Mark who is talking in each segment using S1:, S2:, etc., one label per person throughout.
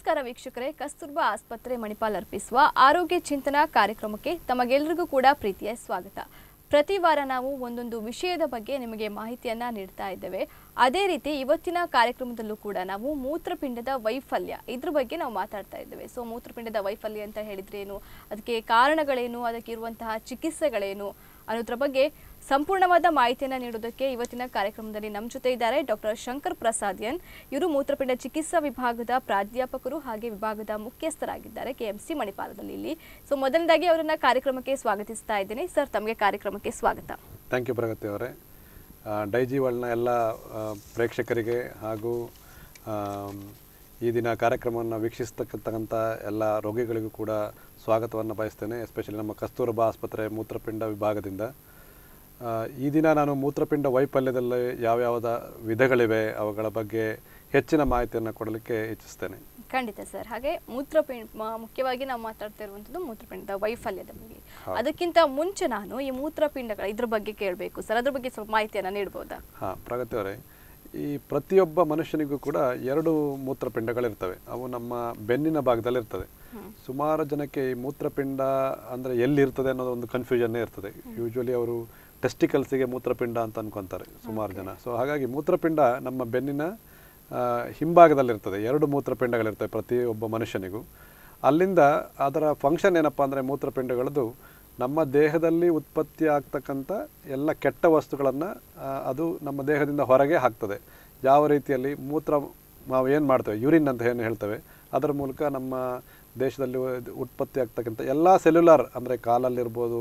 S1: ನಮಸ್ಕಾರ ವೀಕ್ಷಕರೇ ಕಸ್ತೂರ್ಬಾ ಆಸ್ಪತ್ರೆ ಮಣಿಪಾಲ್ ಅರ್ಪಿಸುವ ಆರೋಗ್ಯ ಚಿಂತನಾ ಕಾರ್ಯಕ್ರಮಕ್ಕೆ ತಮಗೆಲ್ಲರಿಗೂ ಕೂಡ ಪ್ರೀತಿಯ ಸ್ವಾಗತ ಪ್ರತಿ ವಾರ ನಾವು ಒಂದೊಂದು ವಿಷಯದ ಬಗ್ಗೆ ನಿಮಗೆ ಮಾಹಿತಿಯನ್ನ ನೀಡ್ತಾ ಇದ್ದೇವೆ ಅದೇ ರೀತಿ ಇವತ್ತಿನ ಕಾರ್ಯಕ್ರಮದಲ್ಲೂ ಕೂಡ ನಾವು ಮೂತ್ರಪಿಂಡದ ವೈಫಲ್ಯ ಇದ್ರ ಬಗ್ಗೆ ನಾವು ಮಾತಾಡ್ತಾ ಇದ್ದೇವೆ ಸೊ ಮೂತ್ರಪಿಂಡದ ವೈಫಲ್ಯ ಅಂತ ಹೇಳಿದ್ರೇನು ಅದಕ್ಕೆ ಕಾರಣಗಳೇನು ಅದಕ್ಕೆ ಇರುವಂತಹ ಚಿಕಿತ್ಸೆಗಳೇನು ಅನ್ನೋದ್ರ ಬಗ್ಗೆ ಸಂಪೂರ್ಣವಾದ ಮಾಹಿತಿಯನ್ನು ನೀಡೋದಕ್ಕೆ ಇವತ್ತಿನ ಕಾರ್ಯಕ್ರಮದಲ್ಲಿ ನಮ್ಮ ಜೊತೆ ಇದ್ದಾರೆ ಡಾಕ್ಟರ್ ಶಂಕರ್ ಪ್ರಸಾದ್ ಎನ್ ಇವರು ಮೂತ್ರಪಿಂಡ ಚಿಕಿತ್ಸಾ ವಿಭಾಗದ ಪ್ರಾಧ್ಯಾಪಕರು ಹಾಗೆ ವಿಭಾಗದ ಮುಖ್ಯಸ್ಥರಾಗಿದ್ದಾರೆ ಕೆಎಂಸಿ ಮಣಿಪಾಲದಲ್ಲಿ ಇಲ್ಲಿ ಸೊ ಮೊದಲನೇದಾಗಿ ಅವರನ್ನ ಕಾರ್ಯಕ್ರಮಕ್ಕೆ ಸ್ವಾಗತಿಸ್ತಾ ಇದ್ದೇನೆ ಸರ್ ತಮಗೆ ಕಾರ್ಯಕ್ರಮಕ್ಕೆ ಸ್ವಾಗತ
S2: ಥ್ಯಾಂಕ್ ಯು ಪ್ರಗತಿ ಅವರೇ ಡೈಜಿವಲ್ನ ಎಲ್ಲ ಆ, ಪ್ರೇಕ್ಷಕರಿಗೆ ಹಾಗೂ ಆಮ್, ಈ ದಿನ ಕಾರ್ಯಕ್ರಮವನ್ನು ವೀಕ್ಷಿಸ್ತಕ್ಕಂಥ ಎಲ್ಲ ರೋಗಿಗಳಿಗೂ ಕೂಡ ಸ್ವಾಗತವನ್ನು ಬಯಸ್ತೇನೆ ಎಸ್ಪೆಷಲಿ ನಮ್ಮ ಕಸ್ತೂರಬಾ ಆಸ್ಪತ್ರೆ ಮೂತ್ರಪಿಂಡ ವಿಭಾಗದಿಂದ ಆ, ಈ ದಿನ ನಾನು ಮೂತ್ರಪಿಂಡ ವೈಫಲ್ಯದಲ್ಲಿ ಯಾವ್ಯಾವುದ ವಿಧಗಳಿವೆ ಅವುಗಳ ಬಗ್ಗೆ ಹೆಚ್ಚಿನ ಮಾಹಿತಿಯನ್ನು ಕೊಡಲಿಕ್ಕೆ ಇಚ್ಛಿಸ್ತೇನೆ
S1: ಖಂಡಿತ ಸರ್ ಹಾಗೆ ಮೂತ್ರಪಿಂಡ ಮ- ಮುಖ್ಯವಾಗಿ ನಾವು ಮಾತಾಡ್ತಾ ಇರುವಂಥದ್ದು ಮೂತ್ರಪಿಂಡದ ವೈಫಲ್ಯದ ಬಗ್ಗೆ ಅದಕ್ಕಿಂತ ಮುಂಚೆ ನಾನು ಈ ಮೂತ್ರಪಿಂಡಗಳ ಇದ್ರ ಬಗ್ಗೆ ಕೇಳಬೇಕು ಸರ್ ಅದ್ರ ಬಗ್ಗೆ ಸ್ವಲ್ಪ ಮಾಹಿತಿಯನ್ನು ನೀಡ್ಬೋದಾ
S2: ಹಾಂ ಪ್ರಗತಿ ಅವರೇ ಈ ಪ್ರತಿಯೊಬ್ಬ ಮನುಷ್ಯನಿಗೂ ಕೂಡ ಎರಡು ಮೂತ್ರಪಿಂಡಗಳಿರ್ತವೆ ಅವು ನಮ್ಮ ಬೆನ್ನಿನ ಭಾಗದಲ್ಲಿರ್ತದೆ ಸುಮಾರು ಜನಕ್ಕೆ ಈ ಮೂತ್ರಪಿಂಡ ಅಂದರೆ ಎಲ್ಲಿರ್ತದೆ ಅನ್ನೋದು ಒಂದು ಕನ್ಫ್ಯೂಷನ್ನೇ ಇರ್ತದೆ ಯೂಶ್ವಲಿ ಅವರು ಟೆಸ್ಟಿಕಲ್ಸಿಗೆ ಮೂತ್ರಪಿಂಡ ಅಂತ ಅನ್ಕೊಂತಾರೆ ಸುಮಾರು ಜನ ಸೊ ಹಾಗಾಗಿ ಮೂತ್ರಪಿಂಡ ನಮ್ಮ ಬೆನ್ನಿನ ಆ, ಹಿಂಭಾಗದಲ್ಲಿರ್ತದೆ ಎರಡು ಮೂತ್ರಪಿಂಡಗಳಿರ್ತವೆ ಪ್ರತಿಯೊಬ್ಬ ಮನುಷ್ಯನಿಗೂ ಅಲ್ಲಿಂದ ಅದರ ಫಂಕ್ಷನ್ ಏನಪ್ಪ ಅಂದರೆ ಮೂತ್ರಪಿಂಡಗಳದ್ದು ನಮ್ಮ ದೇಹದಲ್ಲಿ ಉತ್ಪತ್ತಿ ಆಗ್ತಕ್ಕಂಥ ಎಲ್ಲ ಕೆಟ್ಟ ವಸ್ತುಗಳನ್ನು ಅದು ನಮ್ಮ ದೇಹದಿಂದ ಹೊರಗೆ ಹಾಕ್ತದೆ ಯಾವ ರೀತಿಯಲ್ಲಿ ಮೂತ್ರ ನಾವು ಏನು ಮಾಡ್ತೇವೆ ಯೂರಿನ್ ಅಂತ ಏನು ಹೇಳ್ತೇವೆ ಅದರ ಮೂಲಕ ನಮ್ಮ ದೇಶದಲ್ಲಿ ಉತ್ಪತ್ತಿ ಆಗ್ತಕ್ಕಂಥ ಎಲ್ಲ ಸೆಲ್ಯುಲಾರ್ ಅಂದರೆ ಕಾಲಲ್ಲಿರ್ಬೋದು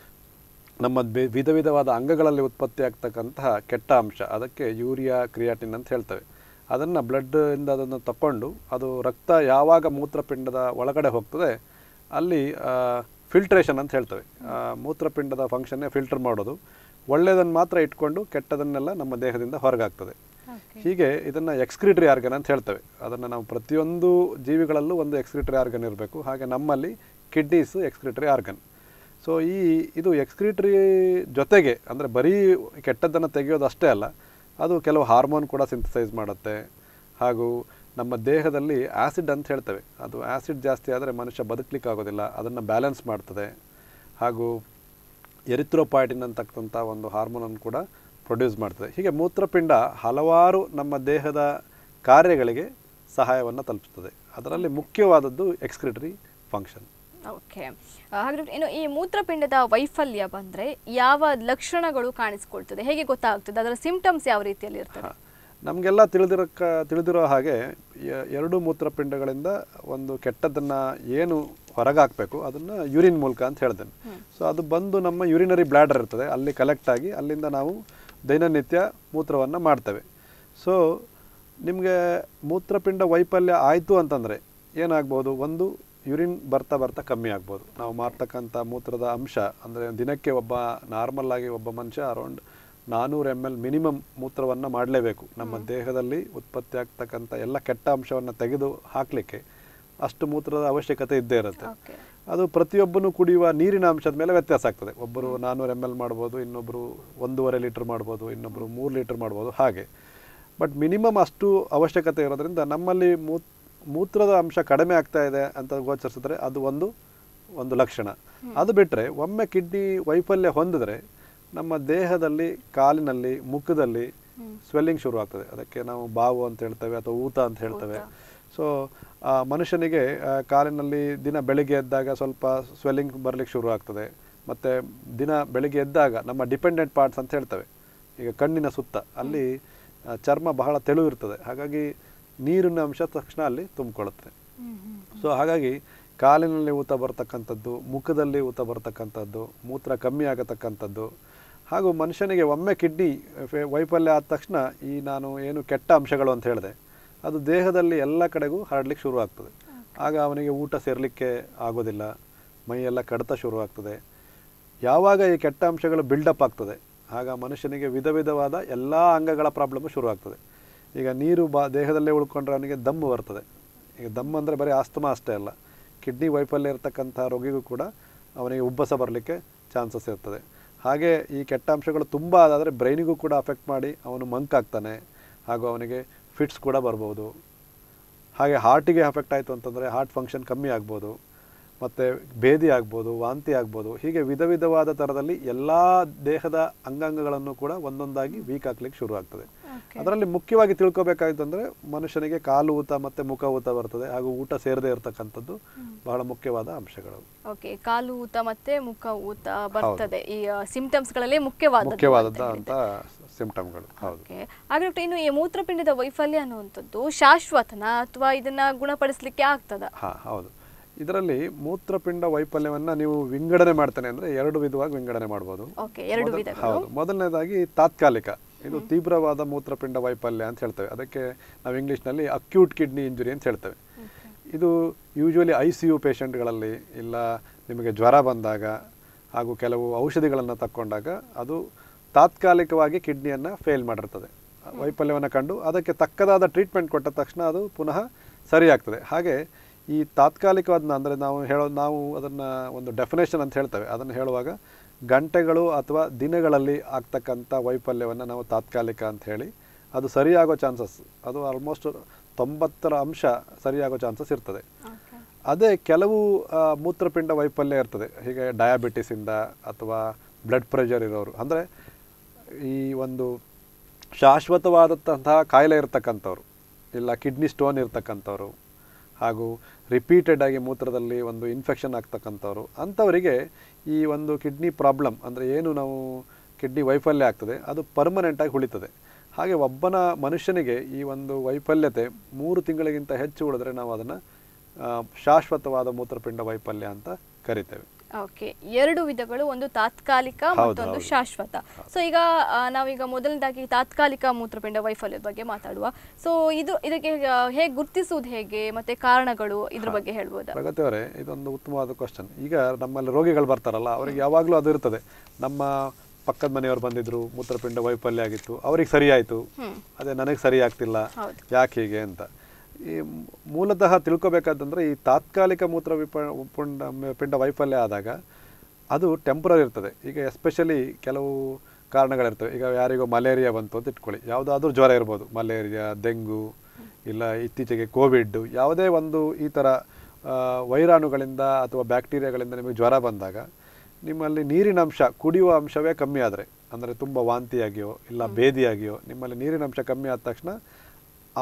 S2: ನಮ್ಮ ಬೆ- ವಿಧ ವಿಧವಾದ ಅಂಗಗಳಲ್ಲಿ ಉತ್ಪತ್ತಿ ಆಗ್ತಕ್ಕಂತಹ ಕೆಟ್ಟ ಅಂಶ ಅದಕ್ಕೆ ಯೂರಿಯಾ ಕ್ರಿಯಾಟಿನ್ ಅಂತ ಹೇಳ್ತೇವೆ ಅದನ್ನು ಬ್ಲಡ್ಡಿಂದ ಅದನ್ನು ತಕೊಂಡು ಅದು ರಕ್ತ ಯಾವಾಗ ಮೂತ್ರಪಿಂಡದ ಒಳಗಡೆ ಹೋಗ್ತದೆ ಅಲ್ಲಿ ಫಿಲ್ಟ್ರೇಷನ್ ಅಂತ ಹೇಳ್ತೇವೆ ಆ, ಮೂತ್ರಪಿಂಡದ ಫಂಕ್ಷನ್ನೇ ಫಿಲ್ಟರ್ ಮಾಡೋದು ಒಳ್ಳೆಯದನ್ನು ಮಾತ್ರ ಇಟ್ಕೊಂಡು ಕೆಟ್ಟದನ್ನೆಲ್ಲ ನಮ್ಮ ದೇಹದಿಂದ ಹೊರಗಾಗ್ತದೆ ಹೀಗೆ ಇದನ್ನು ಎಕ್ಸ್ಕ್ರಿಟರಿ ಆರ್ಗನ್ ಅಂತ ಹೇಳ್ತೇವೆ ಅದನ್ನು ನಾವು ಪ್ರತಿಯೊಂದು ಜೀವಿಗಳಲ್ಲೂ ಒಂದು ಎಕ್ಸ್ಕ್ರಿಟರಿ ಆರ್ಗನ್ ಇರಬೇಕು ಹಾಗೆ ನಮ್ಮಲ್ಲಿ ಕಿಡ್ನೀಸ್ ಎಕ್ಸ್ಕ್ರಿಟರಿ ಆರ್ಗನ್ ಸೊ ಈ ಇದು ಎಕ್ಸ್ಕ್ರಿಟರಿ ಜೊತೆಗೆ ಅಂದರೆ ಬರೀ ಕೆಟ್ಟದ್ದನ್ನು ತೆಗೆಯೋದು ಅಷ್ಟೇ ಅಲ್ಲ ಅದು ಕೆಲವು ಹಾರ್ಮೋನ್ ಕೂಡ ಸಿಂಥಸೈಸ್ ಮಾಡುತ್ತೆ ಹಾಗೂ ನಮ್ಮ ದೇಹದಲ್ಲಿ ಆ್ಯಸಿಡ್ ಅಂತ ಹೇಳ್ತೇವೆ ಅದು ಆ್ಯಸಿಡ್ ಜಾಸ್ತಿ ಆದರೆ ಮನುಷ್ಯ ಬದುಕಲಿಕ್ಕೆ ಆಗೋದಿಲ್ಲ ಅದನ್ನು ಬ್ಯಾಲೆನ್ಸ್ ಮಾಡ್ತದೆ ಹಾಗೂ ಎರಿಥ್ರೋಪಾಯ್ಟಿನ್ ಅಂತಕ್ಕಂಥ ಒಂದು ಹಾರ್ಮೋನನ್ನು ಕೂಡ ಪ್ರೊಡ್ಯೂಸ್ ಮಾಡ್ತದೆ ಹೀಗೆ ಮೂತ್ರಪಿಂಡ ಹಲವಾರು ನಮ್ಮ ದೇಹದ ಕಾರ್ಯಗಳಿಗೆ ಸಹಾಯವನ್ನು ತಲುಪಿಸ್ತದೆ ಅದರಲ್ಲಿ ಮುಖ್ಯವಾದದ್ದು ಎಕ್ಸ್ಕ್ರಿಟರಿ ಫಂಕ್ಷನ್
S1: ಓಕೆ ಹಾಗಾದ್ರೆ ಇನ್ನು ಈ ಮೂತ್ರಪಿಂಡದ ವೈಫಲ್ಯ ಬಂದ್ರೆ ಯಾವ ಲಕ್ಷಣಗಳು ಕಾಣಿಸ್ಕೊಳ್ತದೆ ಹೇಗೆ ಗೊತ್ತಾಗ್ತದೆ ಅದರ ಸಿಂಪ್ಟಮ್ಸ್ ಯಾವ ರೀತಿಯಲ್ಲಿ ಇರ್ತದೆ
S2: ನಮಗೆಲ್ಲ ತಿಳಿದಿರಕ್ಕ ತಿಳಿದಿರೋ ಹಾಗೆ ಎ- ಎರಡು ಮೂತ್ರಪಿಂಡಗಳಿಂದ ಒಂದು ಕೆಟ್ಟದ್ದನ್ನು ಏನು ಹೊರಗಾಕಬೇಕು ಅದನ್ನು ಯೂರಿನ್ ಮೂಲಕ ಅಂತ ಹೇಳ್ತೇನೆ ಸೊ ಅದು ಬಂದು ನಮ್ಮ ಯೂರಿನರಿ ಬ್ಲ್ಯಾಡರ್ ಇರ್ತದೆ ಅಲ್ಲಿ ಕಲೆಕ್ಟ್ ಆಗಿ ಅಲ್ಲಿಂದ ನಾವು ದೈನನಿತ್ಯ ಮೂತ್ರವನ್ನು ಮಾಡ್ತೇವೆ ಸೊ ನಿಮಗೆ ಮೂತ್ರಪಿಂಡ ವೈಫಲ್ಯ ಆಯಿತು ಅಂತಂದರೆ ಏನಾಗ್ಬೋದು ಒಂದು ಯೂರಿನ್ ಬರ್ತಾ ಬರ್ತಾ ಕಮ್ಮಿ ಆಗ್ಬೋದು ನಾವು ಮಾಡ್ತಕ್ಕಂಥ ಮೂತ್ರದ ಅಂಶ ಅಂದರೆ ದಿನಕ್ಕೆ ಒಬ್ಬ ನಾರ್ಮಲ್ ಆಗಿ ಒಬ್ಬ ಮನುಷ್ಯ ಅರೌಂಡ್ ನಾನ್ನೂರು ಎಮ್ ಎಲ್ ಮಿನಿಮಮ್ ಮೂತ್ರವನ್ನು ಮಾಡಲೇಬೇಕು ನಮ್ಮ ದೇಹದಲ್ಲಿ ಉತ್ಪತ್ತಿ ಆಗ್ತಕ್ಕಂಥ ಎಲ್ಲ ಕೆಟ್ಟ ಅಂಶವನ್ನು ತೆಗೆದು ಹಾಕಲಿಕ್ಕೆ ಅಷ್ಟು ಮೂತ್ರದ ಅವಶ್ಯಕತೆ ಇದ್ದೇ ಇರುತ್ತೆ
S1: ಓಕೆ
S2: ಅದು ಪ್ರತಿಯೊಬ್ಬನು ಕುಡಿಯುವ ನೀರಿನ ಅಂಶದ ಮೇಲೆ ವ್ಯತ್ಯಾಸ ಆಗ್ತದೆ ಒಬ್ಬರು ನಾನ್ನೂರು ಎಮ್ ಎಲ್ ಮಾಡ್ಬೋದು ಇನ್ನೊಬ್ಬರು ಒಂದೂವರೆ ಲೀಟ್ರ್ ಮಾಡ್ಬೋದು ಇನ್ನೊಬ್ಬರು ಮೂರು ಲೀಟ್ರ್ ಮಾಡ್ಬೋದು ಹಾಗೆ ಬಟ್ ಮಿನಿಮಮ್ ಅಷ್ಟು ಅವಶ್ಯಕತೆ ಇರೋದ್ರಿಂದ ನಮ್ಮಲ್ಲಿ ಮೂತ್ ಮೂತ್ರದ ಅಂಶ ಕಡಿಮೆ ಆಗ್ತಾ ಇದೆ ಅಂತ ಗೋಚರಿಸಿದ್ರೆ ಅದು ಒಂದು ಒಂದು ಲಕ್ಷಣ ಅದು ಬಿಟ್ಟರೆ ಒಮ್ಮೆ ಕಿಡ್ನಿ ವೈಫಲ್ಯ ಹೊಂದಿದ್ರೆ ನಮ್ಮ ದೇಹದಲ್ಲಿ ಕಾಲಿನಲ್ಲಿ ಮುಖದಲ್ಲಿ ಸ್ವೆಲ್ಲಿಂಗ್ ಶುರು ಆಗ್ತದೆ ಅದಕ್ಕೆ ನಾವು ಬಾವು ಅಂತ ಹೇಳ್ತೇವೆ ಅಥವಾ ಊತ ಅಂತ ಹೇಳ್ತೇವೆ ಸೊ ಆ ಮನುಷ್ಯನಿಗೆ ಆ, ಕಾಲಿನಲ್ಲಿ ದಿನ ಬೆಳಿಗ್ಗೆ ಎದ್ದಾಗ ಸ್ವಲ್ಪ ಸ್ವೆಲ್ಲಿಂಗ್ ಬರಲಿಕ್ಕೆ ಶುರು ಆಗ್ತದೆ ಮತ್ತು ದಿನ ಬೆಳಿಗ್ಗೆ ಎದ್ದಾಗ ನಮ್ಮ ಡಿಪೆಂಡೆಂಟ್ ಪಾರ್ಟ್ಸ್ ಅಂತ ಹೇಳ್ತೇವೆ ಈಗ ಕಣ್ಣಿನ ಸುತ್ತ ಅಲ್ಲಿ ಆ, ಚರ್ಮ ಬಹಳ ತೆಳು ಇರ್ತದೆ ಹಾಗಾಗಿ ನೀರಿನ ಅಂಶ ತಕ್ಷಣ ಅಲ್ಲಿ ತುಂಬಿಕೊಳ್ಳುತ್ತೆ ಸೊ ಹಾಗಾಗಿ ಕಾಲಿನಲ್ಲಿ ಊತ ಬರ್ತಕ್ಕಂಥದ್ದು ಮುಖದಲ್ಲಿ ಊತ ಬರ್ತಕ್ಕಂಥದ್ದು ಮೂತ್ರ ಕಮ್ಮಿ ಆಗತಕ್ಕಂಥದ್ದು ಹಾಗೂ ಮನುಷ್ಯನಿಗೆ ಒಮ್ಮೆ ಕಿಡ್ನಿ ವೈಫಲ್ಯ ಆದ ತಕ್ಷಣ ಈ ನಾನು ಏನು ಕೆಟ್ಟ ಅಂಶಗಳು ಅಂತ ಹೇಳಿದೆ ಅದು ದೇಹದಲ್ಲಿ ಎಲ್ಲ ಕಡೆಗೂ ಹರಡ್ಲಿಕ್ಕೆ ಶುರು ಆಗ್ತದೆ ಆಗ ಅವನಿಗೆ ಊಟ ಸೇರಲಿಕ್ಕೆ ಆಗೋದಿಲ್ಲ ಮೈಯೆಲ್ಲ ಕಡಿತ ಶುರು ಆಗ್ತದೆ ಯಾವಾಗ ಈ ಕೆಟ್ಟ ಅಂಶಗಳು ಬಿಲ್ಡಪ್ ಆಗ್ತದೆ ಆಗ ಮನುಷ್ಯನಿಗೆ ವಿಧ ವಿಧವಾದ ಎಲ್ಲ ಅಂಗಗಳ ಪ್ರಾಬ್ಲಮ್ ಶುರು ಆಗ್ತದೆ ಈಗ ನೀರು ಬಾ ದೇಹದಲ್ಲೇ ಉಳ್ಕೊಂಡ್ರೆ ಅವನಿಗೆ ದಮ್ಮು ಬರ್ತದೆ ಈಗ ದಮ್ ಅಂದರೆ ಬರೀ ಆಸ್ತಮಾ ಅಷ್ಟೇ ಅಲ್ಲ ಕಿಡ್ನಿ ವೈಫಲ್ಯ ಇರತಕ್ಕಂಥ ರೋಗಿಗೂ ಕೂಡ ಅವನಿಗೆ ಉಬ್ಬಸ ಬರಲಿಕ್ಕೆ ಚಾನ್ಸಸ್ ಇರ್ತದೆ ಹಾಗೆ ಈ ಕೆಟ್ಟ ಅಂಶಗಳು ತುಂಬ ಆದಾದರೆ ಬ್ರೈನಿಗೂ ಕೂಡ ಅಫೆಕ್ಟ್ ಮಾಡಿ ಅವನು ಮಂಕ್ ಆಗ್ತಾನೆ ಹಾಗೂ ಅವನಿಗೆ ಫಿಟ್ಸ್ ಕೂಡ ಬರ್ಬೋದು ಹಾಗೆ ಹಾರ್ಟಿಗೆ ಅಫೆಕ್ಟ್ ಆಯಿತು ಅಂತಂದರೆ ಹಾರ್ಟ್ ಫಂಕ್ಷನ್ ಕಮ್ಮಿ ಆಗ್ಬೋದು ಮತ್ತು ಭೇದಿ ಆಗ್ಬೋದು ವಾಂತಿ ಆಗ್ಬೋದು ಹೀಗೆ ವಿಧ ವಿಧವಾದ ಥರದಲ್ಲಿ ಎಲ್ಲ ದೇಹದ ಅಂಗಾಂಗಗಳನ್ನು ಕೂಡ ಒಂದೊಂದಾಗಿ ವೀಕ್ ಆಗ್ಲಿಕ್ಕೆ ಶುರು ಆಗ್ತದೆ
S1: ಓಕೆ
S2: ಅದರಲ್ಲಿ ಮುಖ್ಯವಾಗಿ ತಿಳ್ಕೊಬೇಕಾಯ್ತು ಅಂದರೆ ಮನುಷ್ಯನಿಗೆ ಕಾಲು ಊತ ಮತ್ತು ಮುಖ ಊತ ಬರ್ತದೆ ಹಾಗೂ ಊಟ ಸೇರದೇ ಇರತಕ್ಕಂಥದ್ದು ಬಹಳ ಮುಖ್ಯವಾದ ಅಂಶಗಳು
S1: ಓಕೆ ಕಾಲು ಊತ ಮತ್ತೆ ಮುಖ ಊತ ಬರ್ತದೆ ಈ ಸಿಂಪ್ಟಮ್ಸ್ ಗಳಲ್ಲಿ ಮುಖ್ಯವಾದದ್ದು ಅಂತ
S2: ಮುಖ್ಯವಾದಂಥ
S1: ಹೇಳಿದ್ರೆ.
S2: ಅಂತ ಸಿಂಪ್ಟಮ್ಗಳು ಹೌದು
S1: ಓಕೆ ಹಾಗೆ ಡಾಕ್ಟರ್ ಇನ್ನು ಈ ಮೂತ್ರಪಿಂಡದ ವೈಫಲ್ಯ ಅನ್ನುವಂಥದ್ದು ಶಾಶ್ವತನ ಅಥವಾ ಇದನ್ನ ಗುಣಪಡಿಸ್ಲಿಕ್ಕೆ ಆಗ್ತದ
S2: ಹಾಂ ಹೌದು ಇದರಲ್ಲಿ ಮೂತ್ರಪಿಂಡ ವೈಫಲ್ಯವನ್ನು ನೀವು ವಿಂಗಡಣೆ ಮಾಡ್ತೇನೆ ಅಂದರೆ ಎರಡು ವಿಧವಾಗಿ ವಿಂಗಡಣೆ ಮಾಡ್ಬೋದು
S1: ಓಕೆ ಎರಡು
S2: ಮೊದಲ-
S1: ವಿಧಗಳು
S2: ಹೌದು ಮೊದಲನೇದಾಗಿ ತಾತ್ಕಾಲಿಕ ಇದು ತೀವ್ರವಾದ ಮೂತ್ರಪಿಂಡ ವೈಫಲ್ಯ ಅಂತ ಹೇಳ್ತೇವೆ ಅದಕ್ಕೆ ನಾವು ಇಂಗ್ಲೀಷ್ನಲ್ಲಿ ಅಕ್ಯೂಟ್ ಕಿಡ್ನಿ ಇಂಜುರಿ ಅಂತ ಹೇಳ್ತೇವೆ ಇದು ಯೂಶುವಲಿ ಐ ಸಿ ಯು ಪೇಷಂಟ್ಗಳಲ್ಲಿ ಇಲ್ಲ ನಿಮಗೆ ಜ್ವರ ಬಂದಾಗ ಹಾಗೂ ಕೆಲವು ಔಷಧಿಗಳನ್ನು ತಕ್ಕೊಂಡಾಗ ಅದು ತಾತ್ಕಾಲಿಕವಾಗಿ ಕಿಡ್ನಿಯನ್ನು ಫೇಲ್ ಮಾಡಿರ್ತದೆ ವೈಫಲ್ಯವನ್ನು ಕಂಡು ಅದಕ್ಕೆ ತಕ್ಕದಾದ ಟ್ರೀಟ್ಮೆಂಟ್ ಕೊಟ್ಟ ತಕ್ಷಣ ಅದು ಪುನಃ ಸರಿಯಾಗ್ತದೆ ಹಾಗೆ ಈ ತಾತ್ಕಾಲಿಕವಾದ ಅಂದರೆ ನಾವು ಹೇಳೋ ನಾವು ಅದನ್ನು ಒಂದು ಡೆಫಿನೇಷನ್ ಅಂತ ಹೇಳ್ತೇವೆ ಅದನ್ನು ಹೇಳುವಾಗ ಗಂಟೆಗಳು ಅಥವಾ ದಿನಗಳಲ್ಲಿ ಆಗ್ತಕ್ಕಂಥ ವೈಫಲ್ಯವನ್ನು ನಾವು ತಾತ್ಕಾಲಿಕ ಅಂತ ಹೇಳಿ ಅದು ಸರಿಯಾಗೋ ಚಾನ್ಸಸ್ ಅದು ಆಲ್ಮೋಸ್ಟ್ ತೊಂಬತ್ತರ ಅಂಶ ಸರಿಯಾಗೋ ಚಾನ್ಸಸ್ ಇರ್ತದೆ
S1: ಓಕೆ
S2: ಅದೇ ಕೆಲವು ಆ, ಮೂತ್ರಪಿಂಡ ವೈಫಲ್ಯ ಇರ್ತದೆ ಹೀಗೆ ಡಯಾಬಿಟಿಸಿಂದ ಅಥವಾ ಬ್ಲಡ್ ಪ್ರೆಷರ್ ಇರೋರು ಅಂದರೆ ಈ ಒಂದು ಶಾಶ್ವತವಾದಂತಹ ಕಾಯಿಲೆ ಇರ್ತಕ್ಕಂಥವ್ರು ಇಲ್ಲ ಕಿಡ್ನಿ ಸ್ಟೋನ್ ಇರ್ತಕ್ಕಂಥವ್ರು ಹಾಗೂ ರಿಪೀಟೆಡ್ ಆಗಿ ಮೂತ್ರದಲ್ಲಿ ಒಂದು ಇನ್ಫೆಕ್ಷನ್ ಆಗ್ತಕ್ಕಂಥವ್ರು ಅಂಥವರಿಗೆ ಈ ಒಂದು ಕಿಡ್ನಿ ಪ್ರಾಬ್ಲಮ್ ಅಂದರೆ ಏನು ನಾವು ಕಿಡ್ನಿ ವೈಫಲ್ಯ ಆಗ್ತದೆ ಅದು ಪರ್ಮನೆಂಟಾಗಿ ಉಳಿತದೆ ಹಾಗೆ ಒಬ್ಬನ ಮನುಷ್ಯನಿಗೆ ಈ ಒಂದು ವೈಫಲ್ಯತೆ ಮೂರು ತಿಂಗಳಿಗಿಂತ ಹೆಚ್ಚು ಉಳಿದ್ರೆ ನಾವು ಅದನ್ನು ಶಾಶ್ವತವಾದ ಮೂತ್ರಪಿಂಡ ವೈಫಲ್ಯ ಅಂತ ಕರಿತೇವೆ
S1: ಓಕೆ ಎರಡು ವಿಧಗಳು ಒಂದು ತಾತ್ಕಾಲಿಕ
S2: ಹೌದು,
S1: ಮತ್ತೊಂದು
S2: ಹೌದು.
S1: ಶಾಶ್ವತ ಸೊ ಈಗ ಆ, ನಾವೀಗ ಮೊದಲನೇದಾಗಿ ತಾತ್ಕಾಲಿಕ ಮೂತ್ರಪಿಂಡ ವೈಫಲ್ಯದ ಬಗ್ಗೆ ಮಾತಾಡುವ ಸೊ ಇದು ಇದಕ್ಕೆ ಹೇಗೆ ಗುರುತಿಸುವುದು ಹೇಗೆ ಮತ್ತೆ ಕಾರಣಗಳು ಇದ್ರ ಬಗ್ಗೆ ಹೇಳ್ಬೋದಾ
S2: ಪ್ರಗತಿ ಅವರೇ ಇದೊಂದು ಉತ್ತಮವಾದ ಕ್ವಶನ್ ಈಗ ನಮ್ಮಲ್ಲಿ ರೋಗಿಗಳು ಬರ್ತಾರಲ್ಲ ಅವರಿಗೆ ಯಾವಾಗಲೂ ಅದು ಇರ್ತದೆ ನಮ್ಮ ಪಕ್ಕದ ಮನೆಯವರು ಬಂದಿದ್ರು ಮೂತ್ರಪಿಂಡ ವೈಫಲ್ಯ ಆಗಿತ್ತು ಅವ್ರಿಗೆ ಸರಿ ಆಯಿತು
S1: ಹ್ಮ್
S2: ಅದೇ ನನಗೆ ಸರಿ ಆಗ್ತಿಲ್ಲ
S1: ಹೌದು
S2: ಯಾಕೆ ಹೀಗೆ ಅಂತ ಈ ಮೂಲತಃ ತಿಳ್ಕೊಬೇಕಾದಂದ್ರೆ ಈ ತಾತ್ಕಾಲಿಕ ಮೂತ್ರ ವಿಪ ಪುಂಡ ಪಿಂಡ ವೈಫಲ್ಯ ಆದಾಗ ಅದು ಟೆಂಪ್ರರಿ ಇರ್ತದೆ ಈಗ ಎಸ್ಪೆಷಲಿ ಕೆಲವು ಕಾರಣಗಳಿರ್ತವೆ ಈಗ ಯಾರಿಗೋ ಮಲೇರಿಯಾ ಬಂತು ಅಂತ ಇಟ್ಕೊಳ್ಳಿ ಯಾವುದಾದ್ರೂ ಜ್ವರ ಇರ್ಬೋದು ಮಲೇರಿಯಾ ಡೆಂಗು ಇಲ್ಲ ಇತ್ತೀಚೆಗೆ ಕೋವಿಡ್ ಯಾವುದೇ ಒಂದು ಈ ಥರ ಆ, ವೈರಾಣುಗಳಿಂದ ಅಥವಾ ಬ್ಯಾಕ್ಟೀರಿಯಾಗಳಿಂದ ನಿಮಗೆ ಜ್ವರ ಬಂದಾಗ ನಿಮ್ಮಲ್ಲಿ ನೀರಿನ ಅಂಶ ಕುಡಿಯುವ ಅಂಶವೇ ಕಮ್ಮಿ ಆದರೆ ಅಂದರೆ ತುಂಬ ವಾಂತಿಯಾಗಿಯೋ ಇಲ್ಲ ಬೇದಿಯಾಗಿಯೋ ನಿಮ್ಮಲ್ಲಿ ನೀರಿನ ಅಂಶ ಕಮ್ಮಿ ಆದ ತಕ್ಷಣ ಆ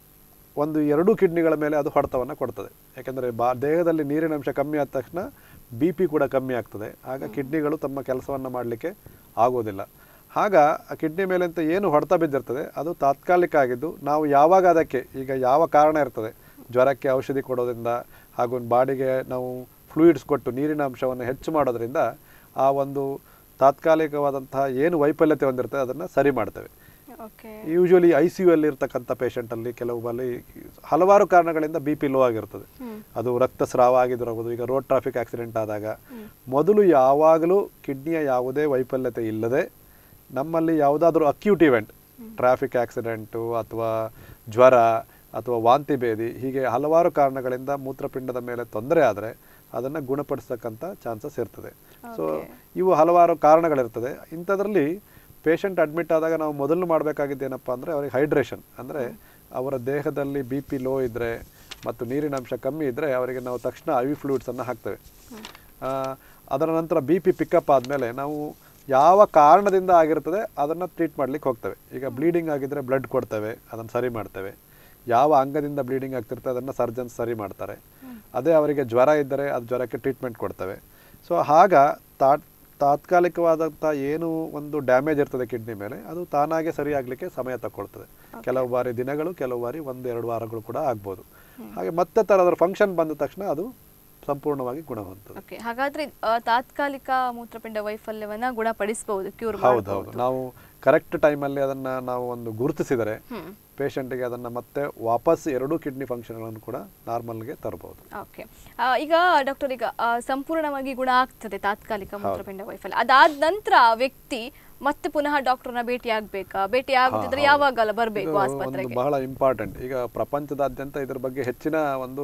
S2: ಒಂದು ಎರಡು ಕಿಡ್ನಿಗಳ ಮೇಲೆ ಅದು ಹೊಡೆತವನ್ನು ಕೊಡ್ತದೆ ಯಾಕೆಂದರೆ ಬಾ ದೇಹದಲ್ಲಿ ನೀರಿನ ಅಂಶ ಕಮ್ಮಿ ಆದ ತಕ್ಷಣ ಬಿ ಪಿ ಕೂಡ ಕಮ್ಮಿ ಆಗ್ತದೆ ಆಗ ಕಿಡ್ನಿಗಳು ತಮ್ಮ ಕೆಲಸವನ್ನು ಮಾಡಲಿಕ್ಕೆ ಆಗೋದಿಲ್ಲ ಆಗ ಆ ಕಿಡ್ನಿ ಮೇಲೆ ಅಂತ ಏನು ಹೊಡೆತ ಬಿದ್ದಿರ್ತದೆ ಅದು ತಾತ್ಕಾಲಿಕ ಆಗಿದ್ದು ನಾವು ಯಾವಾಗ ಅದಕ್ಕೆ ಈಗ ಯಾವ ಕಾರಣ ಇರ್ತದೆ ಜ್ವರಕ್ಕೆ ಔಷಧಿ ಕೊಡೋದ್ರಿಂದ ಹಾಗೂ ಬಾಡಿಗೆ ನಾವು ಫ್ಲೂಯಿಡ್ಸ್ ಕೊಟ್ಟು ನೀರಿನ ಅಂಶವನ್ನು ಹೆಚ್ಚು ಮಾಡೋದ್ರಿಂದ ಆ ಒಂದು ತಾತ್ಕಾಲಿಕವಾದಂತಹ ಏನು ವೈಫಲ್ಯತೆ ಹೊಂದಿರ್ತದೆ ಅದನ್ನು ಸರಿ ಮಾಡ್ತೇವೆ
S1: okay
S2: usually I C U ಅಲ್ಲಿ ಇರ್ತಕ್ಕಂಥ ಪೇಷಂಟಲ್ಲಿ ಕೆಲವು ಬಲ್ಲಿ ಹಲವಾರು ಕಾರಣಗಳಿಂದ ಬಿ ಪಿ ಲೋ ಆಗಿರ್ತದೆ
S1: ಹ್ಮ್
S2: ಅದು ರಕ್ತಸ್ರಾವ ಆಗಿದ್ದಿರಬಹುದು ಈಗ ರೋಡ್ ಟ್ರಾಫಿಕ್ ಆಕ್ಸಿಡೆಂಟ್ ಆದಾಗ ಮೊದಲು ಯಾವಾಗಲೂ ಕಿಡ್ನಿಯ ಯಾವುದೇ ವೈಫಲ್ಯತೆ ಇಲ್ಲದೆ ನಮ್ಮಲ್ಲಿ ಯಾವುದಾದ್ರೂ ಅಕ್ಯೂಟ್ ಇವೆಂಟ್ ಟ್ರಾಫಿಕ್ ಆಕ್ಸಿಡೆಂಟು ಅಥವಾ ಜ್ವರ ಅಥವಾ ವಾಂತಿ ಭೇದಿ ಹೀಗೆ ಹಲವಾರು ಕಾರಣಗಳಿಂದ ಮೂತ್ರಪಿಂಡದ ಮೇಲೆ ತೊಂದರೆ ಆದರೆ ಅದನ್ನು ಗುಣಪಡಿಸ್ತಕ್ಕಂಥ ಚಾನ್ಸಸ್ ಇರ್ತದೆ ಸೊ ಇವು ಹಲವಾರು ಕಾರಣಗಳಿರ್ತದೆ ಇಂಥದ್ರಲ್ಲಿ ಪೇಷಂಟ್ ಅಡ್ಮಿಟ್ ಆದಾಗ ನಾವು ಮೊದಲು ಮಾಡಬೇಕಾಗಿದ್ದೇನಪ್ಪ ಅಂದರೆ ಅವರಿಗೆ ಹೈಡ್ರೇಷನ್ ಅಂದರೆ ಅವರ ದೇಹದಲ್ಲಿ ಬಿ ಪಿ ಲೋ ಇದ್ದರೆ ಮತ್ತು ನೀರಿನ ಅಂಶ ಕಮ್ಮಿ ಇದ್ದರೆ ಅವರಿಗೆ ನಾವು ತಕ್ಷಣ ಐ ವಿ ಫ್ಲೂಯಿಡ್ಸನ್ನು ಹಾಕ್ತೇವೆ ಆ, ಅದರ ನಂತರ ಬಿ ಪಿ ಪಿಕಪ್ ಆದಮೇಲೆ ನಾವು ಯಾವ ಕಾರಣದಿಂದ ಆಗಿರ್ತದೆ ಅದನ್ನು ಟ್ರೀಟ್ ಮಾಡ್ಲಿಕ್ಕೆ ಹೋಗ್ತೇವೆ ಈಗ ಬ್ಲೀಡಿಂಗ್ ಆಗಿದ್ದರೆ ಬ್ಲಡ್ ಕೊಡ್ತೇವೆ ಅದನ್ನು ಸರಿ ಮಾಡ್ತೇವೆ ಯಾವ ಅಂಗದಿಂದ ಬ್ಲೀಡಿಂಗ್ ಆಗ್ತಿರ್ತದೆ ಅದನ್ನು ಸರ್ಜನ್ಸ್ ಸರಿ ಮಾಡ್ತಾರೆ ಅದೇ ಅವರಿಗೆ ಜ್ವರ ಇದ್ದರೆ ಅದು ಜ್ವರಕ್ಕೆ ಟ್ರೀಟ್ಮೆಂಟ್ ಕೊಡ್ತೇವೆ ಸೊ ಆಗ ತಾ ತಾತ್ಕಾಲಿಕವಾದಂಥ ಏನು ಒಂದು ಡ್ಯಾಮೇಜ್ ಇರ್ತದೆ ಕಿಡ್ನಿ ಮೇಲೆ ಅದು ತಾನಾಗೆ ಸರಿಯಾಗಲಿಕ್ಕೆ ಸಮಯ ತಗೊಳ್ತದೆ ಕೆಲವು ಬಾರಿ ದಿನಗಳು ಕೆಲವು ಬಾರಿ ಒಂದು ಎರಡು ವಾರಗಳು ಕೂಡ ಆಗ್ಬೋದು ಹಾಗೆ ಮತ್ತೆ ಥರ ಅದರ ಫಂಕ್ಷನ್ ಬಂದ ತಕ್ಷಣ ಅದು ಸಂಪೂರ್ಣವಾಗಿ ಗುಣ ಹೊಂದುತ್ತದೆ
S1: ಓಕೆ ಹಾಗಾದ್ರೆ ಆ, ತಾತ್ಕಾಲಿಕ ಮೂತ್ರಪಿಂಡ ವೈಫಲ್ಯವನ್ನ ಗುಣಪಡಿಸಬಹುದು ಕ್ಯೂರ್
S2: ಹೌದು ಹೌದು ನಾವು ಕರೆಕ್ಟ್ ಟೈಮಲ್ಲಿ ಅದನ್ನು ನಾವು ಒಂದು ಗುರುತಿಸಿದರೆ
S1: ಹ್ಮ್
S2: ಪೇಷಂಟಿಗೆ ಅದನ್ನು ಮತ್ತೆ ವಾಪಸ್ ಎರಡೂ ಕಿಡ್ನಿ ಫಂಕ್ಷನ್ಗಳನ್ನು ಕೂಡ ನಾರ್ಮಲ್ಗೆ ತರಬಹುದು
S1: ಓಕೆ ಈಗ ಡಾಕ್ಟರ್ ಈಗ ಆ, ಸಂಪೂರ್ಣವಾಗಿ ಗುಣ ಆಗ್ತದೆ ತಾತ್ಕಾಲಿಕ ಮೂತ್ರಪಿಂಡ ವೈಫಲ್ಯ ಅದಾದ ನಂತರ ಆ ವ್ಯಕ್ತಿ ಮತ್ತೆ ಪುನಃ ಡಾಕ್ಟರ್ನ ಭೇಟಿ ಆಗ್ಬೇಕಾ ಭೇಟಿ ಆಗದಿದ್ರೆ ಯಾವಾಗಲ್ಲ ಬರಬೇಕು
S2: ಇದು
S1: ಆಸ್ಪತ್ರೆಗೆ
S2: ಒಂದು ಬಹಳ ಇಂಪಾರ್ಟೆಂಟ್ ಈಗ ಪ್ರಪಂಚದಾದ್ಯಂತ ಇದ್ರ ಬಗ್ಗೆ ಹೆಚ್ಚಿನ ಒಂದು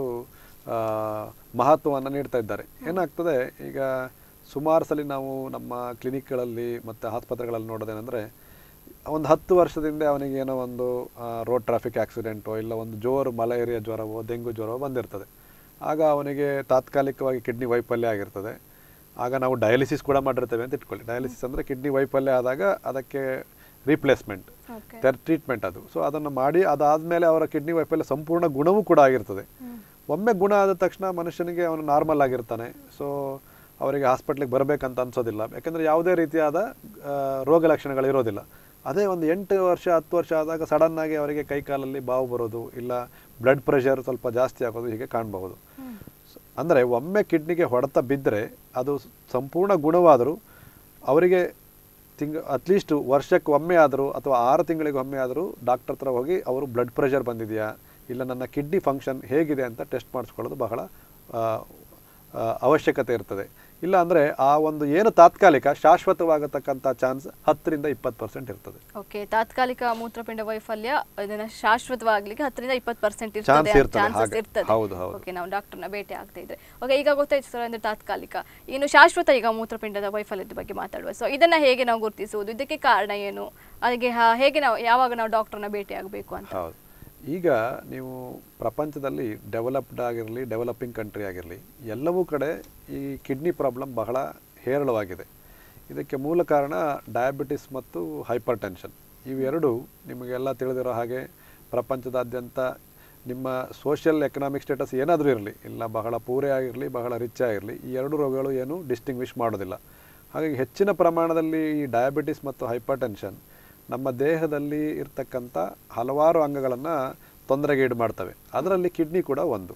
S2: ಮಹತ್ವವನ್ನು ನೀಡ್ತಾ ಇದ್ದಾರೆ ಏನಾಗ್ತದೆ ಈಗ ಸುಮಾರು ಸಲ ನಾವು ನಮ್ಮ ಕ್ಲಿನಿಕ್ಗಳಲ್ಲಿ ಮತ್ತು ಆಸ್ಪತ್ರೆಗಳಲ್ಲಿ ನೋಡೋದೇನೆಂದರೆ ಒಂದು ಹತ್ತು ವರ್ಷದಿಂದ ಅವನಿಗೆ ಏನೋ ಒಂದು ರೋಡ್ ಟ್ರಾಫಿಕ್ ಆಕ್ಸಿಡೆಂಟೋ ಇಲ್ಲ ಒಂದು ಜೋರು ಮಲೇರಿಯಾ ಜ್ವರವೋ ಡೆಂಗು ಜ್ವರವೋ ಬಂದಿರ್ತದೆ ಆಗ ಅವನಿಗೆ ತಾತ್ಕಾಲಿಕವಾಗಿ ಕಿಡ್ನಿ ವೈಫಲ್ಯ ಆಗಿರ್ತದೆ ಆಗ ನಾವು ಡಯಾಲಿಸಿಸ್ ಕೂಡ ಮಾಡಿರ್ತೇವೆ ಅಂತ ಇಟ್ಕೊಳ್ಳಿ ಡಯಾಲಿಸಿಸ್ ಅಂದರೆ ಕಿಡ್ನಿ ವೈಫಲ್ಯ ಆದಾಗ ಅದಕ್ಕೆ ರೀಪ್ಲೇಸ್ಮೆಂಟ್
S1: ಓಕೆ
S2: ಟ್ರೀಟ್ಮೆಂಟ್ ಅದು ಸೊ ಅದನ್ನು ಮಾಡಿ ಅದಾದಮೇಲೆ ಅವರ ಕಿಡ್ನಿ ವೈಫಲ್ಯ ಸಂಪೂರ್ಣ ಗುಣವೂ ಕೂಡ ಆಗಿರ್ತದೆ ಒಮ್ಮೆ ಗುಣ ಆದ ತಕ್ಷಣ ಮನುಷ್ಯನಿಗೆ ಅವನು ನಾರ್ಮಲ್ ಆಗಿರ್ತಾನೆ ಸೊ ಅವರಿಗೆ ಹಾಸ್ಪಿಟ್ಲಿಗೆ ಬರಬೇಕಂತ ಅನ್ಸೋದಿಲ್ಲ ಯಾಕಂದರೆ ಯಾವುದೇ ರೀತಿಯಾದ ಆ, ರೋಗ ಲಕ್ಷಣಗಳು ಇರೋದಿಲ್ಲ ಅದೇ ಒಂದು ಎಂಟು ವರ್ಷ ಹತ್ತು ವರ್ಷ ಆದಾಗ ಸಡನ್ನಾಗಿ ಅವರಿಗೆ ಕೈಕಾಲಲ್ಲಿ ಬಾವು ಬರೋದು ಇಲ್ಲ ಬ್ಲಡ್ ಪ್ರೆಷರ್ ಸ್ವಲ್ಪ ಜಾಸ್ತಿ ಆಗೋದು ಹೀಗೆ ಕಾಣಬಹುದು ಅಂದರೆ ಒಮ್ಮೆ ಕಿಡ್ನಿಗೆ ಹೊಡೆತ ಬಿದ್ದರೆ ಅದು ಸಂಪೂರ್ಣ ಗುಣವಾದರೂ ಅವರಿಗೆ ತಿಂಗ ಅಟ್ಲೀಸ್ಟ್ ವರ್ಷಕ್ಕೆ ಒಮ್ಮೆ ಆದರೂ ಅಥವಾ ಆರು ತಿಂಗಳಿಗೆ ಒಮ್ಮೆ ಆದರೂ ಡಾಕ್ಟರ್ ಹತ್ರ ಹೋಗಿ ಅವರು ಬ್ಲಡ್ ಪ್ರೆಷರ್ ಬಂದಿದೆಯಾ ಇಲ್ಲ ನನ್ನ ಕಿಡ್ನಿ ಫಂಕ್ಷನ್ ಹೇಗಿದೆ ಅಂತ ಟೆಸ್ಟ್ ಮಾಡಿಸ್ಕೊಳ್ಳೋದು ಬಹಳ ಆ, ಆ, ಅವಶ್ಯಕತೆ ಇರ್ತದೆ ಇಲ್ಲ ಅಂದರೆ ಆ ಒಂದು ಏನು ತಾತ್ಕಾಲಿಕ ಶಾಶ್ವತವಾಗತಕ್ಕಂಥ ಚಾನ್ಸ್ ಹತ್ತರಿಂದ ಇಪ್ಪತ್ತು ಪರ್ಸೆಂಟ್ ಇರ್ತದೆ
S1: ಓಕೆ ತಾತ್ಕಾಲಿಕ ಮೂತ್ರಪಿಂಡ ವೈಫಲ್ಯ ಇದನ್ನ ಶಾಶ್ವತವಾಗ್ಲಿಕ್ಕೆ ಹತ್ತರಿಂದ ಇಪ್ಪತ್ತು ಪರ್ಸೆಂಟ್
S2: Chance
S1: ಇರ್ತದೆ
S2: ಇರ್ತದೆ,
S1: ಚಾನ್ಸಸ್
S2: ಹಾಗೆ.
S1: ಇರ್ತದೆ
S2: ಹೌದು, ಹೌದು.
S1: ಓಕೆ ನಾವು ಡಾಕ್ಟರ್ನ ಭೇಟಿ ಆಗ್ತಾ ಇದ್ರೆ ಓಕೆ ಈಗ ಗೊತ್ತಾಯ್ತು ಸರ್ ಅಂದ್ರೆ ತಾತ್ಕಾಲಿಕ ಇನ್ನು ಶಾಶ್ವತ ಈಗ ಮೂತ್ರಪಿಂಡದ ವೈಫಲ್ಯದ ಬಗ್ಗೆ ಮಾತಾಡುವ ಸೊ ಇದನ್ನ ಹೇಗೆ ನಾವು ಗುರುತಿಸುವುದು ಇದಕ್ಕೆ ಕಾರಣ ಏನು ಅದಕ್ಕೆ ಹಾ- ಹೇಗೆ ನಾವು ಯಾವಾಗ ನಾವು ಡಾಕ್ಟರ್ನ ಭೇಟಿ ಆಗಬೇಕು ಅಂತ
S2: ಹೌದು ಈಗ ನೀವು ಪ್ರಪಂಚದಲ್ಲಿ ಡೆವಲಪ್ಡ್ ಆಗಿರಲಿ ಡೆವಲಪಿಂಗ್ ಕಂಟ್ರಿ ಆಗಿರಲಿ ಎಲ್ಲವೂ ಕಡೆ ಈ ಕಿಡ್ನಿ ಪ್ರಾಬ್ಲಮ್ ಬಹಳ ಹೇರಳವಾಗಿದೆ ಇದಕ್ಕೆ ಮೂಲ ಕಾರಣ ಡಯಾಬಿಟಿಸ್ ಮತ್ತು ಹೈಪರ್ ಟೆನ್ಷನ್ ಇವೆರಡು ನಿಮಗೆಲ್ಲ ತಿಳಿದಿರೋ ಹಾಗೆ ಪ್ರಪಂಚದಾದ್ಯಂತ ನಿಮ್ಮ ಸೋಷಿಯಲ್ ಎಕನಾಮಿಕ್ ಸ್ಟೇಟಸ್ ಏನಾದರೂ ಇರಲಿ ಇಲ್ಲ ಬಹಳ ಪೂರೆ ಆಗಿರಲಿ ಬಹಳ ರಿಚ್ ಆಗಿರಲಿ ಈ ಎರಡು ರೋಗಗಳು ಏನು ಡಿಸ್ಟಿಂಗ್ವಿಷ್ ಮಾಡೋದಿಲ್ಲ ಹಾಗಾಗಿ ಹೆಚ್ಚಿನ ಪ್ರಮಾಣದಲ್ಲಿ ಈ ಡಯಾಬಿಟಿಸ್ ಮತ್ತು ಹೈಪರ್ ಟೆನ್ಷನ್ ನಮ್ಮ ದೇಹದಲ್ಲಿ ಇರ್ತಕ್ಕಂಥ ಹಲವಾರು ಅಂಗಗಳನ್ನು ತೊಂದರೆಗೀಡು ಮಾಡ್ತವೆ ಅದರಲ್ಲಿ ಕಿಡ್ನಿ ಕೂಡ ಒಂದು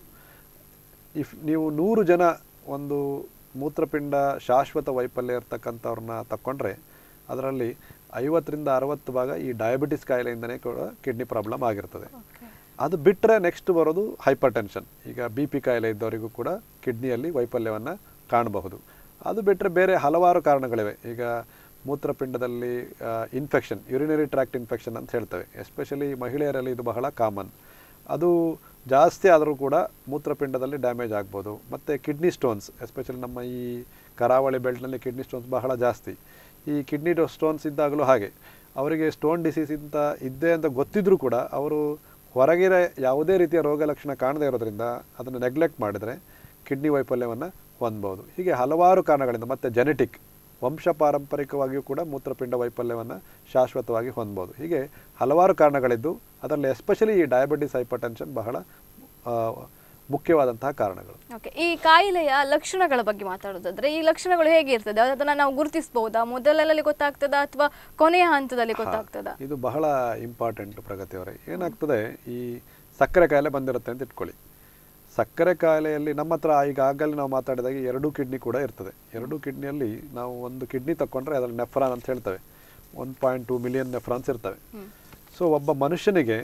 S2: ಇಫ್ ನೀವು ನೂರು ಜನ ಒಂದು ಮೂತ್ರಪಿಂಡ ಶಾಶ್ವತ ವೈಫಲ್ಯ ಇರ್ತಕ್ಕಂಥವ್ರನ್ನ ತಕ್ಕೊಂಡ್ರೆ ಅದರಲ್ಲಿ ಐವತ್ತರಿಂದ ಅರವತ್ತು ಭಾಗ ಈ ಡಯಾಬಿಟಿಸ್ ಕಾಯಿಲೆಯಿಂದನೇ ಕೂಡ ಕಿಡ್ನಿ ಪ್ರಾಬ್ಲಮ್ ಆಗಿರ್ತದೆ ಅದು ಬಿಟ್ಟರೆ ನೆಕ್ಸ್ಟ್ ಬರೋದು ಹೈಪರ್ ಟೆನ್ಷನ್ ಈಗ ಬಿ ಪಿ ಕಾಯಿಲೆ ಇದ್ದವರಿಗೂ ಕೂಡ ಕಿಡ್ನಿಯಲ್ಲಿ ವೈಫಲ್ಯವನ್ನು ಕಾಣಬಹುದು ಅದು ಬಿಟ್ಟರೆ ಬೇರೆ ಹಲವಾರು ಕಾರಣಗಳಿವೆ ಈಗ ಮೂತ್ರಪಿಂಡದಲ್ಲಿ ಇನ್ಫೆಕ್ಷನ್ ಯುರಿನರಿ ಟ್ರ್ಯಾಕ್ಟ್ ಇನ್ಫೆಕ್ಷನ್ ಅಂತ ಹೇಳ್ತೇವೆ ಎಸ್ಪೆಷಲಿ ಮಹಿಳೆಯರಲ್ಲಿ ಇದು ಬಹಳ ಕಾಮನ್ ಅದು ಜಾಸ್ತಿ ಆದರೂ ಕೂಡ ಮೂತ್ರಪಿಂಡದಲ್ಲಿ ಡ್ಯಾಮೇಜ್ ಆಗ್ಬೋದು ಮತ್ತು ಕಿಡ್ನಿ ಸ್ಟೋನ್ಸ್ ಎಸ್ಪೆಷಲಿ ನಮ್ಮ ಈ ಕರಾವಳಿ ಬೆಲ್ಟ್ನಲ್ಲಿ ಕಿಡ್ನಿ ಸ್ಟೋನ್ಸ್ ಬಹಳ ಜಾಸ್ತಿ ಈ ಕಿಡ್ನಿ ಸ್ಟೋನ್ಸ್ ಇದ್ದಾಗಲೂ ಹಾಗೆ ಅವರಿಗೆ ಸ್ಟೋನ್ ಡಿಸೀಸ್ ಅಂತ ಇದ್ದೇ ಅಂತ ಗೊತ್ತಿದ್ರೂ ಕೂಡ ಅವರು ಹೊರಗಿನ ಯಾವುದೇ ರೀತಿಯ ರೋಗ ಲಕ್ಷಣ ಕಾಣದೇ ಇರೋದ್ರಿಂದ ಅದನ್ನು ನೆಗ್ಲೆಕ್ಟ್ ಮಾಡಿದರೆ ಕಿಡ್ನಿ ವೈಫಲ್ಯವನ್ನು ಹೊಂದ್ಬೋದು ಹೀಗೆ ಹಲವಾರು ಕಾರಣಗಳಿಂದ ಮತ್ತು ಜೆನೆಟಿಕ್ ವಂಶ ಪಾರಂಪರಿಕವಾಗಿಯೂ ಕೂಡ ಮೂತ್ರಪಿಂಡ ವೈಫಲ್ಯವನ್ನು ಶಾಶ್ವತವಾಗಿ ಹೊಂದ್ಬೋದು ಹೀಗೆ ಹಲವಾರು ಕಾರಣಗಳಿದ್ದು ಅದರಲ್ಲಿ ಎಸ್ಪೆಷಲಿ ಈ ಡಯಾಬಿಟಿಸ್ ಹೈಪರ್ ಟೆನ್ಷನ್ ಬಹಳ ಆ, ಮುಖ್ಯವಾದಂತಹ ಕಾರಣಗಳು
S1: ಓಕೆ ಈ ಕಾಯಿಲೆಯ ಲಕ್ಷಣಗಳ ಬಗ್ಗೆ ಮಾತಾಡೋದಾದ್ರೆ ಈ ಲಕ್ಷಣಗಳು ಹೇಗೆ ಇರ್ತದೆ ಅದನ್ನ ನಾವು ಗುರುತಿಸಬಹುದಾ ಮೊದಲಲ್ಲಿ ಗೊತ್ತಾಗ್ತದಾ ಅಥವಾ ಕೊನೆಯ ಹಂತದಲ್ಲಿ ಗೊತ್ತಾಗ್ತದಾ
S2: ಇದು ಬಹಳ ಇಂಪಾರ್ಟೆಂಟ್ ಪ್ರಗತಿಯವರೇ ಏನಾಗ್ತದೆ ಈ ಸಕ್ಕರೆ ಕಾಯಿಲೆ ಬಂದಿರುತ್ತೆ ಅಂತ ಇಟ್ಕೊಳ್ಳಿ ಸಕ್ಕರೆ ಕಾಯಿಲೆಯಲ್ಲಿ ನಮ್ಮ ಹತ್ರ ಈಗಾಗಲೇ ನಾವು ಮಾತಾಡಿದಾಗ ಎರಡೂ ಕಿಡ್ನಿ ಕೂಡ ಇರ್ತದೆ ಎರಡೂ ಕಿಡ್ನಿಯಲ್ಲಿ ನಾವು ಒಂದು ಕಿಡ್ನಿ ತಗೊಂಡ್ರೆ ಅದರಲ್ಲಿ ನೆಫ್ರಾನ್ ಅಂತ ಹೇಳ್ತೇವೆ one point two million nephrons ಇರ್ತವೆ ಸೊ ಒಬ್ಬ ಮನುಷ್ಯನಿಗೆ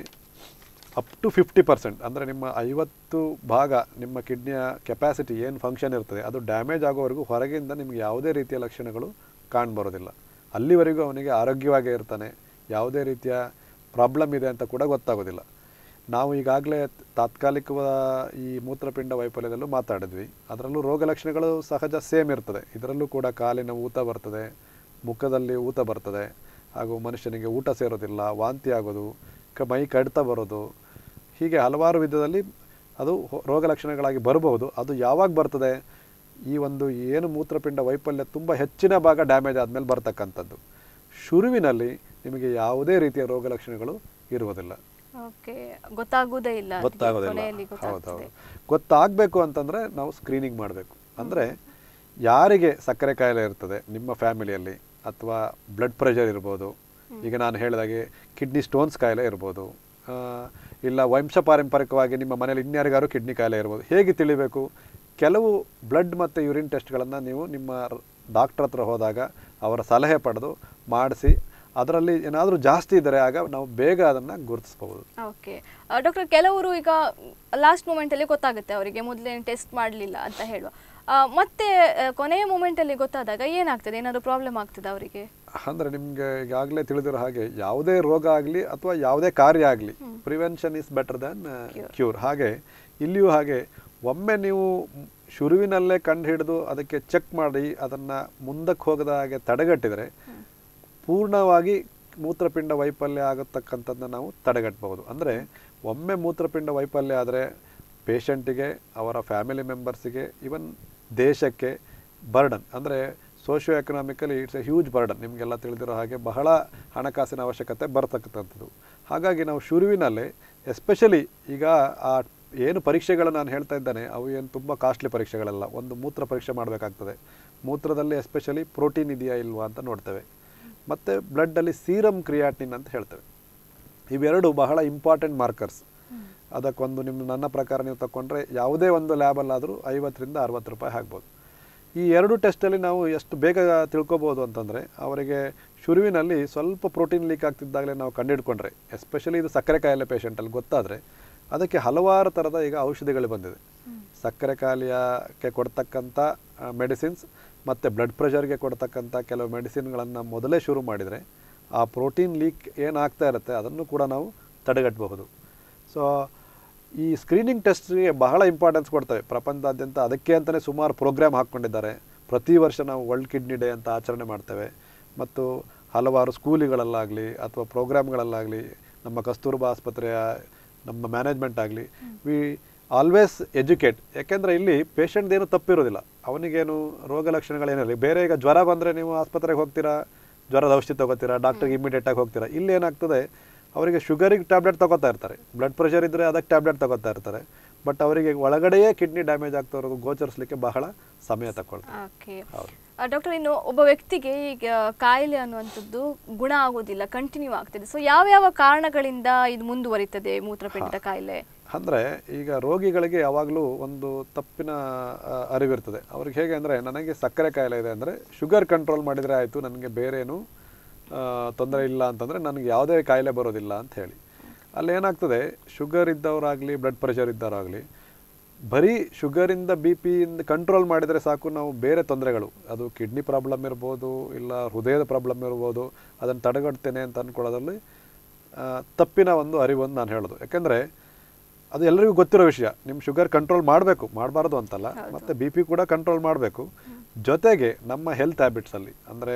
S2: ಅಪ್ ಟು ಫಿಫ್ಟಿ ಪರ್ಸೆಂಟ್ ಅಂದರೆ ನಿಮ್ಮ ಐವತ್ತು ಭಾಗ ನಿಮ್ಮ ಕಿಡ್ನಿಯ ಕೆಪಾಸಿಟಿ ಏನು ಫಂಕ್ಷನ್ ಇರ್ತದೆ ಅದು ಡ್ಯಾಮೇಜ್ ಆಗೋವರೆಗೂ ಹೊರಗಿಂದ ನಿಮಗೆ ಯಾವುದೇ ರೀತಿಯ ಲಕ್ಷಣಗಳು ಕಾಣ್ಬರೋದಿಲ್ಲ ಅಲ್ಲಿವರೆಗೂ ಅವನಿಗೆ ಆರೋಗ್ಯವಾಗೇ ಇರ್ತಾನೆ ಯಾವುದೇ ರೀತಿಯ ಪ್ರಾಬ್ಲಮ್ ಇದೆ ಅಂತ ಕೂಡ ಗೊತ್ತಾಗೋದಿಲ್ಲ ನಾವು ಈಗಾಗಲೇ ತಾತ್ಕಾಲಿಕ ಈ ಮೂತ್ರಪಿಂಡ ವೈಫಲ್ಯದಲ್ಲೂ ಮಾತಾಡಿದ್ವಿ ಅದರಲ್ಲೂ ರೋಗ ಲಕ್ಷಣಗಳು ಸಹಜ ಸೇಮ್ ಇರ್ತದೆ ಇದರಲ್ಲೂ ಕೂಡ ಕಾಲಿನ ಊತ ಬರ್ತದೆ ಮುಖದಲ್ಲಿ ಊತ ಬರ್ತದೆ ಹಾಗೂ ಮನುಷ್ಯನಿಗೆ ಊಟ ಸೇರೋದಿಲ್ಲ ವಾಂತಿ ಆಗೋದು ಕ ಮೈ ಕಡ್ತಾ ಬರೋದು ಹೀಗೆ ಹಲವಾರು ವಿಧದಲ್ಲಿ ಅದು ಹೊ- ರೋಗ ಲಕ್ಷಣಗಳಾಗಿ ಬರಬಹುದು ಅದು ಯಾವಾಗ ಬರ್ತದೆ ಈ ಒಂದು ಏನು ಮೂತ್ರಪಿಂಡ ವೈಫಲ್ಯ ತುಂಬ ಹೆಚ್ಚಿನ ಭಾಗ ಡ್ಯಾಮೇಜ್ ಆದಮೇಲೆ ಬರ್ತಕ್ಕಂಥದ್ದು ಶುರುವಿನಲ್ಲಿ ನಿಮಗೆ ಯಾವುದೇ ರೀತಿಯ ರೋಗ ಲಕ್ಷಣಗಳು ಇರುವುದಿಲ್ಲ
S1: ಓಕೆ ಗೊತ್ತಾಗುವುದೇ ಇಲ್ಲ ಅದಕ್ಕೆ.
S2: ಗೊತ್ತಾಗೋದಿಲ್ಲ
S1: ಕೊನೆಯಲ್ಲಿ
S2: ಹೌದು
S1: ಗೊತ್ತಾಗ್ತದೆ
S2: ಹೌದು ಗೊತ್ತಾಗಬೇಕು ಅಂತಂದರೆ ನಾವು ಸ್ಕ್ರೀನಿಂಗ್ ಮಾಡಬೇಕು ಅಂದರೆ ಯಾರಿಗೆ ಸಕ್ಕರೆ ಕಾಯಿಲೆ ಇರ್ತದೆ ನಿಮ್ಮ ಫ್ಯಾಮಿಲಿಯಲ್ಲಿ ಅಥವಾ ಬ್ಲಡ್ ಪ್ರೆಷರ್ ಇರ್ಬೋದು ಈಗ ನಾನು ಹೇಳಿದಾಗೆ ಕಿಡ್ನಿ ಸ್ಟೋನ್ಸ್ ಕಾಯಿಲೆ ಇರ್ಬೋದು ಆ, ಇಲ್ಲ ವಂಶ ಪಾರಂಪರಿಕವಾಗಿ ನಿಮ್ಮ ಮನೇಲಿ ಇನ್ಯಾರಿಗಾರು ಕಿಡ್ನಿ ಕಾಯಿಲೆ ಇರ್ಬೋದು ಹೇಗೆ ತಿಳಿಬೇಕು ಕೆಲವು ಬ್ಲಡ್ ಮತ್ತು ಯೂರಿನ್ ಟೆಸ್ಟ್ಗಳನ್ನು ನೀವು ನಿಮ್ಮ ಡಾಕ್ಟರ್ ಹತ್ರ ಹೋದಾಗ ಅವರ ಸಲಹೆ ಪಡೆದು ಮಾಡಿಸಿ ಅದರಲ್ಲಿ ಏನಾದರೂ ಜಾಸ್ತಿ ಇದ್ದರೆ ಆಗ ನಾವು ಬೇಗ ಅದನ್ನು ಗುರುತಿಸ್ಬೋದು
S1: ಓಕೆ ಡಾಕ್ಟರ್ ಕೆಲವರು ಈಗ ಲಾಸ್ಟ್ ಮೂಮೆಂಟಲ್ಲಿ ಗೊತ್ತಾಗುತ್ತೆ ಅವರಿಗೆ ಮೊದಲೇನು ಟೆಸ್ಟ್ ಮಾಡಲಿಲ್ಲ ಅಂತ ಹೇಳುವ ಆ, ಮತ್ತೆ ಆ, ಕೊನೆಯ ಮೂಮೆಂಟಲ್ಲಿ ಗೊತ್ತಾದಾಗ ಏನಾಗ್ತದೆ ಏನಾದರೂ ಪ್ರಾಬ್ಲಮ್ ಆಗ್ತದೆ ಅವರಿಗೆ
S2: ಅಂದರೆ ನಿಮಗೆ ಈಗಾಗಲೇ ತಿಳಿದಿರೋ ಹಾಗೆ ಯಾವುದೇ ರೋಗ ಆಗಲಿ ಅಥವಾ ಯಾವುದೇ ಕಾರ್ಯ ಆಗಲಿ prevention is better than cure ಹಾಗೆ ಇಲ್ಲಿಯೂ ಹಾಗೆ ಒಮ್ಮೆ ನೀವು ಶುರುವಿನಲ್ಲೇ ಕಂಡು ಹಿಡಿದು ಅದಕ್ಕೆ ಚೆಕ್ ಮಾಡಿ ಅದನ್ನು ಮುಂದಕ್ಕೆ ಹೋಗದ ಹಾಗೆ ತಡೆಗಟ್ಟಿದರೆ ಪೂರ್ಣವಾಗಿ ಮೂತ್ರಪಿಂಡ ವೈಫಲ್ಯ ಆಗತಕ್ಕಂಥದ್ದನ್ನ ನಾವು ತಡೆಗಟ್ಟಬಹುದು ಅಂದರೆ ಒಮ್ಮೆ ಮೂತ್ರಪಿಂಡ ವೈಫಲ್ಯ ಆದರೆ ಪೇಷಂಟಿಗೆ ಅವರ ಫ್ಯಾಮಿಲಿ ಮೆಂಬರ್ಸಿಗೆ ಇವನ್ ದೇಶಕ್ಕೆ ಬರ್ಡನ್ ಅಂದರೆ socio economically it's a huge burden ನಿಮಗೆಲ್ಲ ತಿಳಿದಿರೋ ಹಾಗೆ ಬಹಳ ಹಣಕಾಸಿನ ಅವಶ್ಯಕತೆ ಬರ್ತಕ್ಕಂಥದ್ದು ಹಾಗಾಗಿ ನಾವು ಶುರುವಿನಲ್ಲೇ ಎಸ್ಪೆಷಲಿ ಈಗ ಆ ಏನು ಪರೀಕ್ಷೆಗಳು ನಾನು ಹೇಳ್ತಾ ಇದ್ದಾನೆ ಅವು ಏನು ತುಂಬ ಕಾಸ್ಟ್ಲಿ ಪರೀಕ್ಷೆಗಳಲ್ಲ ಒಂದು ಮೂತ್ರ ಪರೀಕ್ಷೆ ಮಾಡಬೇಕಾಗ್ತದೆ ಮೂತ್ರದಲ್ಲಿ ಎಸ್ಪೆಷಲಿ ಪ್ರೋಟೀನ್ ಇದೆಯಾ ಇಲ್ವಾ ಅಂತ ನೋಡ್ತೇವೆ ಮತ್ತು ಬ್ಲಡ್ಡಲ್ಲಿ ಸೀರಮ್ ಕ್ರಿಯಾಟಿನ್ ಅಂತ ಹೇಳ್ತೇವೆ ಇವೆರಡು ಬಹಳ ಇಂಪಾರ್ಟೆಂಟ್ ಮಾರ್ಕರ್ಸ್ ಅದಕ್ಕೊಂದು ನಿಮ್ಮ ನನ್ನ ಪ್ರಕಾರ ನೀವು ತಗೊಂಡ್ರೆ ಯಾವುದೇ ಒಂದು ಲ್ಯಾಬಲ್ಲಾದರೂ ಐವತ್ತರಿಂದ ಅರವತ್ತು ರೂಪಾಯಿ ಆಗ್ಬೋದು ಈ ಎರಡು ಟೆಸ್ಟಲ್ಲಿ ನಾವು ಎಷ್ಟು ಬೇಗ ತಿಳ್ಕೊಬೋದು ಅಂತಂದರೆ ಅವರಿಗೆ ಶುರುವಿನಲ್ಲಿ ಸ್ವಲ್ಪ ಪ್ರೋಟೀನ್ ಲೀಕ್ ಆಗ್ತಿದ್ದಾಗಲೇ ನಾವು ಕಂಡುಹಿಡ್ಕೊಂಡ್ರೆ ಎಸ್ಪೆಷಲಿ ಇದು ಸಕ್ಕರೆ ಕಾಯಿಲೆ ಪೇಷಂಟಲ್ಲಿ ಗೊತ್ತಾದರೆ ಅದಕ್ಕೆ ಹಲವಾರು ಥರದ ಈಗ ಔಷಧಿಗಳು ಬಂದಿದೆ ಸಕ್ಕರೆ ಕಾಯಿಲೆಯಕ್ಕೆ ಕೊಡ್ತಕ್ಕಂಥ ಮೆಡಿಸಿನ್ಸ್ ಮತ್ತು ಬ್ಲಡ್ ಪ್ರೆಷರ್ಗೆ ಕೊಡ್ತಕ್ಕಂಥ ಕೆಲವು ಮೆಡಿಸಿನ್ಗಳನ್ನು ಮೊದಲೇ ಶುರು ಮಾಡಿದರೆ ಆ ಪ್ರೋಟೀನ್ ಲೀಕ್ ಏನಾಗ್ತಾ ಇರುತ್ತೆ ಅದನ್ನು ಕೂಡ ನಾವು ತಡೆಗಟ್ಟಬಹುದು ಸೊ ಈ ಸ್ಕ್ರೀನಿಂಗ್ ಟೆಸ್ಟ್ಗೆ ಬಹಳ ಇಂಪಾರ್ಟೆನ್ಸ್ ಕೊಡ್ತೇವೆ ಪ್ರಪಂಚದಾದ್ಯಂತ ಅದಕ್ಕೆ ಅಂತಲೇ ಸುಮಾರು ಪ್ರೋಗ್ರಾಮ್ ಹಾಕ್ಕೊಂಡಿದ್ದಾರೆ ಪ್ರತಿ ವರ್ಷ ನಾವು ವರ್ಲ್ಡ್ ಕಿಡ್ನಿ ಡೇ ಅಂತ ಆಚರಣೆ ಮಾಡ್ತೇವೆ ಮತ್ತು ಹಲವಾರು ಸ್ಕೂಲಿಗಳಲ್ಲಾಗಲಿ ಅಥವಾ ಪ್ರೋಗ್ರಾಮ್ಗಳಲ್ಲಾಗಲಿ ನಮ್ಮ ಕಸ್ತೂರ್ಬಾ ಆಸ್ಪತ್ರೆಯ ನಮ್ಮ ಮ್ಯಾನೇಜ್ಮೆಂಟ್ ಆಗಲಿ ವಿ ಆಲ್ವೇಸ್ ಎಜುಕೇಟ್ ಯಾಕೆಂದರೆ ಇಲ್ಲಿ ಪೇಷಂಟ್ದೇನು ತಪ್ಪಿರೋದಿಲ್ಲ ಅವನಿಗೇನು ರೋಗ ಲಕ್ಷಣಗಳೇನಿಲ್ಲ ಬೇರೆ ಈಗ ಜ್ವರ ಬಂದರೆ ನೀವು ಆಸ್ಪತ್ರೆಗೆ ಹೋಗ್ತೀರಾ ಜ್ವರದ ಔಷಧಿ ತಗೋತೀರಾ ಡಾಕ್ಟರ್ಗೆ ಇಮಿಡಿಯೇಟಾಗಿ ಹೋಗ್ತೀರಾ ಇಲ್ಲಿ ಏನಾಗ್ತದೆ ಅವರಿಗೆ ಶುಗರಿಗೆ ಟ್ಯಾಬ್ಲೆಟ್ ತಗೋತಾ ಇರ್ತಾರೆ ಬ್ಲಡ್ ಪ್ರೆಷರ್ ಇದ್ದರೆ ಅದಕ್ಕೆ ಟ್ಯಾಬ್ಲೆಟ್ ತಗೋತಾ ಇರ್ತಾರೆ ಬಟ್ ಅವರಿಗೆ ಒಳಗಡೆಯೇ ಕಿಡ್ನಿ ಡ್ಯಾಮೇಜ್ ಆಗ್ತಾ ಇರೋದು ಗೋಚರಿಸಲಿಕ್ಕೆ ಬಹಳ ಸಮಯ ತಗೊಳ್ತಾರೆ
S1: ಓಕೆ
S2: ಹೌದು.
S1: ಡಾಕ್ಟರ್ ಇನ್ನು ಒಬ್ಬ ವ್ಯಕ್ತಿಗೆ ಈಗ ಕಾಯಿಲೆ ಅನ್ನುವಂಥದ್ದು ಗುಣ ಆಗೋದಿಲ್ಲ ಕಂಟಿನ್ಯೂ ಆಗ್ತದೆ ಸೊ ಯಾವ ಯಾವ ಕಾರಣಗಳಿಂದ ಇದು ಮುಂದುವರಿತದೆ ಮೂತ್ರಪಿಂಡದ ಕಾಯಿಲೆ
S2: ಅಂದರೆ ಈಗ ರೋಗಿಗಳಿಗೆ ಯಾವಾಗಲೂ ಒಂದು ತಪ್ಪಿನ ಆ, ಅರಿವಿರ್ತದೆ ಅವ್ರಿಗೆ ಹೇಗೆ ಅಂದರೆ ನನಗೆ ಸಕ್ಕರೆ ಕಾಯಿಲೆ ಇದೆ ಅಂದರೆ ಶುಗರ್ ಕಂಟ್ರೋಲ್ ಮಾಡಿದರೆ ಆಯಿತು ನನಗೆ ಬೇರೇನು ತೊಂದರೆ ಇಲ್ಲ ಅಂತಂದರೆ ನನಗೆ ಯಾವುದೇ ಕಾಯಿಲೆ ಬರೋದಿಲ್ಲ ಅಂತ ಹೇಳಿ ಅಲ್ಲಿ ಏನಾಗ್ತದೆ ಶುಗರ್ ಇದ್ದವರಾಗಲಿ ಬ್ಲಡ್ ಪ್ರೆಷರ್ ಇದ್ದವರಾಗಲಿ ಬರೀ ಶುಗರಿಂದ ಬಿ ಪಿಯಿಂದ ಕಂಟ್ರೋಲ್ ಮಾಡಿದರೆ ಸಾಕು ನಾವು ಬೇರೆ ತೊಂದರೆಗಳು ಅದು ಕಿಡ್ನಿ ಪ್ರಾಬ್ಲಮ್ ಇರ್ಬೋದು ಇಲ್ಲ ಹೃದಯದ ಪ್ರಾಬ್ಲಮ್ ಇರ್ಬೋದು ಅದನ್ನು ತಡೆಗಟ್ತೇನೆ ಅಂತ ಅಂದ್ಕೊಳ್ಳೋದ್ರಲ್ಲಿ ಆ, ತಪ್ಪಿನ ಒಂದು ಅರಿವೊಂದು ನಾನು ಹೇಳೋದು ಯಾಕೆಂದರೆ ಅದು ಎಲ್ಲರಿಗೂ ಗೊತ್ತಿರೋ ವಿಷಯ ನಿಮ್ಮ ಶುಗರ್ ಕಂಟ್ರೋಲ್ ಮಾಡಬೇಕು ಮಾಡಬಾರ್ದು ಅಂತಲ್ಲ ಮತ್ತು ಬಿ ಪಿ ಕೂಡ ಕಂಟ್ರೋಲ್ ಮಾಡಬೇಕು ಜೊತೆಗೆ ನಮ್ಮ ಹೆಲ್ತ್ ಹ್ಯಾಬಿಟ್ಸಲ್ಲಿ ಅಂದರೆ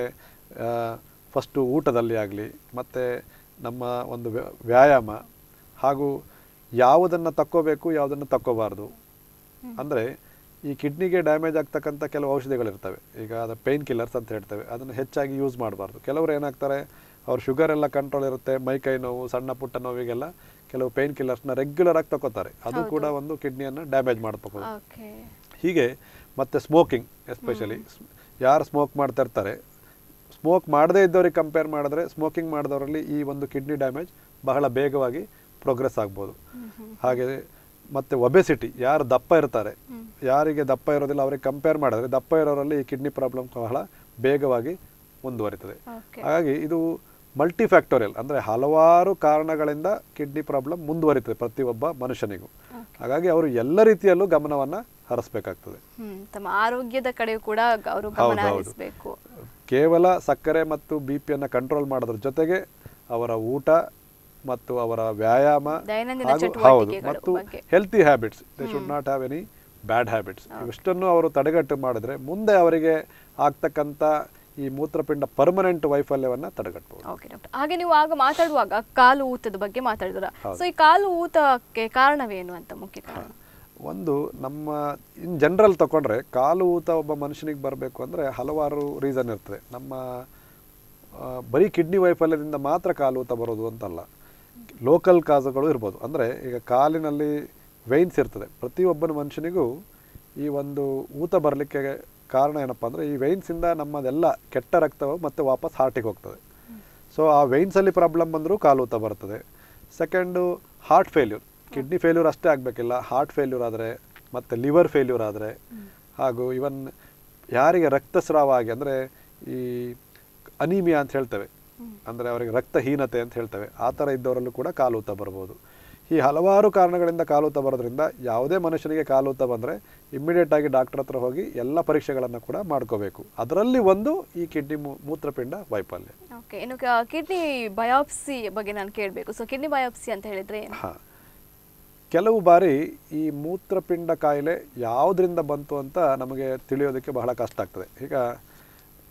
S2: ಫಸ್ಟು ಊಟದಲ್ಲಿ ಆಗಲಿ ಮತ್ತು ನಮ್ಮ ಒಂದು ವ್ಯ- ವ್ಯಾಯಾಮ ಹಾಗೂ ಯಾವುದನ್ನು ತಕ್ಕೋಬೇಕು ಯಾವುದನ್ನು ತಕ್ಕೋಬಾರ್ದು ಅಂದರೆ ಈ ಕಿಡ್ನಿಗೆ ಡ್ಯಾಮೇಜ್ ಆಗ್ತಕ್ಕಂಥ ಕೆಲವು ಔಷಧಿಗಳಿರ್ತವೆ ಈಗ ಅದು ಪೇಯ್ನ್ ಕಿಲ್ಲರ್ಸ್ ಅಂತ ಹೇಳ್ತೇವೆ ಅದನ್ನು ಹೆಚ್ಚಾಗಿ ಯೂಸ್ ಮಾಡಬಾರ್ದು ಕೆಲವರು ಏನಾಗ್ತಾರೆ ಅವ್ರ ಶುಗರ್ ಎಲ್ಲ ಕಂಟ್ರೋಲ್ ಇರುತ್ತೆ ಮೈಕೈ ನೋವು ಸಣ್ಣ ಪುಟ್ಟ ನೋವಿಗೆಲ್ಲ ಕೆಲವು ಪೇಯ್ನ್ ಕಿಲ್ಲರ್ಸ್ನ ರೆಗ್ಯುಲರ್ ಆಗಿ ತಗೋತಾರೆ ಅದು ಕೂಡ ಒಂದು ಕಿಡ್ನಿಯನ್ನು ಡ್ಯಾಮೇಜ್ ಮಾಡ್ಬೋದು
S1: ಓಕೆ
S2: ಹೀಗೆ ಮತ್ತು ಸ್ಮೋಕಿಂಗ್ ಎಸ್ಪೆಷಲಿ ಯಾರು ಸ್ಮೋಕ್ ಮಾಡ್ತಾ ಇರ್ತಾರೆ ಸ್ಮೋಕ್ ಮಾಡದೇ ಇದ್ದವ್ರಿಗೆ ಕಂಪೇರ್ ಮಾಡಿದ್ರೆ ಸ್ಮೋಕಿಂಗ್ ಮಾಡಿದವರಲ್ಲಿ ಈ ಒಂದು ಕಿಡ್ನಿ ಡ್ಯಾಮೇಜ್ ಬಹಳ ಬೇಗವಾಗಿ ಪ್ರೋಗ್ರೆಸ್ ಆಗ್ಬೋದು ಹಾಗೆ ಮತ್ತು ಒಬೆಸಿಟಿ ಯಾರು ದಪ್ಪ ಇರ್ತಾರೆ ಯಾರಿಗೆ ದಪ್ಪ ಇರೋದಿಲ್ಲ ಅವರಿಗೆ ಕಂಪೇರ್ ಮಾಡಿದ್ರೆ ದಪ್ಪ ಇರೋರಲ್ಲಿ ಈ ಕಿಡ್ನಿ ಪ್ರಾಬ್ಲಮ್ ಬಹಳ ಬೇಗವಾಗಿ ಮುಂದುವರಿತದೆ
S1: ಓಕೆ
S2: ಹಾಗಾಗಿ ಇದು ಮಲ್ಟಿ ಫ್ಯಾಕ್ಟೋರಿಯಲ್ ಅಂದರೆ ಹಲವಾರು ಕಾರಣಗಳಿಂದ ಕಿಡ್ನಿ ಪ್ರಾಬ್ಲಮ್ ಮುಂದುವರಿತದೆ ಪ್ರತಿಯೊಬ್ಬ ಮನುಷ್ಯನಿಗೂ ಹಾಗಾಗಿ ಅವರು ಎಲ್ಲ ರೀತಿಯಲ್ಲೂ ಗಮನವನ್ನು ಹರಿಸ್ಬೇಕಾಗ್ತದೆ
S1: ಹ್ಮ್ ತಮ್ಮ ಆರೋಗ್ಯದ ಕಡೆಯೂ ಕೂಡ ಗ- ಅವರು ಗಮನ
S2: ಹೌದು, ಹೌದು.
S1: ಹರಿಸಬೇಕು
S2: ಕೇವಲ ಸಕ್ಕರೆ ಮತ್ತು ಬಿ ಪಿಯನ್ನು ಕಂಟ್ರೋಲ್ ಮಾಡೋದ್ರ ಜೊತೆಗೆ ಅವರ ಊಟ ಮತ್ತು ಅವರ ವ್ಯಾಯಾಮ
S1: ದೈನಂದಿನ
S2: ಹಾಗೂ- ಹೌದು
S1: ಚಟುವಟಿಕೆಗಳು
S2: ಮತ್ತು
S1: ಬಗ್ಗೆ.
S2: Healthy habits they should not have any bad habits ಇಷ್ಟನ್ನು ಅವರು ತಡೆಗಟ್ಟು ಮಾಡಿದ್ರೆ ಮುಂದೆ ಅವರಿಗೆ ಆಗ್ತಕ್ಕಂಥ ಈ ಮೂತ್ರಪಿಂಡ ಪರ್ಮನೆಂಟ್ ವೈಫಲ್ಯವನ್ನು ತಡೆಗಟ್ಟಬಹುದು
S1: ಓಕೆ ಡಾಕ್ಟರ್ ಹಾಗೆ ನೀವು ಆಗ ಮಾತಾಡುವಾಗ ಕಾಲು ಊತದ ಬಗ್ಗೆ ಮಾತಾಡಿದ್ರ ಸೊ ಈ ಕಾಲು ಊತಕ್ಕೆ ಕಾರಣವೇನು ಅಂತ ಮುಖ್ಯ ಕಾರಣ
S2: ಒಂದು ನಮ್ಮ ಇನ್ ಜನರಲ್ ತಗೊಂಡ್ರೆ ಕಾಲು ಊತ ಒಬ್ಬ ಮನುಷ್ಯನಿಗೆ ಬರಬೇಕು ಅಂದರೆ ಹಲವಾರು ರೀಸನ್ ಇರ್ತದೆ ನಮ್ಮ ಆ, ಬರೀ ಕಿಡ್ನಿ ವೈಫಲ್ಯದಿಂದ ಮಾತ್ರ ಕಾಲು ಊತ ಬರೋದು ಅಂತಲ್ಲ ಲೋಕಲ್ ಕಾಸುಗಳು ಇರ್ಬೋದು ಅಂದರೆ ಈಗ ಕಾಲಿನಲ್ಲಿ ವೆಯ್ನ್ಸ್ ಇರ್ತದೆ ಪ್ರತಿಯೊಬ್ಬನ ಮನುಷ್ಯನಿಗೂ ಈ ಒಂದು ಊತ ಬರಲಿಕ್ಕೆ ಕಾರಣ ಏನಪ್ಪ ಅಂದರೆ ಈ ವೆಯ್ನ್ಸಿಂದ ನಮ್ಮದೆಲ್ಲ ಕೆಟ್ಟ ರಕ್ತವು ಮತ್ತೆ ವಾಪಸ್ ಹಾರ್ಟಿಗೆ ಹೋಗ್ತದೆ ಸೊ ಆ ವೆಯ್ನ್ಸಲ್ಲಿ ಪ್ರಾಬ್ಲಮ್ ಬಂದರೂ ಕಾಲು ಊತ ಬರ್ತದೆ second heart failure kidney failure ಅಷ್ಟೇ ಆಗಬೇಕಿಲ್ಲ ಹಾರ್ಟ್ ಫೇಲ್ಯೂರ್ ಆದರೆ ಮತ್ತು ಲಿವರ್ ಫೇಲ್ಯೂರ್ ಆದರೆ ಹಾಗೂ ಇವನ್ ಯಾರಿಗೆ ರಕ್ತಸ್ರಾವ ಆಗಿ ಅಂದರೆ ಈ ಅನೀಮಿಯಾ ಅಂತ ಹೇಳ್ತೇವೆ ಅಂದರೆ ಅವರಿಗೆ ರಕ್ತಹೀನತೆ ಅಂತ ಹೇಳ್ತೇವೆ ಆ ಥರ ಇದ್ದವರಲ್ಲೂ ಕೂಡ ಕಾಲೂತ ಬರ್ಬೋದು ಈ ಹಲವಾರು ಕಾರಣಗಳಿಂದ ಕಾಲೂತ ಬರೋದ್ರಿಂದ ಯಾವುದೇ ಮನುಷ್ಯನಿಗೆ ಕಾಲೂತ ಬಂದರೆ ಇಮ್ಮಿಡಿಯೇಟ್ ಆಗಿ ಡಾಕ್ಟರ್ ಹತ್ರ ಹೋಗಿ ಎಲ್ಲ ಪರೀಕ್ಷೆಗಳನ್ನು ಕೂಡ ಮಾಡ್ಕೋಬೇಕು ಅದರಲ್ಲಿ ಒಂದು ಈ ಕಿಡ್ನಿ ಮೂ- ಮೂತ್ರಪಿಂಡ ವೈಫಲ್ಯ
S1: ಓಕೆ ಇನ್ನು ಕಿಡ್ನಿ ಬಯಾಪ್ಸಿ ಬಗ್ಗೆ ನಾನು ಕೇಳಬೇಕು ಸೊ ಕಿಡ್ನಿ ಬಯಾಪ್ಸಿ ಅಂತ ಹೇಳಿದ್ರೆ ಏನು?
S2: ಹಾಂ ಕೆಲವು ಬಾರಿ ಈ ಮೂತ್ರಪಿಂಡ ಕಾಯಿಲೆ ಯಾವುದರಿಂದ ಬಂತು ಅಂತ ನಮಗೆ ತಿಳಿಯೋದಕ್ಕೆ ಬಹಳ ಕಷ್ಟ ಆಗ್ತದೆ ಈಗ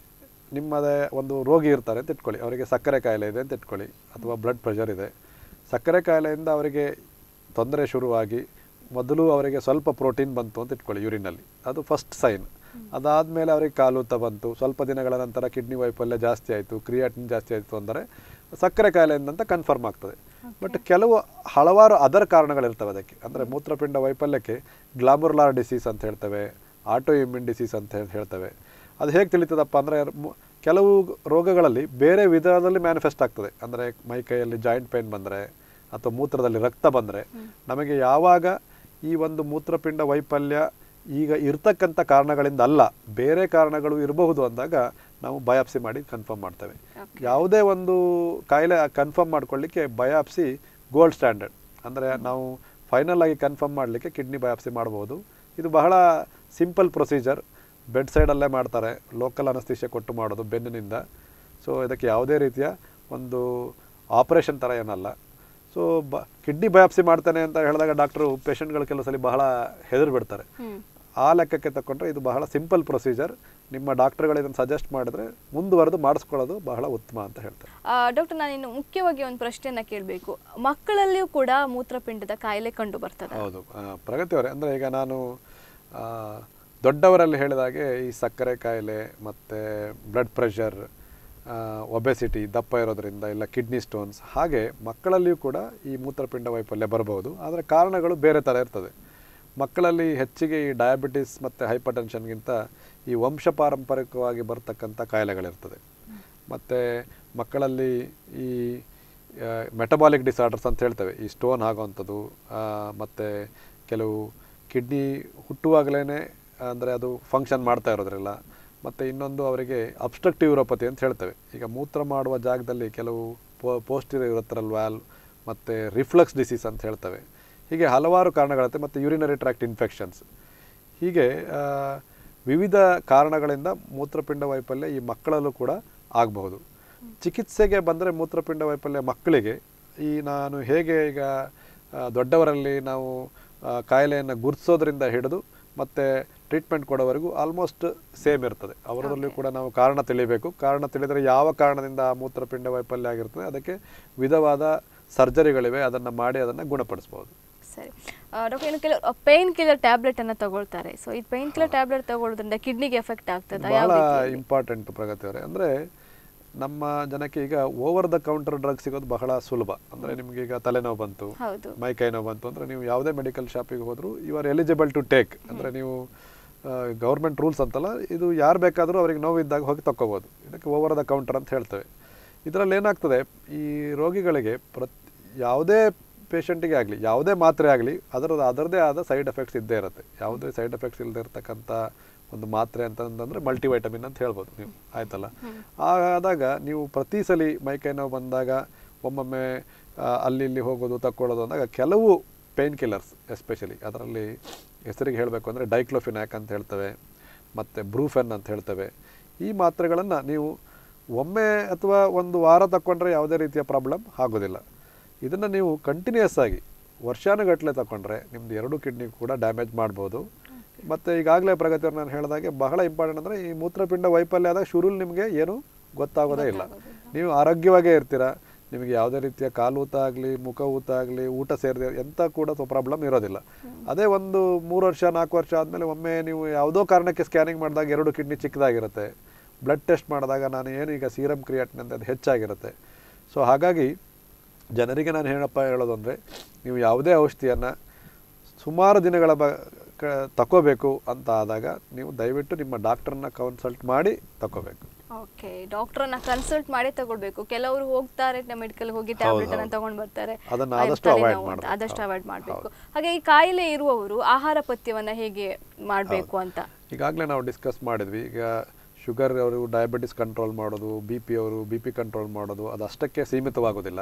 S2: ನಿಮ್ಮದೇ ಒಂದು ರೋಗಿ ಇರ್ತಾರೆ ಅಂತ ಇಟ್ಕೊಳ್ಳಿ ಅವರಿಗೆ ಸಕ್ಕರೆ ಕಾಯಿಲೆ ಇದೆ ಅಂತ ಇಟ್ಕೊಳ್ಳಿ ಅಥವಾ ಬ್ಲಡ್ ಪ್ರೆಷರ್ ಇದೆ ಸಕ್ಕರೆ ಕಾಯಿಲೆಯಿಂದ ಅವರಿಗೆ ತೊಂದರೆ ಶುರುವಾಗಿ ಮೊದಲು ಅವರಿಗೆ ಸ್ವಲ್ಪ ಪ್ರೋಟೀನ್ ಬಂತು ಅಂತ ಇಟ್ಕೊಳ್ಳಿ ಯೂರಿನಲ್ಲಿ ಅದು ಫಸ್ಟ್ ಸೈನ್ ಅದಾದಮೇಲೆ ಅವರಿಗೆ ಕಾಲೂತ ಬಂತು ಸ್ವಲ್ಪ ದಿನಗಳ ನಂತರ ಕಿಡ್ನಿ ವೈಫಲ್ಯ ಜಾಸ್ತಿ ಆಯಿತು ಕ್ರಿಯಾಟಿನ್ ಜಾಸ್ತಿ ಆಯಿತು ಅಂದರೆ ಸಕ್ಕರೆ ಕಾಯಿಲೆಯಿಂದ ಅಂತ ಕನ್ಫರ್ಮ್ ಆಗ್ತದೆ ಬಟ್ ಕೆಲವು ಹಲವಾರು ಅದರ್ ಕಾರಣಗಳಿರ್ತವೆ ಅದಕ್ಕೆ ಅಂದರೆ ಮೂತ್ರಪಿಂಡ ವೈಫಲ್ಯಕ್ಕೆ ಗ್ಲಾಮುರ್ಲಾರ್ ಡಿಸೀಸ್ ಅಂತ ಹೇಳ್ತೇವೆ ಆಟೋ ಇಮ್ಯೂನ್ ಡಿಸೀಸ್ ಅಂತ ಹೇಳಿ ಹೇಳ್ತೇವೆ ಅದು ಹೇಗೆ ತಿಳಿತದಪ್ಪ ಅಂದರೆ ಕೆಲವು ರೋಗಗಳಲ್ಲಿ ಬೇರೆ ವಿಧದಲ್ಲಿ ಮ್ಯಾನಿಫೆಸ್ಟ್ ಆಗ್ತದೆ ಅಂದರೆ ಮೈ ಕೈಯಲ್ಲಿ ಜಾಯಿಂಟ್ ಪೇನ್ ಬಂದರೆ ಅಥವಾ ಮೂತ್ರದಲ್ಲಿ ರಕ್ತ ಬಂದರೆ ನಮಗೆ ಯಾವಾಗ ಈ ಒಂದು ಮೂತ್ರಪಿಂಡ ವೈಫಲ್ಯ ಈಗ ಇರ್ತಕ್ಕಂಥ ಕಾರಣಗಳಿಂದ ಅಲ್ಲ ಬೇರೆ ಕಾರಣಗಳು ಇರಬಹುದು ಅಂದಾಗ ನಾವು ಬಯಾಪ್ಸಿ ಮಾಡಿ ಕನ್ಫರ್ಮ್ ಮಾಡ್ತೇವೆ ಯಾವುದೇ ಒಂದು ಕಾಯಿಲೆ ಕನ್ಫರ್ಮ್ ಮಾಡ್ಕೊಳ್ಳಿಕ್ಕೆ ಬಯಾಪ್ಸಿ ಗೋಲ್ಡ್ ಸ್ಟ್ಯಾಂಡರ್ಡ್ ಅಂದರೆ ನಾವು ಫೈನಲ್ ಆಗಿ ಕನ್ಫರ್ಮ್ ಮಾಡಲಿಕ್ಕೆ ಕಿಡ್ನಿ ಬಯಾಪ್ಸಿ ಮಾಡ್ಬೋದು ಇದು ಬಹಳ ಸಿಂಪಲ್ ಪ್ರೊಸೀಜರ್ ಬೆಡ್ ಸೈಡಲ್ಲೇ ಮಾಡ್ತಾರೆ ಲೋಕಲ್ ಅನಸ್ತಿಷ್ಯ ಕೊಟ್ಟು ಮಾಡೋದು ಬೆನ್ನಿನಿಂದ ಸೊ ಇದಕ್ಕೆ ಯಾವುದೇ ರೀತಿಯ ಒಂದು ಆಪರೇಷನ್ ಥರ ಏನಲ್ಲ ಸೊ ಬ ಕಿಡ್ನಿ ಬಯಾಪ್ಸಿ ಮಾಡ್ತಾನೆ ಅಂತ ಹೇಳಿದಾಗ ಡಾಕ್ಟ್ರು ಪೇಷಂಟ್ಗಳು ಕೆಲವು ಸಲ ಬಹಳ ಹೆದರು ಬಿಡ್ತಾರೆ
S1: ಹ್ಮ್
S2: ಆ ಲೆಕ್ಕಕ್ಕೆ ತಗೊಂಡ್ರೆ ಇದು ಬಹಳ ಸಿಂಪಲ್ ಪ್ರೊಸೀಜರ್ ನಿಮ್ಮ ಡಾಕ್ಟರ್ಗಳು ಇದನ್ನು ಸಜೆಸ್ಟ್ ಮಾಡಿದ್ರೆ ಮುಂದುವರೆದು ಮಾಡಿಸ್ಕೊಳ್ಳೋದು ಬಹಳ ಉತ್ತಮ ಅಂತ ಹೇಳ್ತಾರೆ
S1: ಡಾಕ್ಟರ್ ನಾನು ಇನ್ನು ಮುಖ್ಯವಾಗಿ ಒಂದು ಪ್ರಶ್ನೆಯನ್ನ ಕೇಳಬೇಕು ಮಕ್ಕಳಲ್ಲಿಯೂ ಕೂಡ ಮೂತ್ರಪಿಂಡದ ಕಾಯಿಲೆ ಕಂಡು ಬರ್ತದೆ
S2: ಹೌದು ಆ, ಪ್ರಗತಿ ಅವರೇ ಅಂದರೆ ಈಗ ನಾನು ಆ, ದೊಡ್ಡವರಲ್ಲಿ ಹೇಳಿದಾಗೆ ಈ ಸಕ್ಕರೆ ಕಾಯಿಲೆ ಮತ್ತು ಬ್ಲಡ್ ಪ್ರೆಷರ್ ಒಬೆಸಿಟಿ ದಪ್ಪ ಇರೋದ್ರಿಂದ ಇಲ್ಲ ಕಿಡ್ನಿ ಸ್ಟೋನ್ಸ್ ಹಾಗೆ ಮಕ್ಕಳಲ್ಲಿಯೂ ಕೂಡ ಈ ಮೂತ್ರಪಿಂಡ ವೈಫಲ್ಯ ಬರಬಹುದು ಆದರೆ ಕಾರಣಗಳು ಬೇರೆ ಥರ ಇರ್ತದೆ ಮಕ್ಕಳಲ್ಲಿ ಹೆಚ್ಚಿಗೆ ಈ ಡಯಾಬಿಟಿಸ್ ಮತ್ತು ಹೈಪರ್ ಟೆನ್ಷನ್ಗಿಂತ ಈ ವಂಶ ಪಾರಂಪರಿಕವಾಗಿ ಬರ್ತಕ್ಕಂಥ ಕಾಯಿಲೆಗಳಿರ್ತದೆ ಮತ್ತು ಮಕ್ಕಳಲ್ಲಿ ಈ ಮೆಟಬಾಲಿಕ್ ಡಿಸಾರ್ಡರ್ಸ್ ಅಂತ ಹೇಳ್ತೇವೆ ಈ ಸ್ಟೋನ್ ಆಗೋವಂಥದ್ದು ಮತ್ತು ಕೆಲವು ಕಿಡ್ನಿ ಹುಟ್ಟುವಾಗಲೇ ಅಂದರೆ ಅದು ಫಂಕ್ಷನ್ ಮಾಡ್ತಾ ಇರೋದ್ರಿಲ್ಲ ಮತ್ತು ಇನ್ನೊಂದು ಅವರಿಗೆ ಅಬ್ಸ್ಟ್ರಕ್ಟಿವ್ ಯೂರೋಪತಿ ಅಂತ ಹೇಳ್ತೇವೆ ಈಗ ಮೂತ್ರ ಮಾಡುವ ಜಾಗದಲ್ಲಿ ಕೆಲವು ಪೋ ಪೋಸ್ಟಿರಿಯರ್ ಯುರತ್ರಲ್ ವ್ಯಾಲ್ ಮತ್ತು ರಿಫ್ಲಕ್ಸ್ ಡಿಸೀಸ್ ಅಂತ ಹೇಳ್ತೇವೆ ಹೀಗೆ ಹಲವಾರು ಕಾರಣಗಳಿರುತ್ತೆ ಮತ್ತು ಯೂರಿನರಿ ಟ್ರ್ಯಾಕ್ಟ್ ಇನ್ಫೆಕ್ಷನ್ಸ್ ಹೀಗೆ ಆ, ವಿವಿಧ ಕಾರಣಗಳಿಂದ ಮೂತ್ರಪಿಂಡ ವೈಫಲ್ಯ ಈ ಮಕ್ಕಳಲ್ಲೂ ಕೂಡ ಆಗಬಹುದು ಚಿಕಿತ್ಸೆಗೆ ಬಂದರೆ ಮೂತ್ರಪಿಂಡ ವೈಫಲ್ಯ ಮಕ್ಕಳಿಗೆ ಈ ನಾನು ಹೇಗೆ ಈಗ ಆ, ದೊಡ್ಡವರಲ್ಲಿ ನಾವು ಆ, ಕಾಯಿಲೆಯನ್ನು ಗುರುತಿಸೋದ್ರಿಂದ ಹಿಡಿದು ಮತ್ತು ಟ್ರೀಟ್ಮೆಂಟ್ ಕೊಡೋವರೆಗೂ ಆಲ್ಮೋಸ್ಟ್ ಸೇಮ್ ಇರ್ತದೆ ಅವರಲ್ಲೂ ಕೂಡ ನಾವು ಕಾರಣ ತಿಳಿಬೇಕು ಕಾರಣ ತಿಳಿದರೆ ಯಾವ ಕಾರಣದಿಂದ ಆ ಮೂತ್ರಪಿಂಡ ವೈಫಲ್ಯ ಆಗಿರ್ತದೆ ಅದಕ್ಕೆ ವಿಧವಾದ ಸರ್ಜರಿಗಳಿವೆ ಅದನ್ನು ಮಾಡಿ ಅದನ್ನು ಗುಣಪಡಿಸ್ಬೋದು
S1: ಸರಿ ಡಾಕ್ಟರ್ ಇನ್ನು ಕೆಲವು ಪೇನ್ ಕಿಲ್ಲರ್ ಟ್ಯಾಬ್ಲೆಟ್ ಅನ್ನ ತಗೊಳ್ತಾರೆ ಸೊ ಈ ಪೇನ್ ಕಿಲ್ಲರ್ ಟ್ಯಾಬ್ಲೆಟ್ ತಗೊಳ್ಳೋದ್ರಿಂದ ಕಿಡ್ನಿಗೆ ಎಫೆಕ್ಟ್ ಆಗ್ತದ ಯಾವ
S2: ಬಹಳ
S1: ರೀತಿಯಲ್ಲಿ?
S2: ಇಂಪಾರ್ಟೆಂಟ್ ಪ್ರಗತಿ ಅವರೇ ಅಂದರೆ ನಮ್ಮ ಜನಕ್ಕೆ ಈಗ ಓವರ್ ದ ಕೌಂಟರ್ ಡ್ರಗ್ ಸಿಗೋದು ಬಹಳ ಸುಲಭ ಅಂದರೆ ನಿಮ್ಗೆ ಈಗ ತಲೆನೋವು ಬಂತು
S1: ಹೌದು
S2: ಮೈ ಕೈ ನೋವು ಬಂತು ಅಂದರೆ ನೀವು ಯಾವುದೇ ಮೆಡಿಕಲ್ ಶಾಪಿಗೆ ಹೋದರೂ you are eligible to take ಅಂದರೆ ನೀವು ಗೌರ್ಮೆಂಟ್ ರೂಲ್ಸ್ ಅಂತಲ್ಲ ಇದು ಯಾರು ಬೇಕಾದರೂ ಅವ್ರಿಗೆ ನೋವಿದ್ದಾಗ ಹೋಗಿ ತಕ್ಕೋಬೋದು ಇದಕ್ಕೆ ಓವರ್ ದ ಕೌಂಟರ್ ಅಂತ ಹೇಳ್ತೇವೆ ಇದರಲ್ಲಿ ಏನಾಗ್ತದೆ ಈ ರೋಗಿಗಳಿಗೆ ಪ್ರತ್ ಯಾವುದೇ ಪೇಷಂಟಿಗೆ ಆಗಲಿ ಯಾವುದೇ ಮಾತ್ರೆ ಆಗಲಿ ಅದರದ್ದು ಅದರದೇ ಆದ ಸೈಡ್ ಎಫೆಕ್ಟ್ಸ್ ಇದ್ದೇ ಇರುತ್ತೆ ಯಾವುದೇ ಸೈಡ್ ಎಫೆಕ್ಟ್ಸ್ ಇಲ್ಲದೆ ಇರತಕ್ಕಂಥ ಒಂದು ಮಾತ್ರೆ ಅಂತಂದ್ರೆ ಮಲ್ಟಿವೈಟಮಿನ್ ಅಂತ ಹೇಳ್ಬೋದು ನೀವು ಆಯ್ತಲ್ಲ ಆದಾಗ ನೀವು ಪ್ರತಿ ಸಲ ಮೈಕೈ ನೋವು ಬಂದಾಗ ಒಮ್ಮೊಮ್ಮೆ ಆ, ಅಲ್ಲಿ ಇಲ್ಲಿ ಹೋಗೋದು ತಕ್ಕೊಳ್ಳೋದು ಅಂದಾಗ ಕೆಲವು ಪೇನ್ ಕಿಲ್ಲರ್ಸ್ ಎಸ್ಪೆಷಲಿ ಅದರಲ್ಲಿ ಹೆಸರಿಗೆ ಹೇಳಬೇಕು ಅಂದರೆ ಡೈಕ್ಲೋಫಿನ್ಯಾಕ್ ಅಂತ ಹೇಳ್ತೇವೆ ಮತ್ತು ಬ್ರೂಫೆನ್ ಅಂತ ಹೇಳ್ತೇವೆ ಈ ಮಾತ್ರೆಗಳನ್ನು ನೀವು ಒಮ್ಮೆ ಅಥವಾ ಒಂದು ವಾರ ತಗೊಂಡ್ರೆ ಯಾವುದೇ ರೀತಿಯ ಪ್ರಾಬ್ಲಮ್ ಆಗೋದಿಲ್ಲ ಇದನ್ನು ನೀವು ಕಂಟಿನ್ಯೂಸ್ ಆಗಿ ವರ್ಷಾನುಗಟ್ಟಲೆ ತಗೊಂಡ್ರೆ ನಿಮ್ದು ಎರಡು ಕಿಡ್ನಿ ಕೂಡ ಡ್ಯಾಮೇಜ್ ಮಾಡ್ಬೋದು ಮತ್ತು ಈಗಾಗಲೇ ಪ್ರಗತಿಯವ್ರು ನಾನು ಹೇಳಿದಾಗೆ ಬಹಳ ಇಂಪಾರ್ಟೆಂಟ್ ಅಂದರೆ ಈ ಮೂತ್ರಪಿಂಡ ವೈಫಲ್ಯ ಆದಾಗ ಶುರುಲ್ ನಿಮಗೆ ಏನು ಗೊತ್ತಾಗೋದೇ ಇಲ್ಲ ನೀವು ಆರೋಗ್ಯವಾಗೇ ಇರ್ತೀರಾ ನಿಮಗೆ ಯಾವುದೇ ರೀತಿಯ ಕಾಲು ಊತ ಆಗಲಿ ಮುಖ ಊತ ಆಗಲಿ ಊಟ ಸೇರಿದೆ ಎಂಥ ಕೂಡ ಪ್ರಾಬ್ಲಮ್ ಇರೋದಿಲ್ಲ ಅದೇ ಒಂದು ಮೂರು ವರ್ಷ ನಾಲ್ಕು ವರ್ಷ ಆದಮೇಲೆ ಒಮ್ಮೆ ನೀವು ಯಾವುದೋ ಕಾರಣಕ್ಕೆ ಸ್ಕ್ಯಾನಿಂಗ್ ಮಾಡಿದಾಗ ಎರಡು ಕಿಡ್ನಿ ಚಿಕ್ಕದಾಗಿರುತ್ತೆ ಬ್ಲಡ್ ಟೆಸ್ಟ್ ಮಾಡಿದಾಗ ನಾನು ಏನು ಈಗ ಸೀರಮ್ ಕ್ರಿಯಾಟಿನ್ ಅಂತ ಅದು ಹೆಚ್ಚಾಗಿರುತ್ತೆ ಸೊ ಹಾಗಾಗಿ ಜನರಿಗೆ ನಾನು ಹೇಳಪ್ಪ ಹೇಳೋದು ಅಂದರೆ ನೀವು ಯಾವುದೇ ಔಷಧಿಯನ್ನು ಸುಮಾರು ದಿನಗಳ ಬ ಕ ತಗೋಬೇಕು ಅಂತ ಆದಾಗ ನೀವು ದಯವಿಟ್ಟು ನಿಮ್ಮ ಡಾಕ್ಟರ್ನ ಕನ್ಸಲ್ಟ್ ಮಾಡಿ ತಗೋಬೇಕು
S1: ಓಕೆ ಡಾಕ್ಟರ್ನ ಕನ್ಸಲ್ಟ್ ಮಾಡಿ ತಗೊಳ್ಬೇಕು ಕೆಲವರು ಹೋಗ್ತಾರೆ ಮೆಡಿಕಲ್ ಹೋಗಿ ಟ್ಯಾಬ್ಲೆಟ್ ಅನ್ನ
S2: ಹೌದು.
S1: ತಗೊಂಡ್ ಬರ್ತಾರೆ
S2: ಅದನ್ನ
S1: ಆ,
S2: ಆದಷ್ಟು
S1: ತಲೆನೋವು
S2: avoid
S1: ಅಂತ.
S2: ಮಾಡ್ಬೇಕು.
S1: ಆದಷ್ಟು
S2: ಹೌದು.
S1: ಅವಾಯ್ಡ್ ಮಾಡಬೇಕು
S2: ಹೌದು.
S1: ಹಾಗೆ ಈ ಕಾಯಿಲೆ ಇರುವವರು ಆಹಾರ ಪಥ್ಯವನ್ನ ಹೇಗೆ ಮಾಡಬೇಕು ಅಂತ
S2: ಈಗಾಗಲೇ ನಾವು ಡಿಸ್ಕಸ್ ಮಾಡಿದ್ವಿ ಈಗ ಶುಗರ್ ಅವರು ಡಯಾಬಿಟಿಸ್ ಕಂಟ್ರೋಲ್ ಮಾಡೋದು ಬಿ ಪಿ ಅವರು ಬಿ ಪಿ ಕಂಟ್ರೋಲ್ ಮಾಡೋದು ಅದು ಅಷ್ಟಕ್ಕೆ ಸೀಮಿತವಾಗೋದಿಲ್ಲ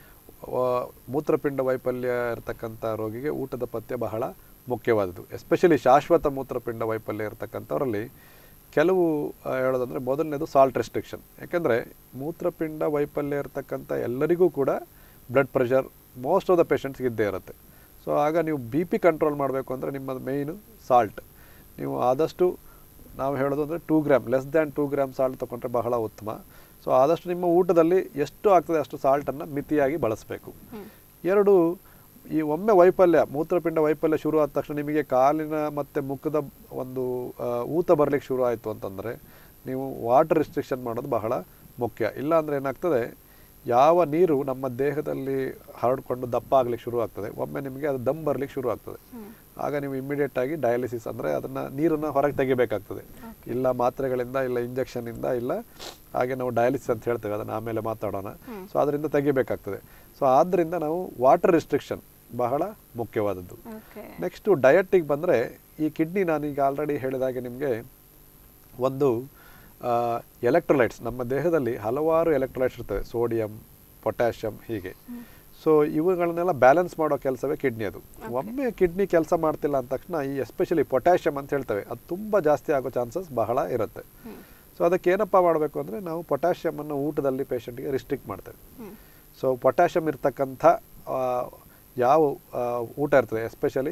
S2: ವ- ಮೂತ್ರಪಿಂಡ ವೈಫಲ್ಯ ಇರತಕ್ಕಂಥ ರೋಗಿಗೆ ಊಟದ ಪಥ್ಯ ಬಹಳ ಮುಖ್ಯವಾದದ್ದು ಎಸ್ಪೆಷಲಿ ಶಾಶ್ವತ ಮೂತ್ರಪಿಂಡ ವೈಫಲ್ಯ ಇರತಕ್ಕಂಥವರಲ್ಲಿ ಕೆಲವು ಆ, ಹೇಳೋದಂದ್ರೆ ಮೊದಲನೇದು ಸಾಲ್ಟ್ ರೆಸ್ಟ್ರಿಕ್ಷನ್ ಯಾಕೆಂದರೆ ಮೂತ್ರಪಿಂಡ ವೈಫಲ್ಯ ಇರತಕ್ಕಂಥ ಎಲ್ಲರಿಗೂ ಕೂಡ blood pressure most of the ಪೇಷಂಟ್ಸ್ಗೆ ಇದ್ದೇ ಇರುತ್ತೆ ಸೊ ಆಗ ನೀವು ಬಿ ಪಿ ಕಂಟ್ರೋಲ್ ಮಾಡಬೇಕು ಅಂದರೆ ನಿಮ್ಮ ಮೇಯ್ನು ಸಾಲ್ಟ್ ನೀವು ಆದಷ್ಟು ನಾವು ಹೇಳೋದು ಅಂದರೆ two gram less than two gram salt ತೊಗೊಂಡ್ರೆ ಬಹಳ ಉತ್ತಮ ಸೊ ಆದಷ್ಟು ನಿಮ್ಮ ಊಟದಲ್ಲಿ ಎಷ್ಟು ಆಗ್ತದೆ ಅಷ್ಟು ಸಾಲ್ಟನ್ನು ಮಿತಿಯಾಗಿ ಬಳಸಬೇಕು ಎರಡು ಈ ಒಮ್ಮೆ ವೈಫಲ್ಯ ಮೂತ್ರಪಿಂಡ ವೈಫಲ್ಯ ಶುರು ಆದ ತಕ್ಷಣ ನಿಮಗೆ ಕಾಲಿನ ಮತ್ತು ಮುಖದ ಒಂದು ಆ, ಊತ ಬರಲಿಕ್ಕೆ ಶುರು ಆಯಿತು ಅಂತಂದರೆ ನೀವು ವಾಟರ್ ರಿಸ್ಟ್ರಿಕ್ಷನ್ ಮಾಡೋದು ಬಹಳ ಮುಖ್ಯ ಇಲ್ಲ ಅಂದರೆ ಏನಾಗ್ತದೆ ಯಾವ ನೀರು ನಮ್ಮ ದೇಹದಲ್ಲಿ ಹರಡ್ಕೊಂಡು ದಪ್ಪ ಆಗ್ಲಿಕ್ಕೆ ಶುರು ಆಗ್ತದೆ ಒಮ್ಮೆ ನಿಮಗೆ ಅದು ದಮ್ ಬರ್ಲಿಕ್ಕೆ ಶುರು ಆಗ್ತದೆ ಆಗ ನೀವು ಇಮಿಡಿಯೇಟ್ ಆಗಿ ಡಯಾಲಿಸಿಸ್ ಅಂದರೆ ಅದನ್ನು ನೀರನ್ನು ಹೊರಗೆ ತೆಗಿಬೇಕಾಗ್ತದೆ ಇಲ್ಲ ಮಾತ್ರೆಗಳಿಂದ ಇಲ್ಲ ಇಂಜೆಕ್ಷನಿಂದ ಇಲ್ಲ ಹಾಗೆ ನಾವು ಡಯಾಲಿಸಿಸ್ ಅಂತ ಹೇಳ್ತೇವೆ ಅದನ್ನು ಆಮೇಲೆ ಮಾತಾಡೋಣ ಸೊ ಅದರಿಂದ ತೆಗಿಬೇಕಾಗ್ತದೆ ಸೊ ಆದ್ದರಿಂದ ನಾವು ವಾಟರ್ ರಿಸ್ಟ್ರಿಕ್ಷನ್ ಬಹಳ ಮುಖ್ಯವಾದದ್ದು
S1: ಓಕೆ
S2: ನೆಕ್ಸ್ಟು ಡಯಟಿಗೆ ಬಂದರೆ ಈ ಕಿಡ್ನಿ ನಾನೀಗ ಆಲ್ರೆಡಿ ಹೇಳಿದಾಗೆ ನಿಮಗೆ ಒಂದು ಎಲೆಕ್ಟ್ರೋಲೈಟ್ಸ್ ನಮ್ಮ ದೇಹದಲ್ಲಿ ಹಲವಾರು ಎಲೆಕ್ಟ್ರೋಲೈಟ್ಸ್ ಇರ್ತವೆ ಸೋಡಿಯಂ ಪೊಟ್ಯಾಷಿಯಂ ಹೀಗೆ ಸೊ ಇವುಗಳನ್ನೆಲ್ಲ ಬ್ಯಾಲೆನ್ಸ್ ಮಾಡೋ ಕೆಲಸವೇ ಕಿಡ್ನಿ ಅದು ಒಮ್ಮೆ ಕಿಡ್ನಿ ಕೆಲಸ ಮಾಡ್ತಿಲ್ಲ ಅಂದ ತಕ್ಷಣ ಈ ಎಸ್ಪೆಷಲಿ ಪೊಟ್ಯಾಷಿಯಂ ಅಂತ ಹೇಳ್ತೇವೆ ಅದು ತುಂಬ ಜಾಸ್ತಿ ಆಗೋ ಚಾನ್ಸಸ್ ಬಹಳ ಇರುತ್ತೆ ಸೊ ಅದಕ್ಕೆ ಏನಪ್ಪ ಮಾಡಬೇಕು ಅಂದರೆ ನಾವು ಪೊಟ್ಯಾಷಿಯಮನ್ನು ಊಟದಲ್ಲಿ ಪೇಷಂಟ್ಗೆ ರಿಸ್ಟ್ರಿಕ್ಟ್ ಮಾಡ್ತೇವೆ ಸೊ ಪೊಟ್ಯಾಷಿಯಮ್ ಇರ್ತಕ್ಕಂಥ ಆ, ಯಾವ ಆ, ಊಟ ಇರ್ತದೆ ಎಸ್ಪೆಷಲಿ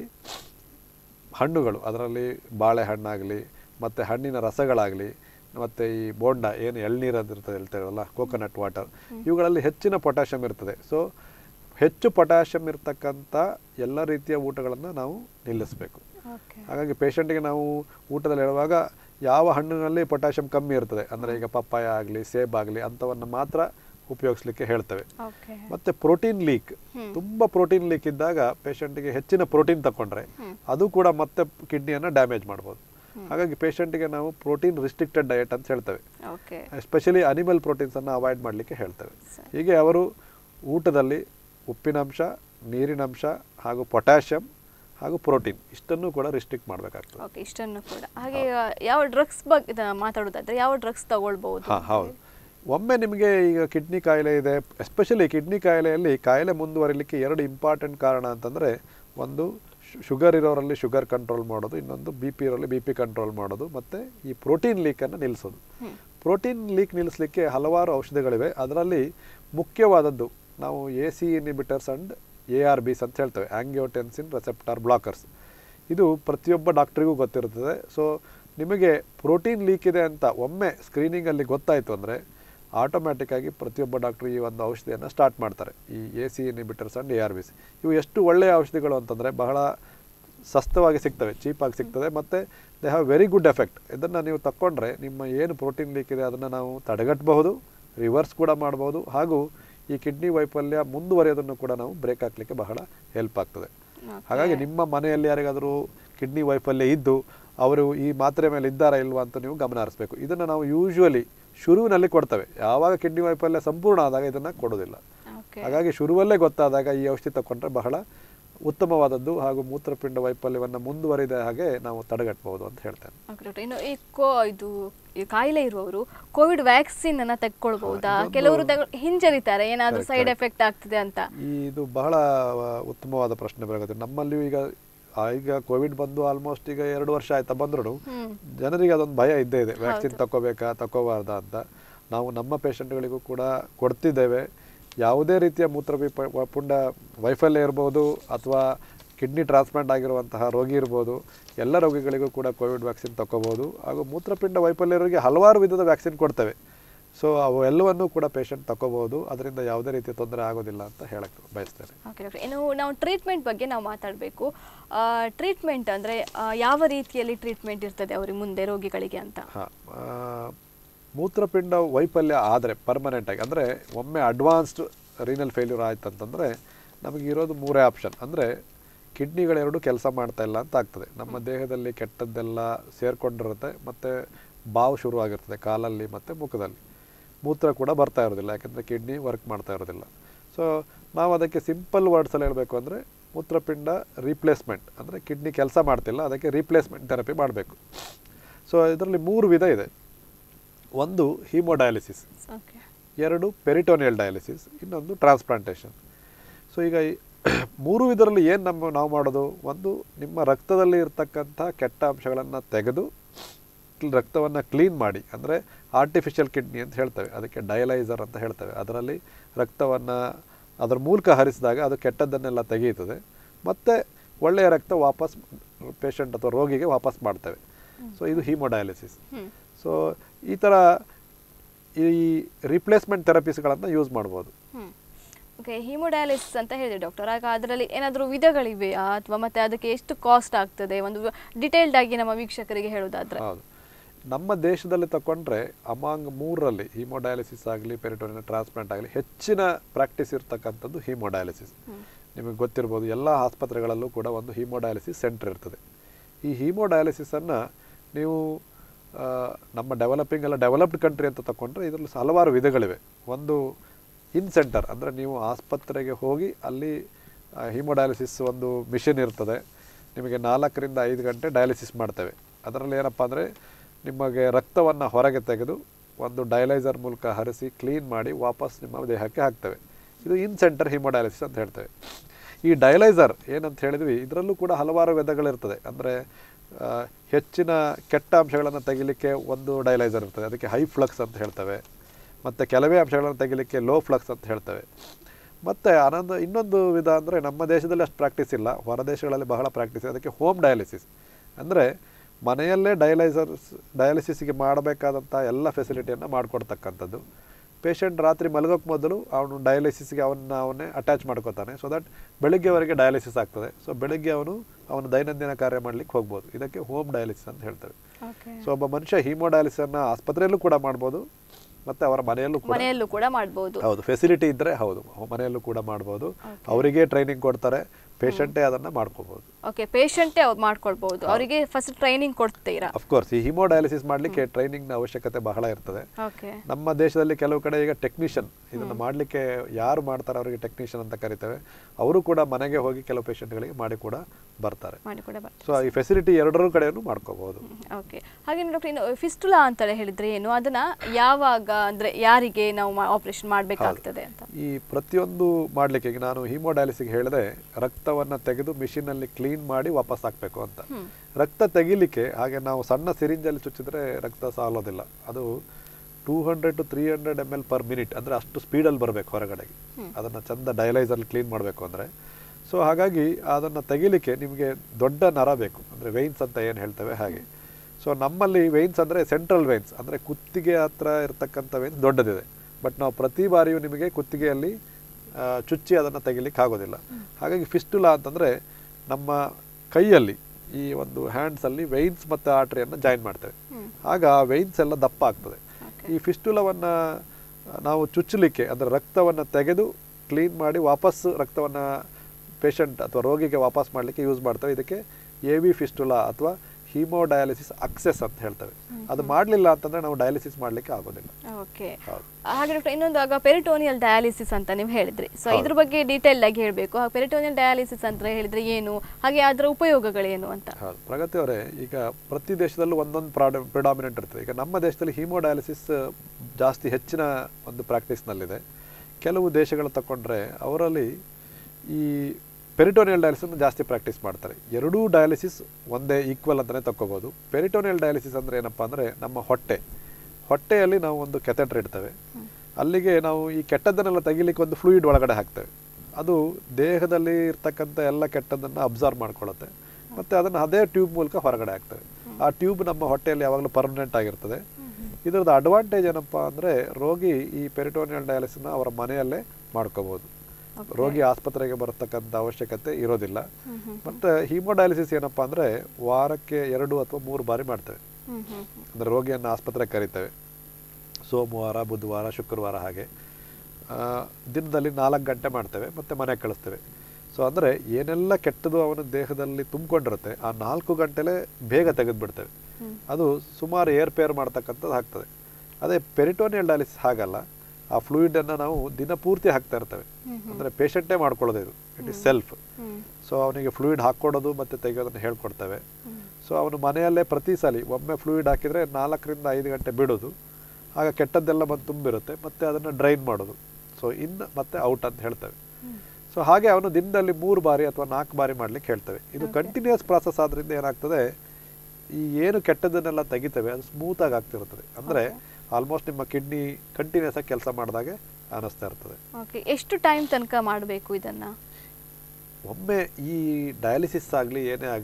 S2: ಹಣ್ಣುಗಳು ಅದರಲ್ಲಿ ಬಾಳೆಹಣ್ಣಾಗಲಿ ಮತ್ತು ಹಣ್ಣಿನ ರಸಗಳಾಗಲಿ ಮತ್ತು ಈ ಬೋಂಡ ಏನು ಎಳ್ನೀರು ಅಂತ ಇರ್ತದೆ ಹೇಳ್ತೇವಲ್ಲ ಕೋಕೋನಟ್ ವಾಟರ್ ಇವುಗಳಲ್ಲಿ ಹೆಚ್ಚಿನ ಪೊಟ್ಯಾಷಿಯಮ್ ಇರ್ತದೆ ಸೊ ಹೆಚ್ಚು ಪೊಟ್ಯಾಷಿಯಮ್ ಇರ್ತಕ್ಕಂಥ ಎಲ್ಲ ರೀತಿಯ ಊಟಗಳನ್ನು ನಾವು ನಿಲ್ಲಿಸಬೇಕು
S1: ಓಕೆ
S2: ಹಾಗಾಗಿ ಪೇಷಂಟಿಗೆ ನಾವು ಊಟದಲ್ಲಿ ಹೇಳುವಾಗ ಯಾವ ಹಣ್ಣಿನಲ್ಲಿ ಪೊಟ್ಯಾಷಿಯಮ್ ಕಮ್ಮಿ ಇರ್ತದೆ ಅಂದರೆ ಈಗ ಪಪ್ಪಾಯ ಆಗಲಿ ಸೇಬ್ ಆಗಲಿ ಅಂಥವನ್ನು ಮಾತ್ರ ಉಪಯೋಗಿಸ್ಲಿಕ್ಕೆ ಹೇಳ್ತೇವೆ
S1: ಓಕೆ
S2: ಮತ್ತೆ ಪ್ರೋಟೀನ್ ಲೀಕ್ ತುಂಬ ಪ್ರೋಟೀನ್ ಲೀಕ್ ಇದ್ದಾಗ ಪೇಷಂಟಿಗೆ ಹೆಚ್ಚಿನ ಪ್ರೋಟೀನ್ ತಗೊಂಡ್ರೆ ಅದು ಕೂಡ ಮತ್ತೆ ಕಿಡ್ನಿಯನ್ನು ಡ್ಯಾಮೇಜ್ ಮಾಡ್ಬೋದು ಹಾಗಾಗಿ ಪೇಷಂಟಿಗೆ ನಾವು ಪ್ರೋಟೀನ್ ರಿಸ್ಟ್ರಿಕ್ಟೆಡ್ ಡಯಟ್ ಅಂತ ಹೇಳ್ತೇವೆ
S1: ಓಕೆ
S2: ಎಸ್ಪೆಷಲಿ ಅನಿಮಲ್ ಪ್ರೋಟೀನ್ಸನ್ನು ಅವಾಯ್ಡ್ ಮಾಡಲಿಕ್ಕೆ ಹೇಳ್ತೇವೆ ಹೀಗೆ ಅವರು ಊಟದಲ್ಲಿ ಉಪ್ಪಿನಂಶ ನೀರಿನಂಶ ಹಾಗೂ ಪೊಟ್ಯಾಷಿಯಂ ಹಾಗೂ ಪ್ರೋಟೀನ್ ಇಷ್ಟನ್ನು ಕೂಡ ರಿಸ್ಟ್ರಿಕ್ಟ್ ಮಾಡಬೇಕಾಗ್ತದೆ
S1: ಓಕೆ ಇಷ್ಟನ್ನು ಕೂಡ ಹಾಗೆ ಯಾವ ಡ್ರಗ್ಸ್ ಬಗ್ಗೆ ಮಾತಾಡೋದಾದ್ರೆ ಯಾವ ಡ್ರಗ್ಸ್ ತಗೊಳ್ಬಹುದು
S2: ಹಾಂ ಹೌದು ಒಮ್ಮೆ ನಿಮಗೆ ಈಗ ಕಿಡ್ನಿ ಕಾಯಿಲೆ ಇದೆ ಎಸ್ಪೆಷಲಿ ಕಿಡ್ನಿ ಕಾಯಿಲೆಯಲ್ಲಿ ಕಾಯಿಲೆ ಮುಂದುವರಿಲಿಕ್ಕೆ ಎರಡು ಇಂಪಾರ್ಟೆಂಟ್ ಕಾರಣ ಅಂತಂದರೆ ಒಂದು ಶುಗರ್ ಇರೋರಲ್ಲಿ ಶುಗರ್ ಕಂಟ್ರೋಲ್ ಮಾಡೋದು ಇನ್ನೊಂದು ಬಿ ಪಿ ಇರೋರಲ್ಲಿ ಬಿ ಪಿ ಕಂಟ್ರೋಲ್ ಮಾಡೋದು ಮತ್ತು ಈ ಪ್ರೋಟೀನ್ ಲೀಕನ್ನು ನಿಲ್ಲಿಸೋದು ಪ್ರೋಟೀನ್ ಲೀಕ್ ನಿಲ್ಲಿಸಲಿಕ್ಕೆ ಹಲವಾರು ಔಷಧಿಗಳಿವೆ ಅದರಲ್ಲಿ ಮುಖ್ಯವಾದದ್ದು ನಾವು A C inhibitors and A R Bs ಅಂತ ಹೇಳ್ತೇವೆ ಆಂಗಿಯೋಟೆನ್ಸಿನ್ ರೆಸೆಪ್ಟಾರ್ ಬ್ಲಾಕರ್ಸ್ ಇದು ಪ್ರತಿಯೊಬ್ಬ ಡಾಕ್ಟ್ರಿಗೂ ಗೊತ್ತಿರುತ್ತದೆ ಸೊ ನಿಮಗೆ ಪ್ರೋಟೀನ್ ಲೀಕ್ ಇದೆ ಅಂತ ಒಮ್ಮೆ ಸ್ಕ್ರೀನಿಂಗಲ್ಲಿ ಗೊತ್ತಾಯಿತು ಅಂದರೆ ಆಟೋಮ್ಯಾಟಿಕ್ಕಾಗಿ ಪ್ರತಿಯೊಬ್ಬ ಡಾಕ್ಟ್ರು ಈ ಒಂದು ಔಷಧಿಯನ್ನು ಸ್ಟಾರ್ಟ್ ಮಾಡ್ತಾರೆ ಈ A C inhibitors and A R Bs ಇವು ಎಷ್ಟು ಒಳ್ಳೆಯ ಔಷಧಿಗಳು ಅಂತಂದರೆ ಬಹಳ ಸಸ್ತವಾಗಿ ಸಿಗ್ತವೆ ಚೀಪಾಗಿ ಸಿಗ್ತದೆ ಮತ್ತು they have very good effect ಇದನ್ನು ನೀವು ತಕ್ಕೊಂಡ್ರೆ ನಿಮ್ಮ ಏನು ಪ್ರೋಟೀನ್ ಲೀಕ್ ಇದೆ ಅದನ್ನು ನಾವು ತಡೆಗಟ್ಟಬಹುದು ರಿವರ್ಸ್ ಕೂಡ ಮಾಡ್ಬೋದು ಹಾಗೂ ಈ ಕಿಡ್ನಿ ವೈಫಲ್ಯ ಮುಂದುವರಿಯೋದನ್ನು ಕೂಡ ನಾವು ಬ್ರೇಕ್ ಹಾಕಲಿಕ್ಕೆ ಬಹಳ ಹೆಲ್ಪ್ ಆಗ್ತದೆ ಹಾಗಾಗಿ ನಿಮ್ಮ ಮನೆಯಲ್ಲಿ ಯಾರಿಗಾದರೂ ಕಿಡ್ನಿ ವೈಫಲ್ಯ ಇದ್ದು ಅವರು ಈ ಮಾತ್ರೆ ಮೇಲೆ ಇದ್ದಾರಾ ಇಲ್ವಾ ಅಂತ ನೀವು ಗಮನ ಹರಿಸ್ಬೇಕು ಇದನ್ನು ನಾವು ಯೂಶ್ವಲಿ ಶುರುವಿನಲ್ಲಿ ಕೊಡ್ತೇವೆ ಯಾವಾಗ ಕಿಡ್ನಿ ವೈಫಲ್ಯ ಸಂಪೂರ್ಣ ಆದಾಗ ಇದನ್ನು ಕೊಡೋದಿಲ್ಲ
S1: ಓಕೆ
S2: ಹಾಗಾಗಿ ಶುರುವಲ್ಲೇ ಗೊತ್ತಾದಾಗ ಈ ಔಷಧಿ ತಗೊಂಡ್ರೆ ಬಹಳ ಉತ್ತಮವಾದದ್ದು ಹಾಗೂ ಮೂತ್ರಪಿಂಡ ವೈಫಲ್ಯವನ್ನು ಮುಂದುವರಿದ ಹಾಗೆ ನಾವು ತಡೆಗಟ್ಟಬಹುದು ಅಂತ ಹೇಳ್ತೇನೆ
S1: ಓಕೆ ಡಾಕ್ಟರ್ ಇನ್ನು ಈ ಕೋ ಇದು ಈ ಕಾಯಿಲೆ ಇರುವವರು ಕೋವಿಡ್ ವ್ಯಾಕ್ಸಿನ್ ಅನ್ನ ತೆಕ್ಕೊಳ್ಬಹುದಾ ಕೆಲವರು ತಗೊ- ಹಿಂಜರಿತಾರೆ ಏನಾದ್ರೂ ಸೈಡ್ ಎಫೆಕ್ಟ್ ಆಗ್ತದೆ ಅಂತ
S2: ಈ ಇದು ಬಹಳ ಆ, ಉತ್ತಮವಾದ ಪ್ರಶ್ನೆ ಬರುತ್ತೆ ನಮ್ಮಲ್ಲಿಯೂ ಈಗ ಆ, ಈಗ ಕೋವಿಡ್ ಬಂದು ಆಲ್ಮೋಸ್ಟ್ ಈಗ ಎರಡು ವರ್ಷ ಆಯ್ತಾ ಬಂದ್ರು
S1: ಹ್ಮ್
S2: ಜನರಿಗೆ ಅದೊಂದು ಭಯ ಇದ್ದೇ ಇದೆ ವ್ಯಾಕ್ಸಿನ್ ತಗೋಬೇಕಾ ತಗೋಬಾರ್ದಾ ಅಂತ ನಾವು ನಮ್ಮ ಪೇಷಂಟ್ಗಳಿಗೂ ಕೂಡ ಕೊಡ್ತಿದ್ದೇವೆ ಯಾವುದೇ ರೀತಿಯ ಮೂತ್ರ ವಿಪ- ವ- ಪುಂಡ ವೈಫಲ್ಯ ಇರ್ಬೋದು ಅಥವಾ ಕಿಡ್ನಿ ಟ್ರಾನ್ಸ್ಪ್ಲಾಂಟ್ ಆಗಿರುವಂತಹ ರೋಗಿ ಇರ್ಬೋದು ಎಲ್ಲ ರೋಗಿಗಳಿಗೂ ಕೂಡ ಕೋವಿಡ್ ವ್ಯಾಕ್ಸಿನ್ ತಗೋಬೋದು ಹಾಗೂ ಮೂತ್ರಪಿಂಡ ವೈಫಲ್ಯ ಇರೋರಿಗೆ ಹಲವಾರು ವಿಧದ ವ್ಯಾಕ್ಸಿನ್ ಕೊಡ್ತೇವೆ ಸೊ ಅವು ಎಲ್ಲವನ್ನೂ ಕೂಡ ಪೇಷಂಟ್ ತಗೋಬಹುದು ಅದರಿಂದ ಯಾವುದೇ ರೀತಿಯ ತೊಂದರೆ ಆಗೋದಿಲ್ಲ ಅಂತ ಹೇಳಕ್ಕೆ ಬಯಸ್ತೇನೆ
S1: ಓಕೆ ಡಾಕ್ಟರ್ ಇನ್ನು ನಾವು ಟ್ರೀಟ್ಮೆಂಟ್ ಬಗ್ಗೆ ನಾವು ಮಾತಾಡಬೇಕು ಟ್ರೀಟ್ಮೆಂಟ್ ಅಂದರೆ ಯಾವ ರೀತಿಯಲ್ಲಿ ಟ್ರೀಟ್ಮೆಂಟ್ ಇರ್ತದೆ ಅವ್ರಿಗೆ ಮುಂದೆ ರೋಗಿಗಳಿಗೆ ಅಂತ
S2: ಹಾಂ ಮೂತ್ರಪಿಂಡ ವೈಫಲ್ಯ ಆದರೆ ಪರ್ಮನೆಂಟಾಗಿ ಅಂದರೆ ಒಮ್ಮೆ ಅಡ್ವಾನ್ಸ್ಡ್ ರೀನಲ್ ಫೇಲ್ಯೂರ್ ಆಯ್ತು ಅಂತಂದರೆ ನಮಗೆ ಇರೋದು ಮೂರೇ ಆಪ್ಷನ್ ಅಂದರೆ ಕಿಡ್ನಿಗಳೆರಡು ಕೆಲಸ ಮಾಡ್ತಾ ಇಲ್ಲ ಅಂತ ಆಗ್ತದೆ ನಮ್ಮ ದೇಹದಲ್ಲಿ ಕೆಟ್ಟದ್ದೆಲ್ಲ ಸೇರ್ಕೊಂಡಿರುತ್ತೆ ಮತ್ತು ಬಾವು ಶುರುವಾಗಿರ್ತದೆ ಕಾಲಲ್ಲಿ ಮತ್ತು ಮುಖದಲ್ಲಿ ಮೂತ್ರ ಕೂಡ ಬರ್ತಾ ಇರೋದಿಲ್ಲ ಯಾಕೆಂದರೆ ಕಿಡ್ನಿ ವರ್ಕ್ ಮಾಡ್ತಾ ಇರೋದಿಲ್ಲ ಸೊ ನಾವು ಅದಕ್ಕೆ ಸಿಂಪಲ್ ವರ್ಡ್ಸಲ್ಲಿ ಹೇಳಬೇಕು ಅಂದರೆ ಮೂತ್ರಪಿಂಡ ರೀಪ್ಲೇಸ್ಮೆಂಟ್ ಅಂದರೆ ಕಿಡ್ನಿ ಕೆಲಸ ಮಾಡ್ತಿಲ್ಲ ಅದಕ್ಕೆ ರೀಪ್ಲೇಸ್ಮೆಂಟ್ ಥೆರಪಿ ಮಾಡಬೇಕು ಸೊ ಇದರಲ್ಲಿ ಮೂರು ವಿಧ ಇದೆ ಒಂದು ಹೀಮೋಡಯಾಲಿಸಿಸ್
S1: ಓಕೆ
S2: ಎರಡು ಪೆರಿಟೋನಿಯಲ್ ಡಯಾಲಿಸಿಸ್ ಇನ್ನೊಂದು ಟ್ರಾನ್ಸ್ಪ್ಲಾಂಟೇಷನ್ ಸೊ ಈಗ ಈ ಮೂರು ಇದರಲ್ಲಿ ಏನು ನಮ್ಮ ನಾವು ಮಾಡೋದು ಒಂದು ನಿಮ್ಮ ರಕ್ತದಲ್ಲಿ ಇರ್ತಕ್ಕಂಥ ಕೆಟ್ಟ ಅಂಶಗಳನ್ನು ತೆಗೆದು ರಕ್ತವನ್ನು ಕ್ಲೀನ್ ಮಾಡಿ ಅಂದರೆ ಆರ್ಟಿಫಿಷಿಯಲ್ ಕಿಡ್ನಿ ಅಂತ ಹೇಳ್ತೇವೆ ಅದಕ್ಕೆ ಡಯಲೈಸರ್ ಅಂತ ಹೇಳ್ತೇವೆ ಅದರಲ್ಲಿ ರಕ್ತವನ್ನು ಅದರ ಮೂಲಕ ಹರಿಸಿದಾಗ ಅದು ಕೆಟ್ಟದ್ದನ್ನೆಲ್ಲ ತೆಗೆಯುತ್ತದೆ ಮತ್ತು ಒಳ್ಳೆಯ ರಕ್ತ ವಾಪಸ್ ಪೇಷಂಟ್ ಅಥವಾ ರೋಗಿಗೆ ವಾಪಸ್ ಮಾಡ್ತೇವೆ ಸೊ ಇದು ಹೀಮೋಡಯಾಲಿಸಿಸ್
S1: ಹ್ಮ್
S2: ಸೊ ಈ ಥರ ಈ ರಿಪ್ಲೇಸ್ಮೆಂಟ್ ಥೆರಪೀಸ್ಗಳನ್ನು ಯೂಸ್ ಮಾಡ್ಬೋದು
S1: ಹ್ಮ್ ಓಕೆ ಹಿಮೋಡಯಾಲಿಸಿಸ್ ಅಂತ ಹೇಳಿದೆ ಡಾಕ್ಟರ್ ಆಗ ಅದರಲ್ಲಿ ಏನಾದರೂ ವಿಧಗಳಿವೆಯಾ ಅಥವಾ ಮತ್ತೆ ಅದಕ್ಕೆ ಎಷ್ಟು ಕಾಸ್ಟ್ ಆಗ್ತದೆ ಒಂದು ಡಿಟೇಲ್ಡ್ ಆಗಿ ನಮ್ಮ ವೀಕ್ಷಕರಿಗೆ ಹೇಳೋದಾದ್ರೆ
S2: ಹೌದು ನಮ್ಮ ದೇಶದಲ್ಲಿ ತಗೊಂಡ್ರೆ ಅಮಾಂಗ್ ಮೂರರಲ್ಲಿ ಹಿಮೋಡಯಾಲಿಸಿಸ್ ಆಗಲಿ ಪೆರಿಟೋನಿಯಲ್ ಟ್ರಾನ್ಸ್ಪ್ಲಾಂಟ್ ಆಗಲಿ ಹೆಚ್ಚಿನ ಪ್ರಾಕ್ಟೀಸ್ ಇರ್ತಕ್ಕಂಥದ್ದು ಹಿಮೋಡಯಾಲಿಸಿಸ್ ನಿಮಗೆ ಗೊತ್ತಿರ್ಬೋದು ಎಲ್ಲ ಆಸ್ಪತ್ರೆಗಳಲ್ಲೂ ಕೂಡ ಒಂದು ಹಿಮೋಡಯಾಲಿಸಿಸ್ ಸೆಂಟರ್ ಇರ್ತದೆ ಈ ಹಿಮೋಡಯಾಲಿಸಿಸನ್ನು ನೀವು ಆ, ನಮ್ಮ ಡೆವಲಪಿಂಗ್ ಎಲ್ಲ ಡೆವಲಪ್ಡ್ ಕಂಟ್ರಿ ಅಂತ ತಗೊಂಡ್ರೆ ಇದರಲ್ಲಿ ಹಲವಾರು ವಿಧಗಳಿವೆ ಒಂದು ಇನ್ ಸೆಂಟರ್ ಅಂದರೆ ನೀವು ಆಸ್ಪತ್ರೆಗೆ ಹೋಗಿ ಅಲ್ಲಿ ಹಿಮೋಡಯಾಲಿಸಿಸ್ ಒಂದು ಮಿಷಿನ್ ಇರ್ತದೆ ನಿಮಗೆ ನಾಲ್ಕರಿಂದ ಐದು ಗಂಟೆ ಡಯಾಲಿಸಿಸ್ ಮಾಡ್ತೇವೆ ಅದರಲ್ಲಿ ಏನಪ್ಪ ಅಂದರೆ ನಿಮಗೆ ರಕ್ತವನ್ನು ಹೊರಗೆ ತೆಗೆದು ಒಂದು ಡಯಲೈಸರ್ ಮೂಲಕ ಹರಿಸಿ ಕ್ಲೀನ್ ಮಾಡಿ ವಾಪಸ್ ನಿಮ್ಮ ದೇಹಕ್ಕೆ ಹಾಕ್ತೇವೆ ಇದು ಇನ್ ಸೆಂಟರ್ ಹಿಮೋಡಯಾಲಿಸಿಸ್ ಅಂತ ಹೇಳ್ತೇವೆ ಈ ಡಯಲೈಸರ್ ಏನಂತ ಹೇಳಿದ್ವಿ ಇದರಲ್ಲೂ ಕೂಡ ಹಲವಾರು ವಿಧಗಳಿರ್ತದೆ ಅಂದರೆ ಆ, ಹೆಚ್ಚಿನ ಕೆಟ್ಟ ಅಂಶಗಳನ್ನು ತೆಗಿಲಿಕ್ಕೆ ಒಂದು ಡಯಲೈಸರ್ ಇರ್ತದೆ ಅದಕ್ಕೆ ಹೈ ಫ್ಲಕ್ಸ್ ಅಂತ ಹೇಳ್ತೇವೆ ಮತ್ತು ಕೆಲವೇ ಅಂಶಗಳನ್ನು ತೆಗಿಲಿಕ್ಕೆ ಲೋ ಫ್ಲಕ್ಸ್ ಅಂತ ಹೇಳ್ತೇವೆ ಮತ್ತು ಆನಂದ ಇನ್ನೊಂದು ವಿಧ ಅಂದರೆ ನಮ್ಮ ದೇಶದಲ್ಲಿ ಅಷ್ಟು ಪ್ರಾಕ್ಟೀಸ್ ಇಲ್ಲ ಹೊರ ದೇಶಗಳಲ್ಲಿ ಬಹಳ ಪ್ರಾಕ್ಟೀಸ್ ಇದೆ ಅದಕ್ಕೆ ಹೋಮ್ ಡಯಾಲಿಸಿಸ್ ಅಂದರೆ ಮನೆಯಲ್ಲೇ ಡಯಲೈಸರ್ಸ್ ಡಯಾಲಿಸಿಸ್ಗೆ ಮಾಡಬೇಕಾದಂಥ ಎಲ್ಲ ಫೆಸಿಲಿಟಿಯನ್ನು ಮಾಡಿಕೊಡ್ತಕ್ಕಂಥದ್ದು ಪೇಷಂಟ್ ರಾತ್ರಿ ಮಲಗೋಕ್ಕೆ ಮೊದಲು ಅವನು ಡಯಾಲಿಸಿಸ್ಗೆ ಅವನ್ನ ಅವನ್ನೇ ಅಟ್ಯಾಚ್ ಮಾಡ್ಕೋತಾನೆ ಸೊ ದಟ್ ಬೆಳಿಗ್ಗೆವರೆಗೆ ಡಯಾಲಿಸಿಸ್ ಆಗ್ತದೆ ಸೊ ಬೆಳಿಗ್ಗೆ ಅವನು ಅವನ ದೈನಂದಿನ ಕಾರ್ಯ ಮಾಡಲಿಕ್ಕೆ ಹೋಗ್ಬೋದು ಇದಕ್ಕೆ ಹೋಮ್ ಡಯಾಲಿಸಿಸ್ ಅಂತ ಹೇಳ್ತೇವೆ
S1: ಓಕೆ
S2: ಸೊ ಒಬ್ಬ ಮನುಷ್ಯ ಹಿಮೋಡಯಾಲಿಸನ್ನು ಆಸ್ಪತ್ರೆಯಲ್ಲೂ ಕೂಡ ಮಾಡ್ಬೋದು ಮತ್ತು ಅವರ ಮನೆಯಲ್ಲೂ ಕೂಡ
S1: ಮನೆಯಲ್ಲೂ ಕೂಡ ಮಾಡ್ಬೋದು
S2: ಹೌದು ಫೆಸಿಲಿಟಿ ಇದ್ದರೆ ಹೌದು ಮನೆಯಲ್ಲೂ ಕೂಡ ಮಾಡ್ಬೋದು ಅವರಿಗೆ ಟ್ರೈನಿಂಗ್ ಕೊಡ್ತಾರೆ ಪೇಷಂಟೇ ಅದನ್ನು ಮಾಡ್ಕೋಬೋದು
S1: ಓಕೆ ಪೇಷಂಟೇ ಅವ್ರು ಮಾಡ್ಕೊಳ್ಬಹುದು ಅವರಿಗೆ ಫಸ್ಟ್ ಟ್ರೈನಿಂಗ್ ಕೊಡ್ತೀರಾ
S2: ಅಫ್ಕೋರ್ಸ್ ಈ ಹಿಮೋಡಯಾಲಿಸಿಸ್ ಮಾಡಲಿಕ್ಕೆ ಟ್ರೈನಿಂಗ್ನ ಅವಶ್ಯಕತೆ ಬಹಳ ಇರ್ತದೆ
S1: ಓಕೆ
S2: ನಮ್ಮ ದೇಶದಲ್ಲಿ ಕೆಲವು ಕಡೆ ಈಗ ಟೆಕ್ನಿಷಿಯನ್ ಇದನ್ನು ಮಾಡಲಿಕ್ಕೆ ಯಾರು ಮಾಡ್ತಾರೆ ಅವರಿಗೆ ಟೆಕ್ನಿಷಿಯನ್ ಅಂತ ಕರಿತೇವೆ ಅವರು ಕೂಡ ಮನೆಗೆ ಹೋಗಿ ಕೆಲವು ಪೇಷಂಟ್ಗಳಿಗೆ ಮಾಡಿ ಕೂಡ ಬರ್ತಾರೆ
S1: ಮಾಡಿ ಕೂಡ ಬರ್ತಾರೆ
S2: ಸೊ ಈ ಫೆಸಿಲಿಟಿ ಎರಡರ ಕಡೆಯೂ ಮಾಡ್ಕೋಬಹುದು
S1: ಓಕೆ ಹಾಗೆ ಡಾಕ್ಟರ್ ಇನ್ನು ಫಿಸ್ಟುಲಾ ಅಂತಲೇ ಹೇಳಿದ್ರೆ ಏನು ಅದನ್ನ ಯಾವಾಗ ಅಂದ್ರೆ ಯಾರಿಗೆ ನಾವು ಆಪರೇಷನ್ ಮಾಡಬೇಕಾಗ್ತದೆ ಅಂತ
S2: ಈ ಪ್ರತಿಯೊಂದು ಮಾಡಲಿಕ್ಕೆ ಈಗ ನಾನು ಹಿಮೋಡಯಾಲಿಸಿಗೆ ಹೇಳಿದೆ ರಕ್ತವನ್ನು ತೆಗೆದು ಮಿಷಿನಲ್ಲಿ ಕ್ಲೀನ್ ಮಾಡಿ ವಾಪಸ್ ಹಾಕಬೇಕು ಅಂತ ರಕ್ತ ತೆಗಿಲಿಕ್ಕೆ ಹಾಗೆ ನಾವು ಸಣ್ಣ ಸಿರಿಂಜಲ್ಲಿ ಚುಚ್ಚಿದ್ರೆ ರಕ್ತ ಸಾಲೋದಿಲ್ಲ ಅದು two hundred to three hundred M L per minute ಅಂದರೆ ಅಷ್ಟು ಸ್ಪೀಡಲ್ಲಿ ಬರಬೇಕು ಹೊರಗಡೆಗೆ ಅದನ್ನು ಚಂದ ಡಯಲೈಸಲ್ಲಿ ಕ್ಲೀನ್ ಮಾಡಬೇಕು ಅಂದರೆ ಸೊ ಹಾಗಾಗಿ ಅದನ್ನು ತೆಗಿಲಿಕ್ಕೆ ನಿಮಗೆ ದೊಡ್ಡ ನರ ಬೇಕು ಅಂದರೆ ವೆಯ್ನ್ಸ್ ಅಂತ ಏನು ಹೇಳ್ತೇವೆ ಹಾಗೆ ಸೊ ನಮ್ಮಲ್ಲಿ ವೆಯ್ನ್ಸ್ ಅಂದರೆ ಸೆಂಟ್ರಲ್ ವೆಯ್ನ್ಸ್ ಅಂದರೆ ಕುತ್ತಿಗೆ ಹತ್ರ ಇರತಕ್ಕಂಥ ವೆಯ್ನ್ಸ್ ದೊಡ್ಡದಿದೆ ಬಟ್ ನಾವು ಪ್ರತಿ ಬಾರಿಯೂ ನಿಮಗೆ ಕುತ್ತಿಗೆಯಲ್ಲಿ ಆ, ಚುಚ್ಚಿ ಅದನ್ನು ತೆಗಿಲಿಕ್ಕೆ ಆಗೋದಿಲ್ಲ ಹಾಗಾಗಿ ಫಿಸ್ಟುಲಾ ಅಂತಂದರೆ ನಮ್ಮ ಕೈಯಲ್ಲಿ ಈ ಒಂದು ಹ್ಯಾಂಡ್ಸಲ್ಲಿ ವೆಯ್ನ್ಸ್ ಮತ್ತು ಆರ್ಟ್ರಿಯನ್ನು ಜಾಯಿನ್ ಮಾಡ್ತೇವೆ ಆಗ ಆ ವೆಯ್ನ್ಸ್ ಎಲ್ಲ ದಪ್ಪ ಆಗ್ತದೆ ಈ ಫಿಸ್ಟುಲವನ್ನು ನಾವು ಚುಚ್ಚಲಿಕ್ಕೆ ಅಂದರೆ ರಕ್ತವನ್ನು ತೆಗೆದು ಕ್ಲೀನ್ ಮಾಡಿ ವಾಪಸ್ ರಕ್ತವನ್ನು ಪೇಷಂಟ್ ಅಥವಾ ರೋಗಿಗೆ ವಾಪಸ್ ಮಾಡಲಿಕ್ಕೆ ಯೂಸ್ ಮಾಡ್ತೇವೆ ಇದಕ್ಕೆ ಎ ವಿ ಫಿಸ್ಟುಲಾ ಅಥವಾ ಹಿಮೋಡಯಾಲಿಸಿಸ್ ಅಕ್ಸೆಸ್ ಅಂತ ಹೇಳ್ತೇವೆ ಅದು ಮಾಡಲಿಲ್ಲ ಅಂತಂದರೆ ನಾವು ಡಯಾಲಿಸಿಸ್ ಮಾಡಲಿಕ್ಕೆ ಆಗೋದಿಲ್ಲ
S1: ಓಕೆ
S2: ಹೌದು
S1: ಹಾಗೆ ಡಾಕ್ಟರ್ ಇನ್ನೊಂದು ಆಗ ಪೆರಿಟೋನಿಯಲ್ ಡಯಾಲಿಸಿಸ್ ಅಂತ ನೀವು ಹೇಳಿದ್ರಿ ಸೊ ಇದ್ರ ಬಗ್ಗೆ ಡೀಟೇಲ್ ಆಗಿ ಹೇಳಬೇಕು ಪೆರಿಟೋನಿಯಲ್ ಡಯಾಲಿಸಿಸ್ ಅಂತ ಹೇಳಿದ್ರೆ ಏನು ಹಾಗೆ ಅದರ ಉಪಯೋಗಗಳೇನು ಅಂತ
S2: ಹೌದು ಪ್ರಗತಿ ಅವರೇ ಈಗ ಪ್ರತಿ ದೇಶದಲ್ಲೂ ಒಂದೊಂದು ಪ್ರಾಡ ಪ್ರಿಡಾಮಿನೆಂಟ್ ಇರ್ತದೆ ಈಗ ನಮ್ಮ ದೇಶದಲ್ಲಿ ಹಿಮೋಡಯಾಲಿಸಿಸ್ ಜಾಸ್ತಿ ಹೆಚ್ಚಿನ ಒಂದು ಪ್ರಾಕ್ಟೀಸ್ನಲ್ಲಿದೆ ಕೆಲವು ದೇಶಗಳು ತಗೊಂಡ್ರೆ ಅವರಲ್ಲಿ ಈ ಪೆರಿಟೋನಿಯಲ್ ಡಯಾಲಿಸಿಸ್ ಜಾಸ್ತಿ ಪ್ರಾಕ್ಟೀಸ್ ಮಾಡ್ತಾರೆ ಎರಡೂ ಡಯಾಲಿಸಿಸ್ ಒಂದೇ ಈಕ್ವಲ್ ಅಂತಲೇ ತಗೋಬೋದು ಪೆರಿಟೋನಿಯಲ್ ಡಯಾಲಿಸಿಸ್ ಅಂದರೆ ಏನಪ್ಪ ಅಂದರೆ ನಮ್ಮ ಹೊಟ್ಟೆ ಹೊಟ್ಟೆಯಲ್ಲಿ ನಾವು ಒಂದು ಕೆಥೆಟ್ರ್ ಇಡ್ತೇವೆ ಅಲ್ಲಿಗೆ ನಾವು ಈ ಕೆಟ್ಟದ್ದನ್ನೆಲ್ಲ ತೆಗಿಲಿಕ್ಕೆ ಒಂದು ಫ್ಲೂಯಿಡ್ ಒಳಗಡೆ ಹಾಕ್ತೇವೆ ಅದು ದೇಹದಲ್ಲಿ ಇರ್ತಕ್ಕಂಥ ಎಲ್ಲ ಕೆಟ್ಟದ್ದನ್ನು ಅಬ್ಸರ್ವ್ ಮಾಡ್ಕೊಳ್ಳುತ್ತೆ ಮತ್ತು ಅದನ್ನು ಅದೇ ಟ್ಯೂಬ್ ಮೂಲಕ ಹೊರಗಡೆ ಹಾಕ್ತೇವೆ ಆ ಟ್ಯೂಬ್ ನಮ್ಮ ಹೊಟ್ಟೆಯಲ್ಲಿ ಯಾವಾಗಲೂ ಪರ್ಮನೆಂಟ್ ಆಗಿರ್ತದೆ ಇದರದ್ದು ಅಡ್ವಾಂಟೇಜ್ ಏನಪ್ಪ ಅಂದರೆ ರೋಗಿ ಈ ಪೆರಿಟೋನಿಯಲ್ ಡಯಾಲಿಸಿಸ್ನ ಅವರ ಮನೆಯಲ್ಲೇ ಮಾಡ್ಕೋಬೋದು ರೋಗಿ ಆಸ್ಪತ್ರೆಗೆ ಬರತಕ್ಕಂಥ ಅವಶ್ಯಕತೆ ಇರೋದಿಲ್ಲ ಮತ್ತು ಹಿಮೋಡಯಾಲಿಸಿಸ್ ಏನಪ್ಪ ಅಂದರೆ ವಾರಕ್ಕೆ ಎರಡು ಅಥವಾ ಮೂರು ಬಾರಿ ಮಾಡ್ತೇವೆ
S1: ಹ್ಮ್ ಹ್ಮ್
S2: ಅಂದರೆ ರೋಗಿಯನ್ನು ಆಸ್ಪತ್ರೆಗೆ ಕರಿತೇವೆ ಸೋಮವಾರ ಬುಧವಾರ ಶುಕ್ರವಾರ ಹಾಗೆ ಆ, ದಿನದಲ್ಲಿ ನಾಲ್ಕು ಗಂಟೆ ಮಾಡ್ತೇವೆ ಮತ್ತು ಮನೆಗೆ ಕಳಿಸ್ತೇವೆ ಸೊ ಅಂದರೆ ಏನೆಲ್ಲ ಕೆಟ್ಟದು ಅವನ ದೇಹದಲ್ಲಿ ತುಂಬಿಕೊಂಡಿರುತ್ತೆ ಆ ನಾಲ್ಕು ಗಂಟೆಲೇ ಬೇಗ ತೆಗೆದುಬಿಡ್ತೇವೆ ಅದು ಸುಮಾರು ಏರ್ಪೇರ್ ಮಾಡ್ತಕ್ಕಂಥದ್ದು ಆಗ್ತದೆ ಅದೇ ಪೆರಿಟೋನಿಯಲ್ ಡಯಾಲಿಸಿಸ್ ಹಾಗಲ್ಲ ಆ ಫ್ಲೂಯಿಡನ್ನು ನಾವು ದಿನ ಪೂರ್ತಿ ಹಾಕ್ತಾ ಇರ್ತೇವೆ ಅಂದರೆ ಪೇಷಂಟೇ ಮಾಡ್ಕೊಳ್ಳೋದು ಇದು it is self
S1: hmm
S2: so ಅವನಿಗೆ ಫ್ಲೂಯಿಡ್ ಹಾಕ್ಕೊಡೋದು ಮತ್ತು ತೆಗೆಯೋದನ್ನು ಹೇಳ್ಕೊಡ್ತೇವೆ ಸೊ ಅವನು ಮನೆಯಲ್ಲೇ ಪ್ರತಿ ಸಲ ಒಮ್ಮೆ ಫ್ಲೂಯಿಡ್ ಹಾಕಿದರೆ ನಾಲ್ಕರಿಂದ ಐದು ಗಂಟೆ ಬಿಡೋದು ಆಗ ಕೆಟ್ಟದ್ದೆಲ್ಲ ಬಂದು ತುಂಬಿರುತ್ತೆ ಮತ್ತು ಅದನ್ನು ಡ್ರೈನ್ ಮಾಡೋದು ಸೊ ಇನ್ ಮತ್ತೆ ಔಟ್ ಅಂತ ಹೇಳ್ತೇವೆ ಸೊ ಹಾಗೆ ಅವನು ದಿನದಲ್ಲಿ ಮೂರು ಬಾರಿ ಅಥವಾ ನಾಲ್ಕು ಬಾರಿ ಮಾಡ್ಲಿಕ್ಕೆ ಹೇಳ್ತೇವೆ ಇದು ಕಂಟಿನ್ಯೂಸ್ ಪ್ರಾಸೆಸ್ ಆದ್ರಿಂದ ಏನಾಗ್ತದೆ ಈ ಏನು ಕೆಟ್ಟದನ್ನೆಲ್ಲ ತೆಗಿತೇವೆ ಅದು ಸ್ಮೂತಾಗಿ ಆಗ್ತಿರ್ತದೆ ಅಂದರೆ ಆಲ್ಮೋಸ್ಟ್ ನಿಮ್ಮ ಕಿಡ್ನಿ ಕಂಟಿನ್ಯೂಸ್ ಆಗಿ ಕೆಲಸ ಮಾಡಿದಾಗೆ ಅನ್ನಿಸ್ತಾ ಇರ್ತದೆ
S1: ಓಕೆ ಎಷ್ಟು ಟೈಮ್ ತನಕ ಮಾಡಬೇಕು ಇದನ್ನ
S2: ಒಮ್ಮೆ ಈ ಡಯಾಲಿಸಿಸ್ ಆಗಲಿ ಏನೇ ಆಗಲಿ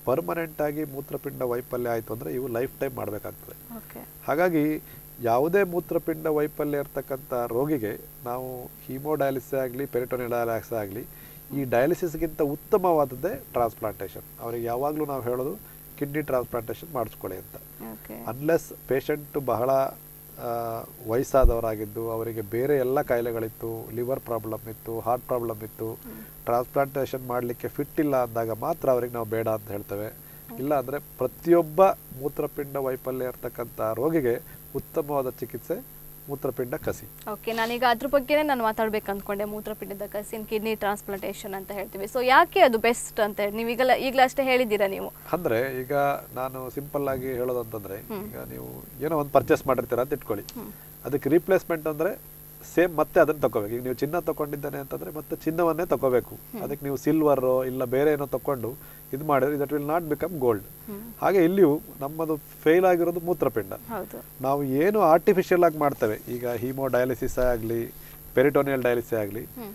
S2: ಪರ್ಮನೆಂಟ್ ಆಗಿ ಮೂತ್ರಪಿಂಡ ವೈಫಲ್ಯ ಆಯಿತು ಅಂದರೆ ಇವು ಲೈಫ್ ಟೈಮ್ ಮಾಡಬೇಕಾಗ್ತದೆ
S1: ಓಕೆ
S2: ಹಾಗಾಗಿ ಯಾವುದೇ ಮೂತ್ರಪಿಂಡ ವೈಫಲ್ಯ ಇರ್ತಕ್ಕಂಥ ರೋಗಿಗೆ ನಾವು ಹೀಮೋಡಯಾಲಿಸಿಸ್ ಆಗಲಿ ಪೆರಿಟೋನಿಯಲ್ ಡಯಾಲಿಸಿಸ್ ಆಗಲಿ ಈ ಡಯಾಲಿಸಿಸ್ಗಿಂತ ಉತ್ತಮವಾದದ್ದೇ ಟ್ರಾನ್ಸ್ಪ್ಲಾಂಟೇಷನ್ ಅವರಿಗೆ ಯಾವಾಗಲೂ ನಾವು ಹೇಳೋದು ಕಿಡ್ನಿ ಟ್ರಾನ್ಸ್ಪ್ಲಾಂಟೇಷನ್ ಮಾಡಿಸ್ಕೊಳ್ಳಿ ಅಂತ
S1: ಓಕೆ
S2: ಅನ್ಲೆಸ್ ಪೇಷಂಟ್ ಬಹಳ ಆ, ವಯಸ್ಸಾದವರಾಗಿದ್ದು ಅವರಿಗೆ ಬೇರೆ ಎಲ್ಲ ಕಾಯಿಲೆಗಳಿತ್ತು ಲಿವರ್ ಪ್ರಾಬ್ಲಮ್ ಇತ್ತು ಹಾರ್ಟ್ ಪ್ರಾಬ್ಲಮ್ ಇತ್ತು ಟ್ರಾನ್ಸ್ಪ್ಲಾಂಟೇಷನ್ ಮಾಡಲಿಕ್ಕೆ ಫಿಟ್ ಇಲ್ಲ ಅಂದಾಗ ಮಾತ್ರ ಅವ್ರಿಗೆ ನಾವು ಬೇಡ ಅಂತ ಹೇಳ್ತೇವೆ ಇಲ್ಲ ಅಂದರೆ ಪ್ರತಿಯೊಬ್ಬ ಮೂತ್ರಪಿಂಡ ವೈಫಲ್ಯ ಇರ್ತಕ್ಕಂಥ ರೋಗಿಗೆ ಉತ್ತಮವಾದ ಚಿಕಿತ್ಸೆ ಮೂತ್ರಪಿಂಡ ಕಸಿ
S1: ಓಕೆ ನಾನೀಗ ಅದ್ರ ಬಗ್ಗೆನೇ ನಾನು ಮಾತಾಡ್ಬೇಕು ಅಂದ್ಕೊಂಡೆ ಮೂತ್ರಪಿಂಡದ ಕಸಿನ್ ಕಿಡ್ನಿ ಟ್ರಾನ್ಸ್ಪ್ಲಾಂಟೇಷನ್ ಅಂತ ಹೇಳ್ತೀವಿ ಸೊ ಯಾಕೆ ಅದು ಬೆಸ್ಟ್ ಅಂತ ಹೇಳಿ ನೀವು ಈಗಲ ಈಗಲಷ್ಟೇ ಹೇಳಿದ್ದೀರಾ ನೀವು
S2: ಅಂದರೆ ಈಗ ನಾನು ಸಿಂಪಲ್ ಆಗಿ ಹೇಳೋದಂತಂದ್ರೆ ಈಗ ನೀವು ಏನೋ ಒಂದು ಪರ್ಚೇಸ್ ಮಾಡಿರ್ತೀರ ಅಂತ ಇಟ್ಕೊಳ್ಳಿ ಅದಕ್ಕೆ ರೀಪ್ಲೇಸ್ಮೆಂಟ್ ಅಂದರೆ ಸೇಮ್ ಮತ್ತೆ ಅದನ್ನು ತಗೋಬೇಕು ಈಗ ನೀವು ಚಿನ್ನ ತಗೊಂಡಿದ್ದಾನೆ ಅಂತಂದ್ರೆ ಮತ್ತೆ ಚಿನ್ನವನ್ನೇ ತಗೋಬೇಕು ಅದಕ್ಕೆ ನೀವು ಸಿಲ್ವರ್ ಇಲ್ಲ ಬೇರೆ ಏನೋ ತಗೊಂಡು ಇದು ಮಾಡಿದ್ರೆ that will not become gold ಹಾಗೆ ಇಲ್ಲಿಯೂ ನಮ್ಮದು ಫೇಲ್ ಆಗಿರೋದು ಮೂತ್ರಪಿಂಡ
S1: ಹೌದು
S2: ನಾವು ಏನು ಆರ್ಟಿಫಿಷಿಯಲ್ ಆಗಿ ಮಾಡ್ತೇವೆ ಈಗ ಹೀಮೋ ಡಯಾಲಿಸಿಸ್ ಆಗಲಿ ಪೆರಿಟೋನಿಯಲ್ ಡಯಾಲಿಸಿಸ್ ಆಗಲಿ
S1: ಹ್ಮ್.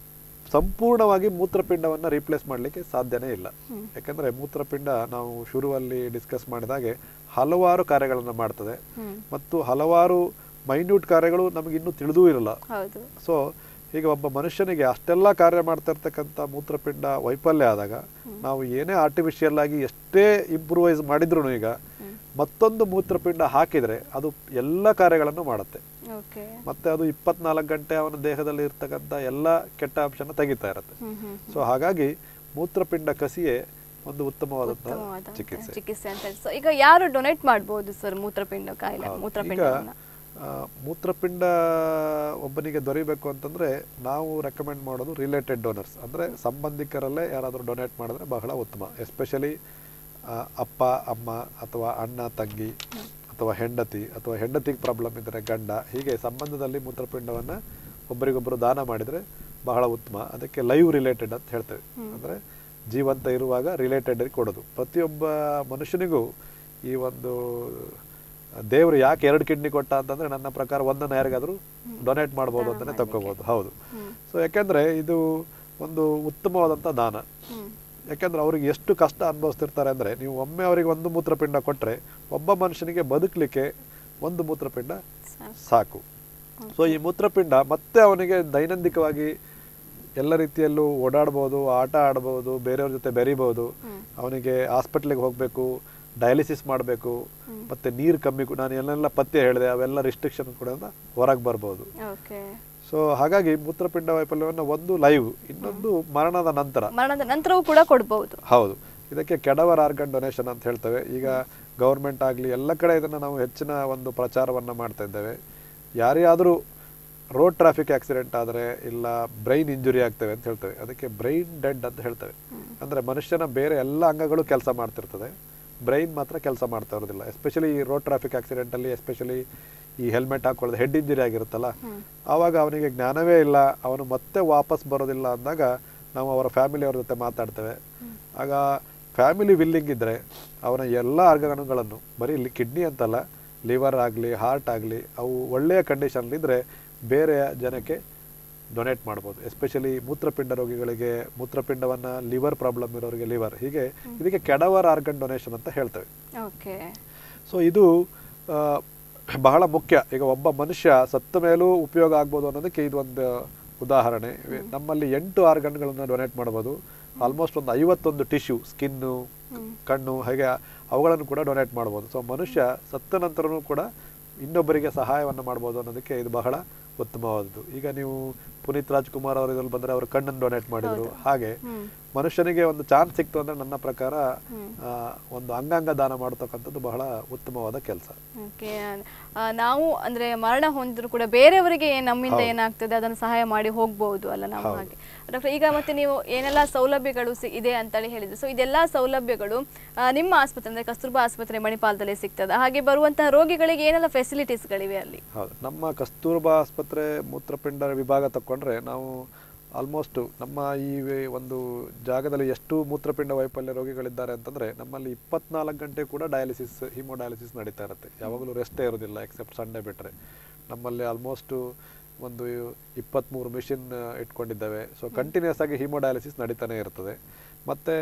S2: ಸಂಪೂರ್ಣವಾಗಿ ಮೂತ್ರಪಿಂಡವನ್ನು ರೀಪ್ಲೇಸ್ ಮಾಡಲಿಕ್ಕೆ ಸಾಧ್ಯನೇ ಇಲ್ಲ ಯಾಕಂದ್ರೆ ಮೂತ್ರಪಿಂಡ ನಾವು ಶುರುವಲ್ಲಿ ಡಿಸ್ಕಸ್ ಮಾಡಿದಾಗೆ ಹಲವಾರು ಕಾರ್ಯಗಳನ್ನು ಮಾಡ್ತದೆ
S1: ಹ್ಮ್.
S2: ಮತ್ತು ಹಲವಾರು ಮೈನ್ಯೂಟ್ ಕಾರ್ಯಗಳು ನಮಗೆ ಇನ್ನೂ ತಿಳಿದೂ ಇರಲ್ಲ
S1: ಹೌದು
S2: ಸೊ ಈಗ ಒಬ್ಬ ಮನುಷ್ಯನಿಗೆ ಅಷ್ಟೆಲ್ಲ ಕಾರ್ಯ ಮಾಡ್ತಾ ಇರ್ತಕ್ಕಂಥ ಮೂತ್ರಪಿಂಡ ವೈಫಲ್ಯ ಆದಾಗ ನಾವು ಏನೇ ಆರ್ಟಿಫಿಷಿಯಲ್ ಆಗಿ ಎಷ್ಟೇ ಇಂಪ್ರೂವೈಸ್ ಮಾಡಿದ್ರು ಈಗ ಮತ್ತೊಂದು ಮೂತ್ರಪಿಂಡ ಹಾಕಿದರೆ ಅದು ಎಲ್ಲ ಕಾರ್ಯಗಳನ್ನು ಮಾಡುತ್ತೆ
S1: ಓಕೆ
S2: ಮತ್ತೆ ಅದು ಇಪ್ಪತ್ನಾಲ್ಕು ಗಂಟೆ ಅವನ ದೇಹದಲ್ಲಿ ಇರ್ತಕ್ಕಂಥ ಎಲ್ಲ ಕೆಟ್ಟ ಅಂಶನ ತೆಗಿತಾ ಇರುತ್ತೆ
S1: ಹ್ಮ್ ಹ್ಮ್
S2: ಸೊ ಹಾಗಾಗಿ ಮೂತ್ರಪಿಂಡ ಕಸಿಯೇ ಒಂದು ಉತ್ತಮವಾದಂತಹ
S1: ಉತ್ತಮವಾದ
S2: ಚಿಕಿತ್ಸೆ
S1: ಚಿಕಿತ್ಸೆ ಅಂತ ಹೇಳಿ ಸೊ ಈಗ ಯಾರು ಡೊನೇಟ್ ಮಾಡ್ಬೋದು ಸರ್ ಮೂತ್ರಪಿಂಡ ಕಾಯಿಲೆ
S2: ಹೌದು. ಈಗ
S1: ಮೂತ್ರಪಿಂಡವನ್ನ
S2: ಆ, ಮೂತ್ರಪಿಂಡ ಒಬ್ಬನಿಗೆ ದೊರೀಬೇಕು ಅಂತಂದ್ರೆ ನಾವು ರೆಕಮೆಂಡ್ ಮಾಡೋದು ರಿಲೇಟೆಡ್ ಡೋನರ್ಸ್ ಅಂದ್ರೆ ಸಂಬಂಧಿಕರಲ್ಲೇ ಯಾರಾದರೂ ಡೊನೇಟ್ ಮಾಡಿದ್ರೆ ಬಹಳ ಉತ್ತಮ ಎಸ್ಪೆಷಲಿ ಅಪ್ಪ ಅಮ್ಮ ಅಥವಾ ಅಣ್ಣ ತಂಗಿ ಅಥವಾ ಹೆಂಡತಿ ಅಥವಾ ಹೆಂಡತಿಗೆ ಪ್ರಾಬ್ಲಮ್ ಇದ್ದರೆ ಗಂಡ ಹೀಗೆ ಸಂಬಂಧದಲ್ಲಿ ಮೂತ್ರಪಿಂಡವನ್ನ ಒಬ್ಬರಿಗೊಬ್ಬರು ದಾನ ಮಾಡಿದ್ರೆ ಬಹಳ ಉತ್ತಮ ಅದಕ್ಕೆ ಲೈವ್ ರಿಲೇಟೆಡ್ ಅಂತ ಹೇಳ್ತೇವೆ ಅಂದ್ರೆ ಜೀವಂತ ಇರುವಾಗ ರಿಲೇಟೆಡ್ ಕೊಡೋದು ಪ್ರತಿಯೊಬ್ಬ ಮನುಷ್ಯನಿಗೂ ಈ ಒಂದು ದೇವರು ಯಾಕೆ ಎರಡು ಕಿಡ್ನಿ ಕೊಟ್ಟ ಅಂತಂದ್ರೆ ನನ್ನ ಪ್ರಕಾರ ಒಂದನ್ನು ಯಾರಿಗಾದ್ರೂ ಡೊನೇಟ್ ಮಾಡ್ಬೋದು ಅಂತಾನೆ ತಕ್ಕೋಬಹುದು ಹೌದು ಸೊ ಯಾಕೆಂದ್ರೆ ಇದು ಒಂದು ಉತ್ತಮವಾದಂಥ ದಾನ
S1: ಹ್ಮ್
S2: ಯಾಕಂದ್ರೆ ಅವ್ರಿಗೆ ಎಷ್ಟು ಕಷ್ಟ ಅನುಭವಿಸ್ತಿರ್ತಾರೆ ಅಂದ್ರೆ ನೀವು ಒಮ್ಮೆ ಅವರಿಗೆ ಒಂದು ಮೂತ್ರಪಿಂಡ ಕೊಟ್ರೆ ಒಬ್ಬ ಮನುಷ್ಯನಿಗೆ ಬದುಕಲಿಕ್ಕೆ ಒಂದು ಮೂತ್ರಪಿಂಡ
S1: ಸಾಕು.
S2: ಸಾಕು ಸೊ ಈ ಮೂತ್ರಪಿಂಡ ಮತ್ತೆ ಅವನಿಗೆ ದೈನಂದಿಕವಾಗಿ ಎಲ್ಲ ರೀತಿಯಲ್ಲೂ ಓಡಾಡ್ಬೋದು ಆಟ ಆಡ್ಬೋದು ಬೇರೆಯವ್ರ ಜೊತೆ ಬೆರಿಬೋದು ಅವನಿಗೆ ಹಾಸ್ಪಿಟ್ಲಿಗೆ ಹೋಗಬೇಕು ಡಯಾಲಿಸಿಸ್ ಮಾಡಬೇಕು ಮತ್ತೆ ನೀರು ಕಮ್ಮಿ ಕು- ನಾನು ಎಲ್ಲೆಲ್ಲ ಪತ್ತೆ ಹೇಳಿದೆ ಅವೆಲ್ಲ ರಿಸ್ಟ್ರಿಕ್ಷನ್ ಕೂಡ ಹೊರಗೆ ಬರ್ಬೋದು
S1: ಓಕೆ
S2: ಸೊ ಹಾಗಾಗಿ ಮೂತ್ರಪಿಂಡ ವೈಫಲ್ಯವನ್ನು ಒಂದು ಲೈವ್ ಇನ್ನೊಂದು ಮರಣದ ನಂತರ
S1: ಮರಣದ ನಂತರವೂ ಕೂಡ ಕೊಡ್ಬಹುದು
S2: ಹೌದು ಇದಕ್ಕೆ ಕೆಡವರ್ ಆರ್ಗನ್ ಡೊನೇಷನ್ ಅಂತ ಹೇಳ್ತೇವೆ ಈಗ ಗೌರ್ಮೆಂಟ್ ಆಗಲಿ ಎಲ್ಲ ಕಡೆ ಇದನ್ನು ನಾವು ಹೆಚ್ಚಿನ ಒಂದು ಪ್ರಚಾರವನ್ನು ಮಾಡ್ತಾ ಇದ್ದೇವೆ ಯಾರಿಗಾದರೂ ರೋಡ್ ಟ್ರಾಫಿಕ್ ಆಕ್ಸಿಡೆಂಟ್ ಆದರೆ ಇಲ್ಲ ಬ್ರೈನ್ ಇಂಜುರಿ ಆಗ್ತವೆ ಅಂತ ಹೇಳ್ತೇವೆ ಅದಕ್ಕೆ ಬ್ರೈನ್ ಡೆಡ್ ಅಂತ ಹೇಳ್ತೇವೆ ಅಂದರೆ ಮನುಷ್ಯನ ಬೇರೆ ಎಲ್ಲ ಅಂಗಗಳು ಕೆಲಸ ಮಾಡ್ತಿರ್ತದೆ ಬ್ರೈನ್ ಮಾತ್ರ ಕೆಲಸ ಮಾಡ್ತಾ ಇರೋದಿಲ್ಲ ಎಸ್ಪೆಷಲಿ ಈ ರೋಡ್ ಟ್ರಾಫಿಕ್ ಆಕ್ಸಿಡೆಂಟಲ್ಲಿ ಎಸ್ಪೆಷಲಿ ಈ ಹೆಲ್ಮೆಟ್ ಹಾಕೊಳ್ಳೋದು ಹೆಡ್ ಇಂಜುರಿ ಆಗಿರುತ್ತಲ್ಲ ಆವಾಗ ಅವನಿಗೆ ಜ್ಞಾನವೇ ಇಲ್ಲ ಅವನು ಮತ್ತೆ ವಾಪಸ್ ಬರೋದಿಲ್ಲ ಅಂದಾಗ ನಾವು ಅವರ ಫ್ಯಾಮಿಲಿಯವ್ರ ಜೊತೆ ಮಾತಾಡ್ತೇವೆ ಆಗ ಫ್ಯಾಮಿಲಿ ವಿಲ್ಲಿಂಗ್ ಇದ್ದರೆ ಅವನ ಎಲ್ಲ ಆರ್ಗನ್ಗಳನ್ನು ಬರೀ ಇಲ್ಲಿ ಕಿಡ್ನಿ ಅಂತಲ್ಲ ಲಿವರ್ ಆಗಲಿ ಹಾರ್ಟ್ ಆಗಲಿ ಅವು ಒಳ್ಳೆಯ ಕಂಡೀಷನ್ಲಿದ್ದರೆ ಬೇರೆ ಜನಕ್ಕೆ ಡೊನೇಟ್ ಮಾಡ್ಬೋದು ಎಸ್ಪೆಷಲಿ ಮೂತ್ರಪಿಂಡ ರೋಗಿಗಳಿಗೆ ಮೂತ್ರಪಿಂಡವನ್ನು ಲಿವರ್ ಪ್ರಾಬ್ಲಮ್ ಇರೋರಿಗೆ ಲಿವರ್ ಹೀಗೆ ಇದಕ್ಕೆ ಕೆಡವರ್ ಆರ್ಗನ್ ಡೊನೇಷನ್ ಅಂತ ಹೇಳ್ತೇವೆ
S1: ಓಕೆ
S2: ಸೊ ಇದು ಆ, ಬಹಳ ಮುಖ್ಯ ಈಗ ಒಬ್ಬ ಮನುಷ್ಯ ಸತ್ತ ಮೇಲೂ ಉಪಯೋಗ ಆಗ್ಬೋದು ಅನ್ನೋದಕ್ಕೆ ಇದು ಒಂದು ಉದಾಹರಣೆ ನಮ್ಮಲ್ಲಿ ಎಂಟು ಆರ್ಗನ್ಗಳನ್ನು ಡೊನೇಟ್ ಮಾಡ್ಬೋದು ಆಲ್ಮೋಸ್ಟ್ ಒಂದು ಐವತ್ತೊಂದು ಟಿಶ್ಯೂ ಸ್ಕಿನ್ನು ಕಣ್ಣು ಹಾಗೆ ಅವುಗಳನ್ನು ಕೂಡ ಡೊನೇಟ್ ಮಾಡ್ಬೋದು ಸೊ ಮನುಷ್ಯ ಸತ್ತ ನಂತರನೂ ಕೂಡ ಇನ್ನೊಬ್ಬರಿಗೆ ಸಹಾಯವನ್ನು ಮಾಡ್ಬೋದು ಅನ್ನೋದಕ್ಕೆ ಇದು ಬಹಳ ಉತ್ತಮವಾದದ್ದು ಈಗ ನೀವು ಪುನೀತ್ ರಾಜ್ಕುಮಾರ್ ಅವರು ಇದ್ರಲ್ಲಿ ಬಂದರೆ ಅವರು ಕಣ್ಣನ್ನು ಡೊನೇಟ್ ಮಾಡಿದರು ಹಾಗೆ ಮನುಷ್ಯನಿಗೆ ಒಂದು ಚಾನ್ಸ್ ಸಿಕ್ತು ಅಂದ್ರೆ ನನ್ನ ಪ್ರಕಾರ ಆ, ಒಂದು ಅಂಗಾಂಗ ದಾನ ಮಾಡತಕ್ಕಂಥದ್ದು ಬಹಳ ಉತ್ತಮವಾದ ಕೆಲಸ
S1: ಓಕೆ ನಾವು ಅಂದ್ರೆ ಮರಣ ಹೊಂದಿದ್ರು ಕೂಡ ಬೇರೆಯವರಿಗೆ ಏನ್ ನಮ್ಮಿಂದ ಏನಾಗ್ತದೆ ಅದನ್ನು ಸಹಾಯ ಮಾಡಿ ಹೋಗ್ಬಹುದು ಅಲ್ಲ ನಾವು ಹಾಗೆ ಡಾಕ್ಟರ್ ಈಗ ಮತ್ತೆ ನೀವು ಏನೆಲ್ಲ ಸೌಲಭ್ಯಗಳು ಸಿ- ಇದೆ ಅಂತೇಳಿ ಹೇಳಿದ್ರು ಸೊ ಇದೆಲ್ಲ ಸೌಲಭ್ಯಗಳು ಆ, ನಿಮ್ಮ ಆಸ್ಪತ್ರೆ ಅಂದ್ರೆ ಕಸ್ತೂರ್ಬಾ ಆಸ್ಪತ್ರೆ ಮಣಿಪಾಲದಲ್ಲಿ ಸಿಗ್ತದ ಹಾಗೆ ಬರುವಂತಹ ರೋಗಿಗಳಿಗೆ ಏನೆಲ್ಲ ಫೆಸಿಲಿಟೀಸ್ಗಳಿವೆ ಅಲ್ಲಿ
S2: ಹೌದು ನಮ್ಮ ಕಸ್ತೂರ್ಬಾ ಆಸ್ಪತ್ರೆ ಮೂತ್ರಪಿಂಡ ವಿಭಾಗ ತಕೊಂಡ್ರೆ ನಾವು ಆಲ್ಮೋಸ್ಟ್ ನಮ್ಮ ಈ ವೆ- ಒಂದು ಜಾಗದಲ್ಲಿ ಎಷ್ಟು ಮೂತ್ರಪಿಂಡ ವೈಫಲ್ಯ ರೋಗಿಗಳಿದ್ದಾರೆ ಅಂತಂದ್ರೆ ನಮ್ಮಲ್ಲಿ ಇಪ್ಪತ್ನಾಲ್ಕು ಗಂಟೆ ಕೂಡ ಡಯಾಲಿಸಿಸ್ ಹಿಮೋಡಯಾಲಿಸಿಸ್ ನಡೀತಾ ಇರುತ್ತೆ ಯಾವಾಗಲೂ ರೆಸ್ಟೇ ಇರೋದಿಲ್ಲ ಎಕ್ಸೆಪ್ಟ್ ಸಂಡೇ ಬಿಟ್ಟರೆ ನಮ್ಮಲ್ಲಿ ಆಲ್ಮೋಸ್ಟ್ ಒಂದು ಇಪ್ಪತ್ತ್ಮೂರು ಮಿಷಿನ್ ಇಟ್ಕೊಂಡಿದ್ದೇವೆ ಸೊ ಕಂಟಿನ್ಯೂಸ್ ಆಗಿ ಹಿಮೋಡಯಾಲಿಸಿಸ್ ನಡೀತಾನೆ ಇರ್ತದೆ ಮತ್ತು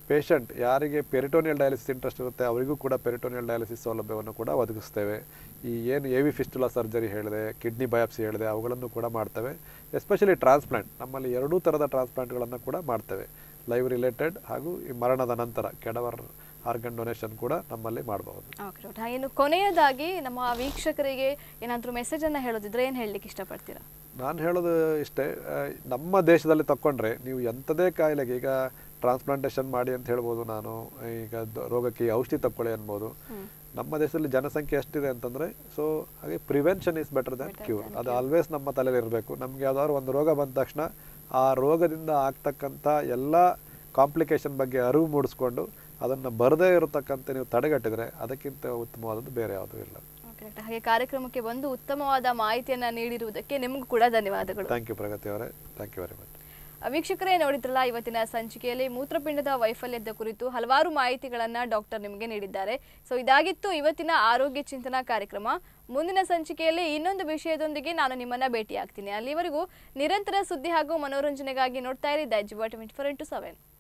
S2: ಪೇಷಂಟ್ ಯಾರಿಗೆ ಪೆರಿಟೋನಿಯಲ್ ಡಯಾಲಿಸಿಸ್ ಇಂಟ್ರೆಸ್ಟ್ ಇರುತ್ತೆ ಅವರಿಗೂ ಕೂಡ ಪೆರಿಟೋನಿಯಲ್ ಡಯಾಲಿಸಿಸ್ ಸೌಲಭ್ಯವನ್ನು ಕೂಡ ಒದಗಿಸ್ತೇವೆ ಈ ಏನು ಎ ವಿ ಫಿಸ್ಟುಲಾ ಸರ್ಜರಿ ಹೇಳಿದೆ ಕಿಡ್ನಿ ಬಯಾಪ್ಸಿ ಹೇಳಿದೆ ಅವುಗಳನ್ನು ಕೂಡ ಮಾಡ್ತೇವೆ ಎಸ್ಪೆಷಲಿ ಟ್ರಾನ್ಸ್ಪ್ಲಾಂಟ್ ನಮ್ಮಲ್ಲಿ ಎರಡೂ ಥರದ ಟ್ರಾನ್ಸ್ಪ್ಲಾಂಟ್ಗಳನ್ನು ಕೂಡ ಮಾಡ್ತೇವೆ ಲೈವ್ ರಿಲೇಟೆಡ್ ಹಾಗೂ ಈ ಮರಣದ ನಂತರ ಕೆಡವರ್ ಆರ್ಗನ್ ಡೊನೇಷನ್ ಕೂಡ ನಮ್ಮಲ್ಲಿ ಮಾಡಬಹುದು
S1: ಓಕೆ ಡಾಕ್ಟರ್ ಹಾಗೇನು ಕೊನೆಯದಾಗಿ ನಮ್ಮ ವೀಕ್ಷಕರಿಗೆ ಏನಾದರೂ ಮೆಸೇಜನ್ನು ಹೇಳೋದಿದ್ರೆ ಏನು ಹೇಳಲಿಕ್ಕೆ ಇಷ್ಟಪಡ್ತೀರಾ
S2: ನಾನು ಹೇಳೋದು ಇಷ್ಟೇ ಆ, ನಮ್ಮ ದೇಶದಲ್ಲಿ ತಕ್ಕೊಂಡ್ರೆ ನೀವು ಎಂಥದೇ ಕಾಯಿಲೆಗೆ ಈಗ ಟ್ರಾನ್ಸ್ಪ್ಲಾಂಟೇಷನ್ ಮಾಡಿ ಅಂತ ಹೇಳ್ಬೋದು ನಾನು ಈಗ ದ- ರೋಗಕ್ಕೆ ಈ ಔಷಧಿ ತಕ್ಕೊಳ್ಳಿ ಅನ್ಬೋದು ನಮ್ಮ ದೇಶದಲ್ಲಿ ಜನಸಂಖ್ಯೆ ಎಷ್ಟಿದೆ ಅಂತಂದ್ರೆ ಸೊ ಹಾಗೆ prevention is better than cure ಅದು ಆಲ್ವೇಸ್ ನಮ್ಮ ತಲೆಯಲ್ಲಿ ಇರಬೇಕು ನಮ್ಗೆ ಯಾವ್ದಾದ್ರು ಒಂದು ರೋಗ ಬಂದ ತಕ್ಷಣ ಆ ರೋಗದಿಂದ ಆಗ್ತಕ್ಕಂಥ ಎಲ್ಲ ಕಾಂಪ್ಲಿಕೇಶನ್ ಬಗ್ಗೆ ಅರಿವು ಮೂಡಿಸ್ಕೊಂಡು ಅದನ್ನು ಬರದೇ ಇರತಕ್ಕಂಥ ನೀವು ತಡೆಗಟ್ಟಿದ್ರೆ ಅದಕ್ಕಿಂತ ಉತ್ತಮವಾದದ್ದು ಬೇರೆ ಯಾವುದೂ ಇಲ್ಲ
S1: ಓಕೆ ಡಾಕ್ಟರ್ ಹಾಗೆ ಕಾರ್ಯಕ್ರಮಕ್ಕೆ ಬಂದು ಉತ್ತಮವಾದ ಮಾಹಿತಿಯನ್ನು ನೀಡಿರುವುದಕ್ಕೆ ನಿಮಗೂ ಕೂಡ ಧನ್ಯವಾದಗಳು
S2: ಥ್ಯಾಂಕ್ ಯು ಪ್ರಗತಿ ಅವರೇ ಥ್ಯಾಂಕ್ ಯು ವೆರಿ ಮಚ್
S1: ವೀಕ್ಷಕರೇ ನೋಡಿದ್ರಲ್ಲ ಇವತ್ತಿನ ಸಂಚಿಕೆಯಲ್ಲಿ ಮೂತ್ರಪಿಂಡದ ವೈಫಲ್ಯದ ಕುರಿತು ಹಲವಾರು ಮಾಹಿತಿಗಳನ್ನ ಡಾಕ್ಟರ್ ನಿಮಗೆ ನೀಡಿದ್ದಾರೆ ಸೊ ಇದಾಗಿತ್ತು ಇವತ್ತಿನ ಆರೋಗ್ಯ ಚಿಂತನಾ ಕಾರ್ಯಕ್ರಮ ಮುಂದಿನ ಸಂಚಿಕೆಯಲ್ಲಿ ಇನ್ನೊಂದು ವಿಷಯದೊಂದಿಗೆ ನಾನು ನಿಮ್ಮನ್ನ ಭೇಟಿಯಾಗ್ತೀನಿ ಅಲ್ಲಿವರೆಗೂ ನಿರಂತರ ಸುದ್ದಿ ಹಾಗೂ ಮನೋರಂಜನೆಗಾಗಿ ನೋಡ್ತಾ ಇರಿ ದೈಜ್ ಟ್ವೆಂಟಿ ಫೋರ್ ಇಂಟು ಸೆವೆನ್